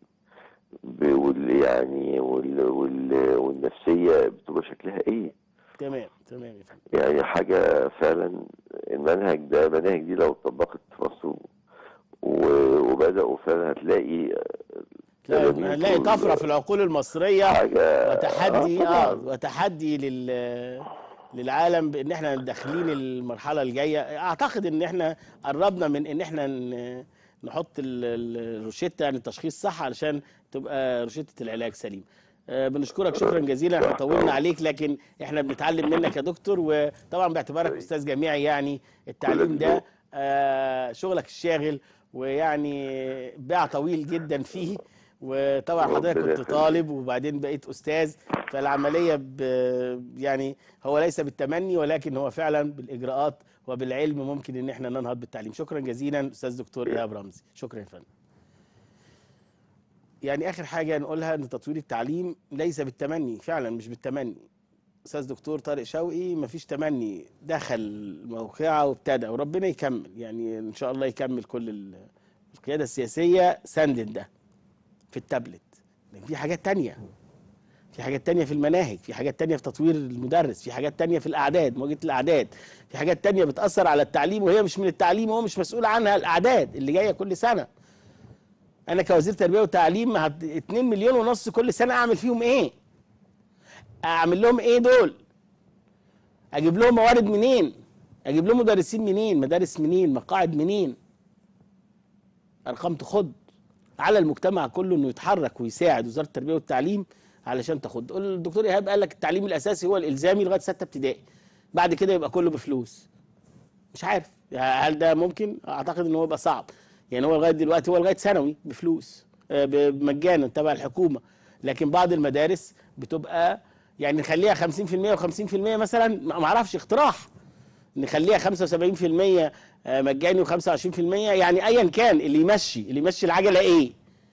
ب- وال... يعني وال... وال... والنفسيه بتبقى شكلها ايه تمام تمام يا فندم يعني حاجه فعلا المنهج ده المناهج دي لو اتطبقت في مصر و- وبداوا فعلا هتلاقي لا تلاميذ هنلاقي وال- طفره في العقول المصريه حاجه وتحدي آه اه طبعاً. وتحدي لل للعالم بان احنا داخلين المرحله الجايه اعتقد ان احنا قربنا من ان احنا ن- نحط ال- ال- الروشته يعني التشخيص صح علشان تبقى روشته العلاج سليم آه، بنشكرك شكرا جزيلا احنا طولنا عليك لكن احنا بنتعلم منك يا دكتور وطبعا باعتبارك استاذ جامعي يعني التعليم ده آه، شغلك الشاغل ويعني باع طويل جدا فيه وطبعا ربنا حضرتك كنت يخليك. طالب وبعدين بقيت استاذ فالعمليه ب يعني هو ليس بالتمني ولكن هو فعلا بالاجراءات وبالعلم ممكن ان احنا ننهض بالتعليم شكرا جزيلا استاذ دكتور ايهاب رمزي شكرا يا فندم يعني اخر حاجه نقولها ان تطوير التعليم ليس بالتمني فعلا مش بالتمني استاذ دكتور طارق شوقي مفيش تمني دخل موقعه وابتدى وربنا يكمل يعني ان شاء الله يكمل كل ال- القياده السياسيه سندت ده في التابلت لكن في حاجات تانية في حاجات تانية في المناهج في حاجات تانية في تطوير المدرس في حاجات تانية في الأعداد مواجهة الأعداد في حاجات تانية بتأثر على التعليم وهي مش من التعليم وهو مش مسؤول عنها الأعداد اللي جاية كل سنة أنا كوزير تربية وتعليم هت- 2 مليون ونص كل سنة أعمل فيهم إيه؟ أعمل لهم إيه دول؟ أجيب لهم موارد منين؟ أجيب لهم مدرسين منين؟ مدارس منين؟ مقاعد منين؟ أرقام تخض على المجتمع كله انه يتحرك ويساعد وزاره التربيه والتعليم علشان تاخد قول الدكتور ايهاب قال لك التعليم الاساسي هو الالزامي لغايه سته ابتدائي بعد كده يبقى كله بفلوس مش عارف هل ده ممكن اعتقد ان هو يبقى صعب يعني هو لغايه دلوقتي هو لغايه ثانوي بفلوس آه، ب- مجانا تبع الحكومه لكن بعض المدارس بتبقى يعني نخليها 50% و50% مثلا ما ما اعرفش اقتراح نخليها 75% مجاني و25% يعني ايا كان اللي يمشي اللي يمشي العجله ايه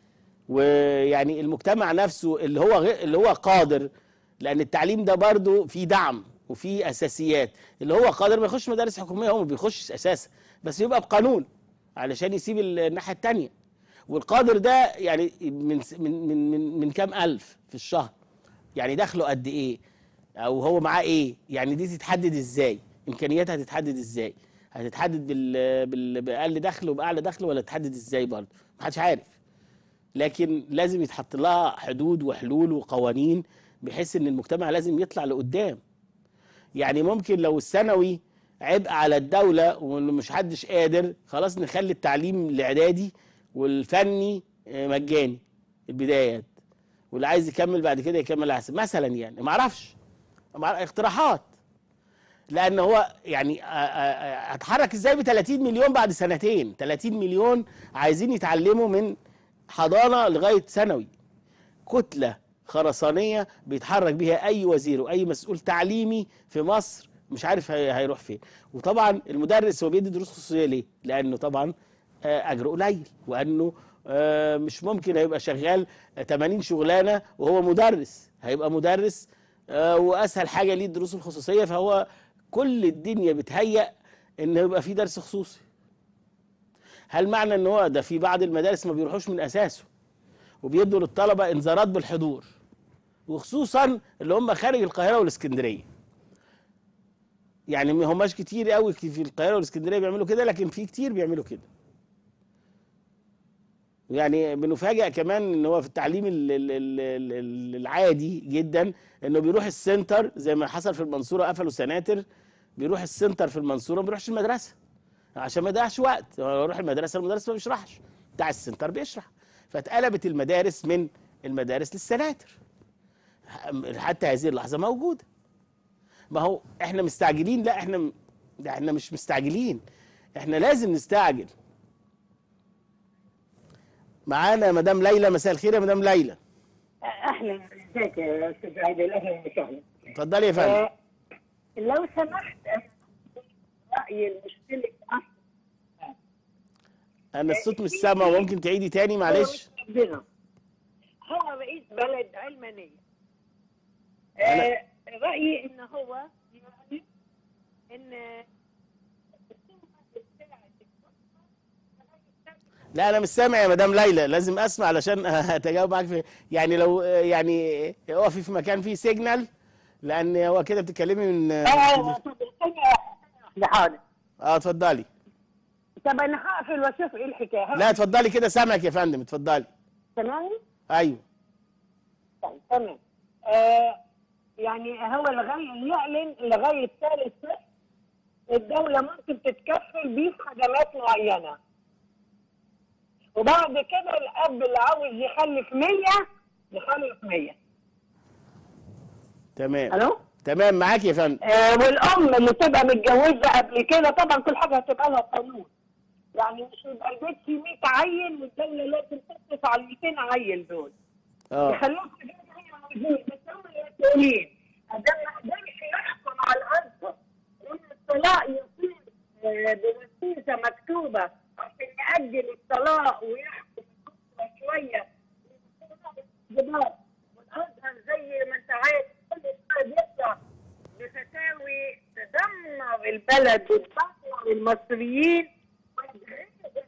ويعني المجتمع نفسه اللي هو غير اللي هو قادر لان التعليم ده برضه فيه دعم وفيه اساسيات اللي هو قادر ما يخش مدارس حكوميه هو ما بيخشش اساسا بس يبقى بقانون علشان يسيب الناحيه التانيه والقادر ده يعني من من من من, من كام الف في الشهر يعني دخله قد ايه او هو معاه ايه يعني دي تتحدد ازاي امكانياتها هتتحدد ازاي هتتحدد بال... بال... باقل دخل وباعلى دخل ولا تتحدد ازاي برضه محدش عارف لكن لازم يتحط لها حدود وحلول وقوانين بحيث ان المجتمع لازم يطلع لقدام يعني ممكن لو الثانوي عبء على الدولة وانه مش حدش قادر خلاص نخلي التعليم الاعدادي والفني آه، مجاني البدايات واللي عايز يكمل بعد كده يكمل احسن مثلا يعني ما اعرفش ما أعرف- اقتراحات لان هو يعني آه، آه، آه، هتحرك ازاي ب 30 مليون بعد سنتين 30 مليون عايزين يتعلموا من حضانه لغايه ثانوي كتله خرسانيه بيتحرك بيها اي وزير واي مسؤول تعليمي في مصر مش عارف هي- هيروح فين وطبعا المدرس هو بيدي دروس خصوصيه ليه لانه طبعا آه، اجره قليل وانه آه، مش ممكن هيبقى شغال 80 شغلانه وهو مدرس هيبقى مدرس آه، واسهل حاجه ليه الدروس الخصوصيه فهو كل الدنيا بتهيأ ان يبقى في درس خصوصي هل معنى ان هو ده في بعض المدارس ما بيروحوش من اساسه وبيدوا للطلبه انذارات بالحضور وخصوصا اللي هم خارج القاهره والاسكندريه يعني ما هماش كتير قوي في القاهره والاسكندريه بيعملوا كده لكن في كتير بيعملوا كده يعني بنفاجئ كمان ان هو في التعليم ال- ال- ال- ال- العادي جدا انه بيروح السنتر زي ما حصل في المنصوره قفلوا سناتر بيروح السنتر في المنصوره ما بيروحش المدرسه عشان ما يضيعش وقت هو يروح المدرسه المدرس ما بيشرحش بتاع السنتر بيشرح فاتقلبت المدارس من المدارس للسناتر حتى هذه اللحظه موجوده ما هو احنا مستعجلين لا احنا م- ده احنا مش مستعجلين احنا لازم نستعجل معانا مدام ليلى مساء الخير يا مدام ليلى اهلا ازيك يا استاذ عادل اهلا وسهلا اتفضلي يا فندم آه، لو سمحت رايي المشترك اصلا انا الصوت مش سامع ممكن تعيدي تاني معلش ربنا هو رئيس بلد علمانيه أنا- آه رايي ان هو يعني ان لا انا مش سامع يا مدام ليلى لازم اسمع علشان اتجاوب معاك في يعني لو يعني اقفي في مكان فيه سيجنال لان هو كده بتتكلمي من اه طب ثانية واحدة حاضر اه اتفضلي طب انا هقفل واشوف ايه الحكايه لا اتفضلي كده سامعك يا فندم اتفضلي تمام ايوه طيب تمام آه يعني هو لغايه يعلن لغايه ثالث صف الدوله ممكن تتكفل بيه في خدمات معينه وبعد كده الاب اللي عاوز يخلف 100 يخلف 100 تمام الو تمام معاك يا فندم آه والام اللي تبقى متجوزه قبل كده طبعا كل حاجه هتبقى لها قانون يعني مش يبقى البيت فيه 100 عيل والدوله لازم تصرف على ال 200 عيل دول اه يخلوهم في البيت هي موجود بس هم المسؤولين ادام ما قدرش يحكم على الازهر ان الطلاق يكون آه، بوسيله مكتوبه عشان يأجل الطلاق ويحكم الأسرة شويه بالانضباط. والازهر زي ما انت عارف كل شويه بيطلع بفتاوي تدمر البلد وتدمر المصريين ويجهزوا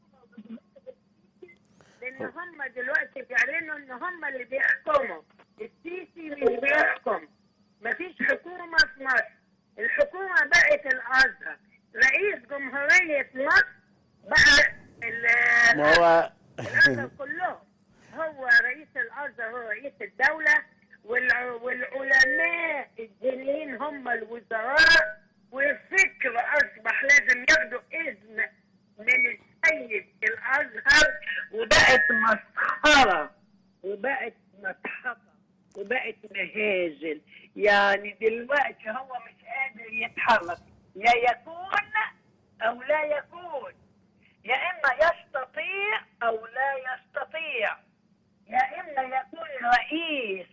لان هم دلوقتي بيعلنوا ان هم اللي بيحكموا السيسي مش بيحكم مفيش حكومه في مصر الحكومه بقت الازهر رئيس جمهوريه مصر بقى ال- ما هو الازهر كلهم هو رئيس الازهر هو رئيس الدوله والع- والعلماء الدينيين هم الوزراء والفكر اصبح لازم ياخدوا اذن من السيد الازهر وبقت مسخره وبقت مضحكه وبقت مهازل يعني دلوقتي هو مش قادر يتحرك يا يكون او لا يكون يا اما يستطيع او لا يستطيع يا اما يكون رئيس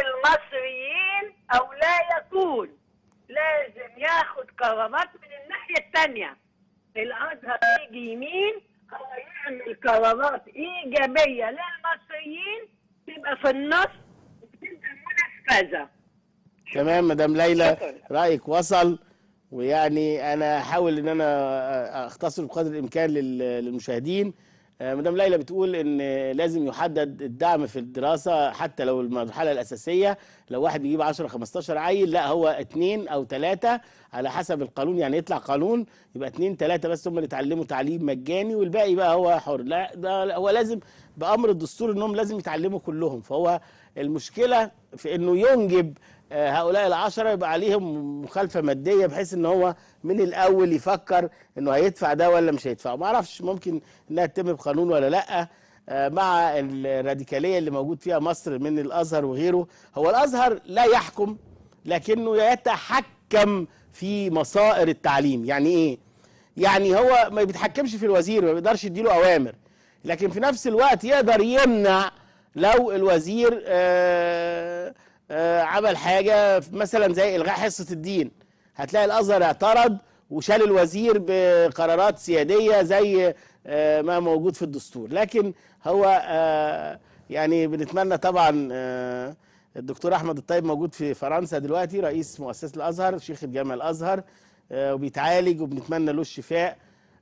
للمصريين او لا يكون لازم ياخد قرارات من الناحيه الثانيه الازهر يجي يمين هو يعمل قرارات ايجابيه للمصريين تبقى في النص وتبقى منفذه تمام مدام ليلى شكراً. رايك وصل ويعني انا هحاول ان انا اختصر بقدر الامكان لل- للمشاهدين آه، مدام ليلى بتقول ان لازم يحدد الدعم في الدراسه حتى لو المرحله الاساسيه لو واحد بيجيب 10 15 عيل لا هو اتنين او ثلاثه على حسب القانون يعني يطلع قانون يبقى اتنين ثلاثه بس هم اللي يتعلموا تعليم مجاني والباقي بقى هو حر لا ده هو لازم بامر الدستور انهم لازم يتعلموا كلهم فهو المشكله في انه ينجب آه، هؤلاء العشرة يبقى عليهم مخالفة مادية بحيث ان هو من الاول يفكر انه هيدفع ده ولا مش هيدفعه ما اعرفش ممكن انها تتم بقانون ولا لا آه، مع الراديكالية اللي موجود فيها مصر من الازهر وغيره هو الازهر لا يحكم لكنه يتحكم في مصائر التعليم يعني ايه يعني هو ما بيتحكمش في الوزير ما بيقدرش يديله اوامر لكن في نفس الوقت يقدر يمنع لو الوزير آه آه عمل حاجه مثلا زي الغاء حصه الدين هتلاقي الازهر اعترض وشال الوزير بقرارات سياديه زي آه ما موجود في الدستور لكن هو آه يعني بنتمنى طبعا آه الدكتور احمد الطيب موجود في فرنسا دلوقتي رئيس مؤسسه الازهر شيخ الجامع الازهر آه وبيتعالج وبنتمنى له الشفاء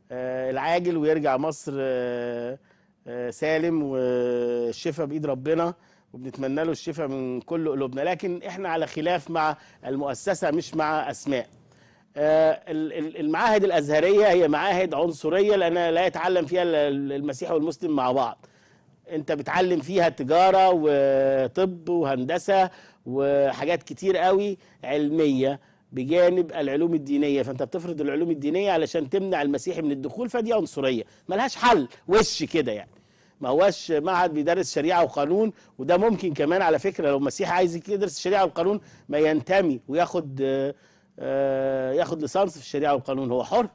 آه العاجل ويرجع مصر آه آه سالم والشفاء بايد ربنا وبنتمنى له الشفاء من كل قلوبنا لكن احنا على خلاف مع المؤسسه مش مع اسماء آه، ال- ال- المعاهد الازهريه هي معاهد عنصريه لان لا يتعلم فيها ال- المسيحي والمسلم مع بعض انت بتعلم فيها تجاره وطب وهندسه وحاجات كتير قوي علميه بجانب العلوم الدينيه فانت بتفرض العلوم الدينيه علشان تمنع المسيحي من الدخول فدي عنصريه ملهاش حل وش كده يعني ما هوش معهد بيدرس شريعه وقانون وده ممكن كمان على فكره لو مسيحي عايز يدرس الشريعه والقانون ما ينتمي وياخد آه، آه، ياخد ليسانس في الشريعه والقانون هو حر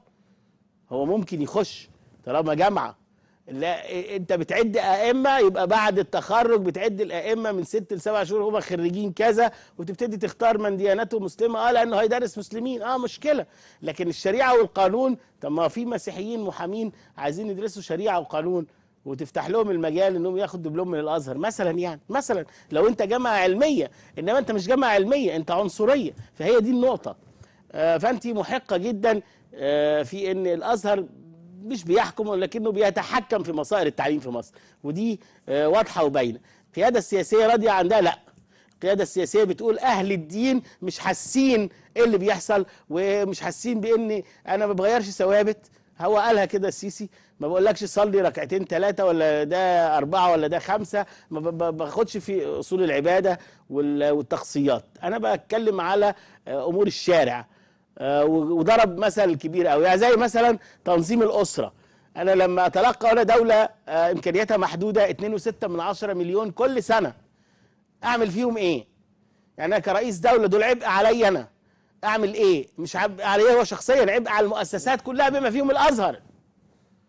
هو ممكن يخش طالما جامعه لا إيه، انت بتعد ائمه يبقى بعد التخرج بتعد الائمه من ست لسبع شهور هم خريجين كذا وتبتدي تختار من ديانته مسلمه اه لانه هيدرس مسلمين اه مشكله لكن الشريعه والقانون طب ما في مسيحيين محامين عايزين يدرسوا شريعه وقانون وتفتح لهم المجال انهم ياخد دبلوم من الازهر مثلا يعني مثلا لو انت جامعه علميه انما انت مش جامعه علميه انت عنصريه فهي دي النقطه آه، فانت محقه جدا آه، في ان الازهر مش بيحكم ولكنه بيتحكم في مصائر التعليم في مصر ودي آه، واضحه وباينه القياده السياسيه راضيه عن ده لا القياده السياسيه بتقول اهل الدين مش حاسين ايه اللي بيحصل ومش حاسين بان انا ما بغيرش ثوابت هو قالها كده السيسي ما بقولكش صلي ركعتين ثلاثة ولا ده أربعة ولا ده خمسة ما ب- ب- باخدش في أصول العبادة وال- والتقصيات أنا بتكلم على آه، أمور الشارع آه، و- وضرب مثل كبير قوي يعني زي مثلا تنظيم الأسرة أنا لما أتلقى أنا دولة آه، إمكانياتها محدودة 2.6 من عشرة مليون كل سنة أعمل فيهم إيه؟ يعني أنا كرئيس دولة دول عبء عليا أنا أعمل إيه؟ مش عبء عليا هو شخصيا عبء على المؤسسات كلها بما فيهم الأزهر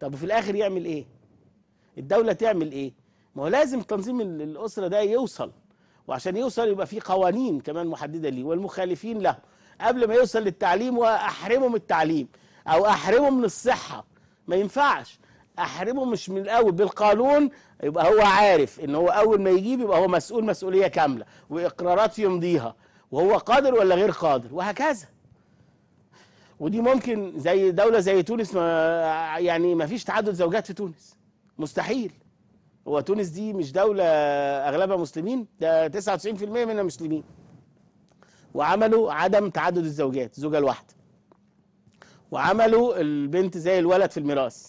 طب وفي الاخر يعمل ايه الدوله تعمل ايه ما هو لازم تنظيم ال- الاسره ده يوصل وعشان يوصل يبقى في قوانين كمان محدده ليه والمخالفين له قبل ما يوصل للتعليم واحرمه من التعليم او احرمه من الصحه ما ينفعش احرمه مش من الاول بالقانون يبقى هو عارف ان هو اول ما يجيب يبقى هو مسؤول مسؤوليه كامله واقرارات يمضيها وهو قادر ولا غير قادر وهكذا ودي ممكن زي دولة زي تونس ما يعني ما فيش تعدد زوجات في تونس مستحيل هو تونس دي مش دولة أغلبها مسلمين ده 99% منها مسلمين وعملوا عدم تعدد الزوجات زوجة الواحدة وعملوا البنت زي الولد في الميراث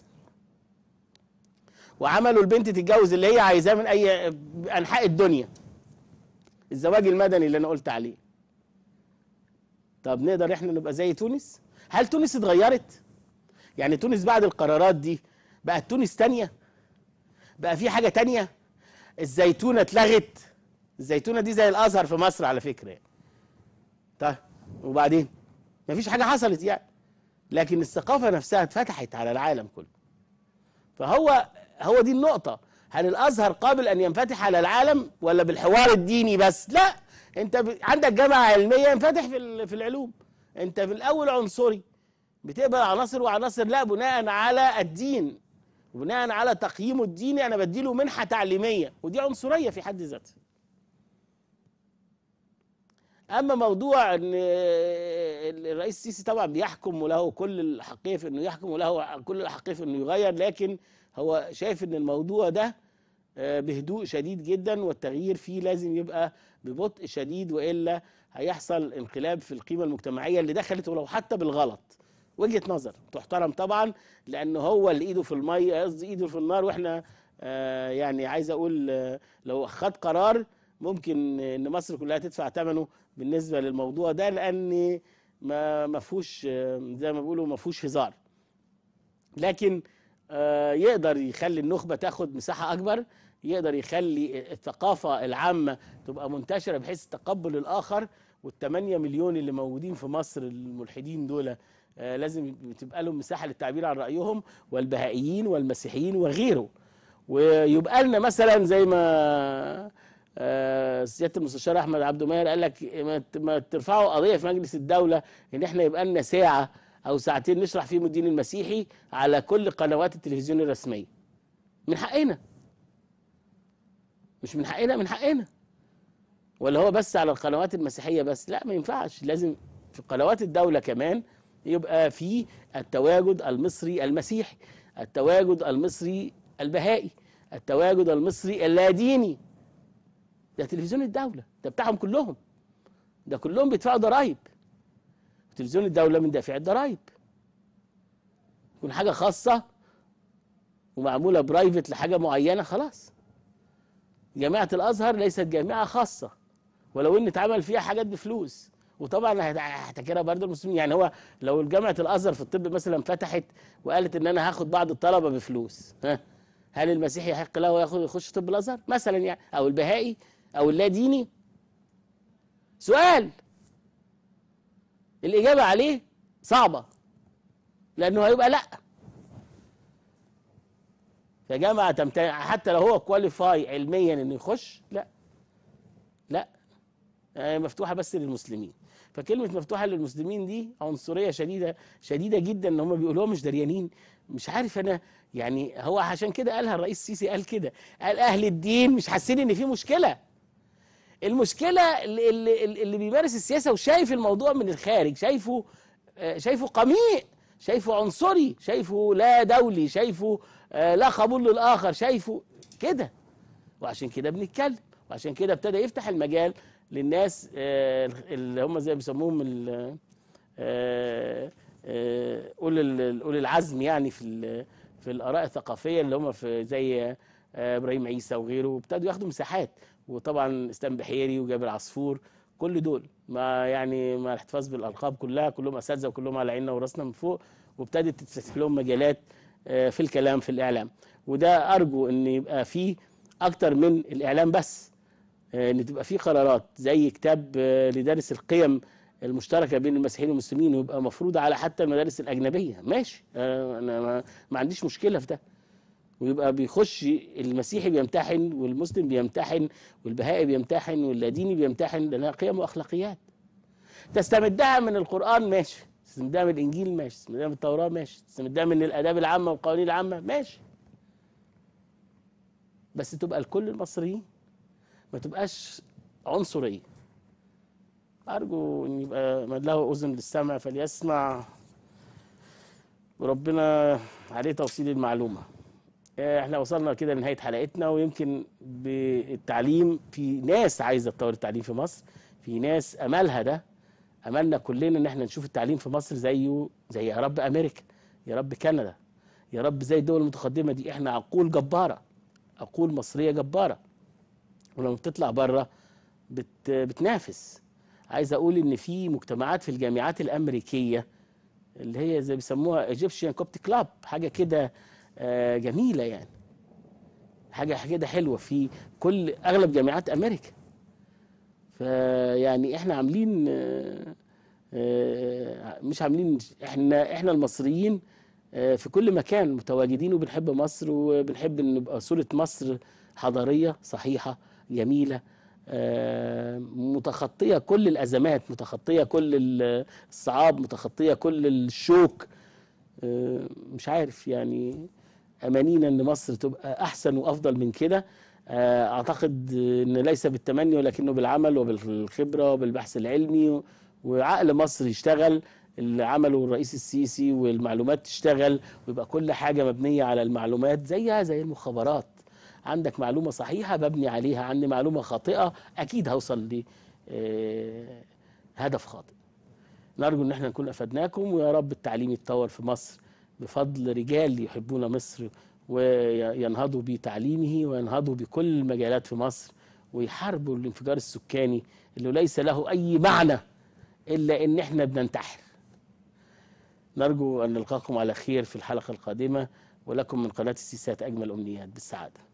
وعملوا البنت تتجوز اللي هي عايزاه من أي أنحاء الدنيا الزواج المدني اللي أنا قلت عليه طب نقدر احنا نبقى زي تونس هل تونس اتغيرت يعني تونس بعد القرارات دي بقت تونس تانية بقى في حاجة تانية الزيتونة اتلغت الزيتونة دي زي الأزهر في مصر على فكرة يعني. طيب وبعدين مفيش حاجة حصلت يعني لكن الثقافة نفسها اتفتحت على العالم كله فهو هو دي النقطة هل الأزهر قابل أن ينفتح على العالم ولا بالحوار الديني بس لا أنت ب... عندك جامعة علمية ينفتح في, ال... في العلوم أنت في الأول عنصري بتقبل عناصر وعناصر لا بناء على الدين وبناء على تقييمه الديني أنا بديله منحة تعليمية ودي عنصرية في حد ذاتها اما موضوع ان الرئيس السيسي طبعا بيحكم وله كل الحقيه في انه يحكم وله كل الحقيه في انه يغير لكن هو شايف ان الموضوع ده آه، بهدوء شديد جدا والتغيير فيه لازم يبقى ببطء شديد والا هيحصل انقلاب في القيمه المجتمعيه اللي دخلت ولو حتى بالغلط وجهه نظر تحترم طبعا لانه هو اللي ايده في الميه قصدي ايده في النار واحنا آه، يعني عايز اقول آه، لو خد قرار ممكن ان مصر كلها تدفع ثمنه بالنسبه للموضوع ده لان ما ما فيهوش آه، زي ما بيقولوا ما فيهوش هزار لكن آه، يقدر يخلي النخبه تاخد مساحه اكبر يقدر يخلي الثقافه العامه تبقى منتشره بحيث تقبل الاخر والثمانية مليون اللي موجودين في مصر الملحدين دول آه، لازم تبقى لهم مساحه للتعبير عن رايهم والبهائيين والمسيحيين وغيره ويبقى لنا مثلا زي ما آه، سياده المستشار احمد عبد الماهر قال لك ما ت- ما ترفعوا قضيه في مجلس الدوله ان احنا يبقى لنا ساعه او ساعتين نشرح فيهم الدين المسيحي على كل قنوات التلفزيون الرسميه من حقنا مش من حقنا من حقنا ولا هو بس على القنوات المسيحيه بس لا ما ينفعش لازم في قنوات الدوله كمان يبقى في التواجد المصري المسيحي التواجد المصري البهائي التواجد المصري اللاديني ده تلفزيون الدولة ده بتاعهم كلهم ده كلهم بيدفعوا ضرائب تلفزيون الدولة من دافع الضرائب يكون حاجة خاصة ومعمولة برايفت لحاجة معينة خلاص جامعة الأزهر ليست جامعة خاصة ولو إن اتعمل فيها حاجات بفلوس وطبعا هت- هحتكرها برضه المسلمين يعني هو لو جامعة الأزهر في الطب مثلا فتحت وقالت إن أنا هاخد بعض الطلبة بفلوس ها هل المسيحي يحق له ياخد يخش طب الازهر مثلا يعني او البهائي او اللاديني سؤال الاجابه عليه صعبه لانه هيبقى لا فجامعه تمتنع حتى لو هو كواليفاي علميا انه يخش لا لا آه، مفتوحه بس للمسلمين فكلمه مفتوحه للمسلمين دي عنصريه شديده شديده جدا ان هم بيقولوها مش دريانين مش عارف انا يعني هو عشان كده قالها الرئيس السيسي قال كده قال اهل الدين مش حاسين ان في مشكله المشكله اللي, اللي, اللي بيمارس السياسه وشايف الموضوع من الخارج شايفه آه، شايفه قميء شايفه عنصري شايفه لا دولي شايفه آه، لا قبول للاخر شايفه كده وعشان كده بنتكلم وعشان كده ابتدى يفتح المجال للناس آه، اللي هم زي ما بيسموهم ال- آه، آه، اولي ال- اولي العزم يعني في ال- في الاراء الثقافيه اللي هم في زي آه، ابراهيم عيسى وغيره وابتدوا ياخدوا مساحات وطبعا اسلام بحيري وجابر عصفور كل دول ما يعني مع الاحتفاظ بالالقاب كلها كلهم اساتذه وكلهم على عيننا وراسنا من فوق وابتدت تتفتح لهم مجالات آه، في الكلام في الاعلام وده ارجو ان يبقى فيه اكتر من الاعلام بس آه، ان تبقى في قرارات زي كتاب آه، لدارس القيم المشتركه بين المسيحيين والمسلمين ويبقى مفروضه على حتى المدارس الاجنبيه ماشي آه، انا ما, ما عنديش مشكله في ده ويبقى بيخش المسيحي بيمتحن والمسلم بيمتحن والبهائي بيمتحن واللاديني بيمتحن لانها قيم واخلاقيات تستمدها من القران ماشي تستمدها من الانجيل ماشي تستمدها من التوراه ماشي تستمدها من الاداب العامه والقوانين العامه ماشي بس تبقى لكل المصريين ما تبقاش عنصريه ارجو ان يبقى من له اذن للسمع فليسمع وربنا عليه توصيل المعلومه آه، احنا وصلنا كده لنهايه حلقتنا ويمكن بالتعليم في ناس عايزه تطور التعليم في مصر في ناس املها ده املنا كلنا ان احنا نشوف التعليم في مصر زيه زي يا رب امريكا يا رب كندا يا رب زي الدول المتقدمه دي احنا عقول جباره عقول مصريه جباره ولما بتطلع بره بت بتنافس عايز اقول ان في مجتمعات في الجامعات الامريكيه اللي هي زي بيسموها ايجيبشن كوبت كلاب حاجه كده آه، جميله يعني حاجه كده حلوه في كل اغلب جامعات امريكا فيعني احنا عاملين آه، آه، مش عاملين احنا احنا المصريين آه، في كل مكان متواجدين وبنحب مصر وبنحب ان نبقى صوره مصر حضاريه صحيحه جميله آه، متخطيه كل الازمات متخطيه كل ال- الصعاب متخطيه كل الشوك آه، مش عارف يعني امانينا ان مصر تبقى احسن وافضل من كده آه، اعتقد ان ليس بالتمني ولكنه بالعمل وبالخبره وبالبحث العلمي وعقل مصر يشتغل اللي عمله الرئيس السيسي والمعلومات تشتغل ويبقى كل حاجه مبنيه على المعلومات زيها زي المخابرات عندك معلومه صحيحه ببني عليها عندي معلومه خاطئه اكيد هوصل ل آه، هدف خاطئ نرجو ان احنا نكون افدناكم ويا رب التعليم يتطور في مصر بفضل رجال يحبون مصر وينهضوا بتعليمه وينهضوا بكل المجالات في مصر ويحاربوا الانفجار السكاني اللي ليس له اي معنى الا ان احنا بننتحر نرجو ان نلقاكم على خير في الحلقه القادمه ولكم من قناه السيسات اجمل امنيات بالسعاده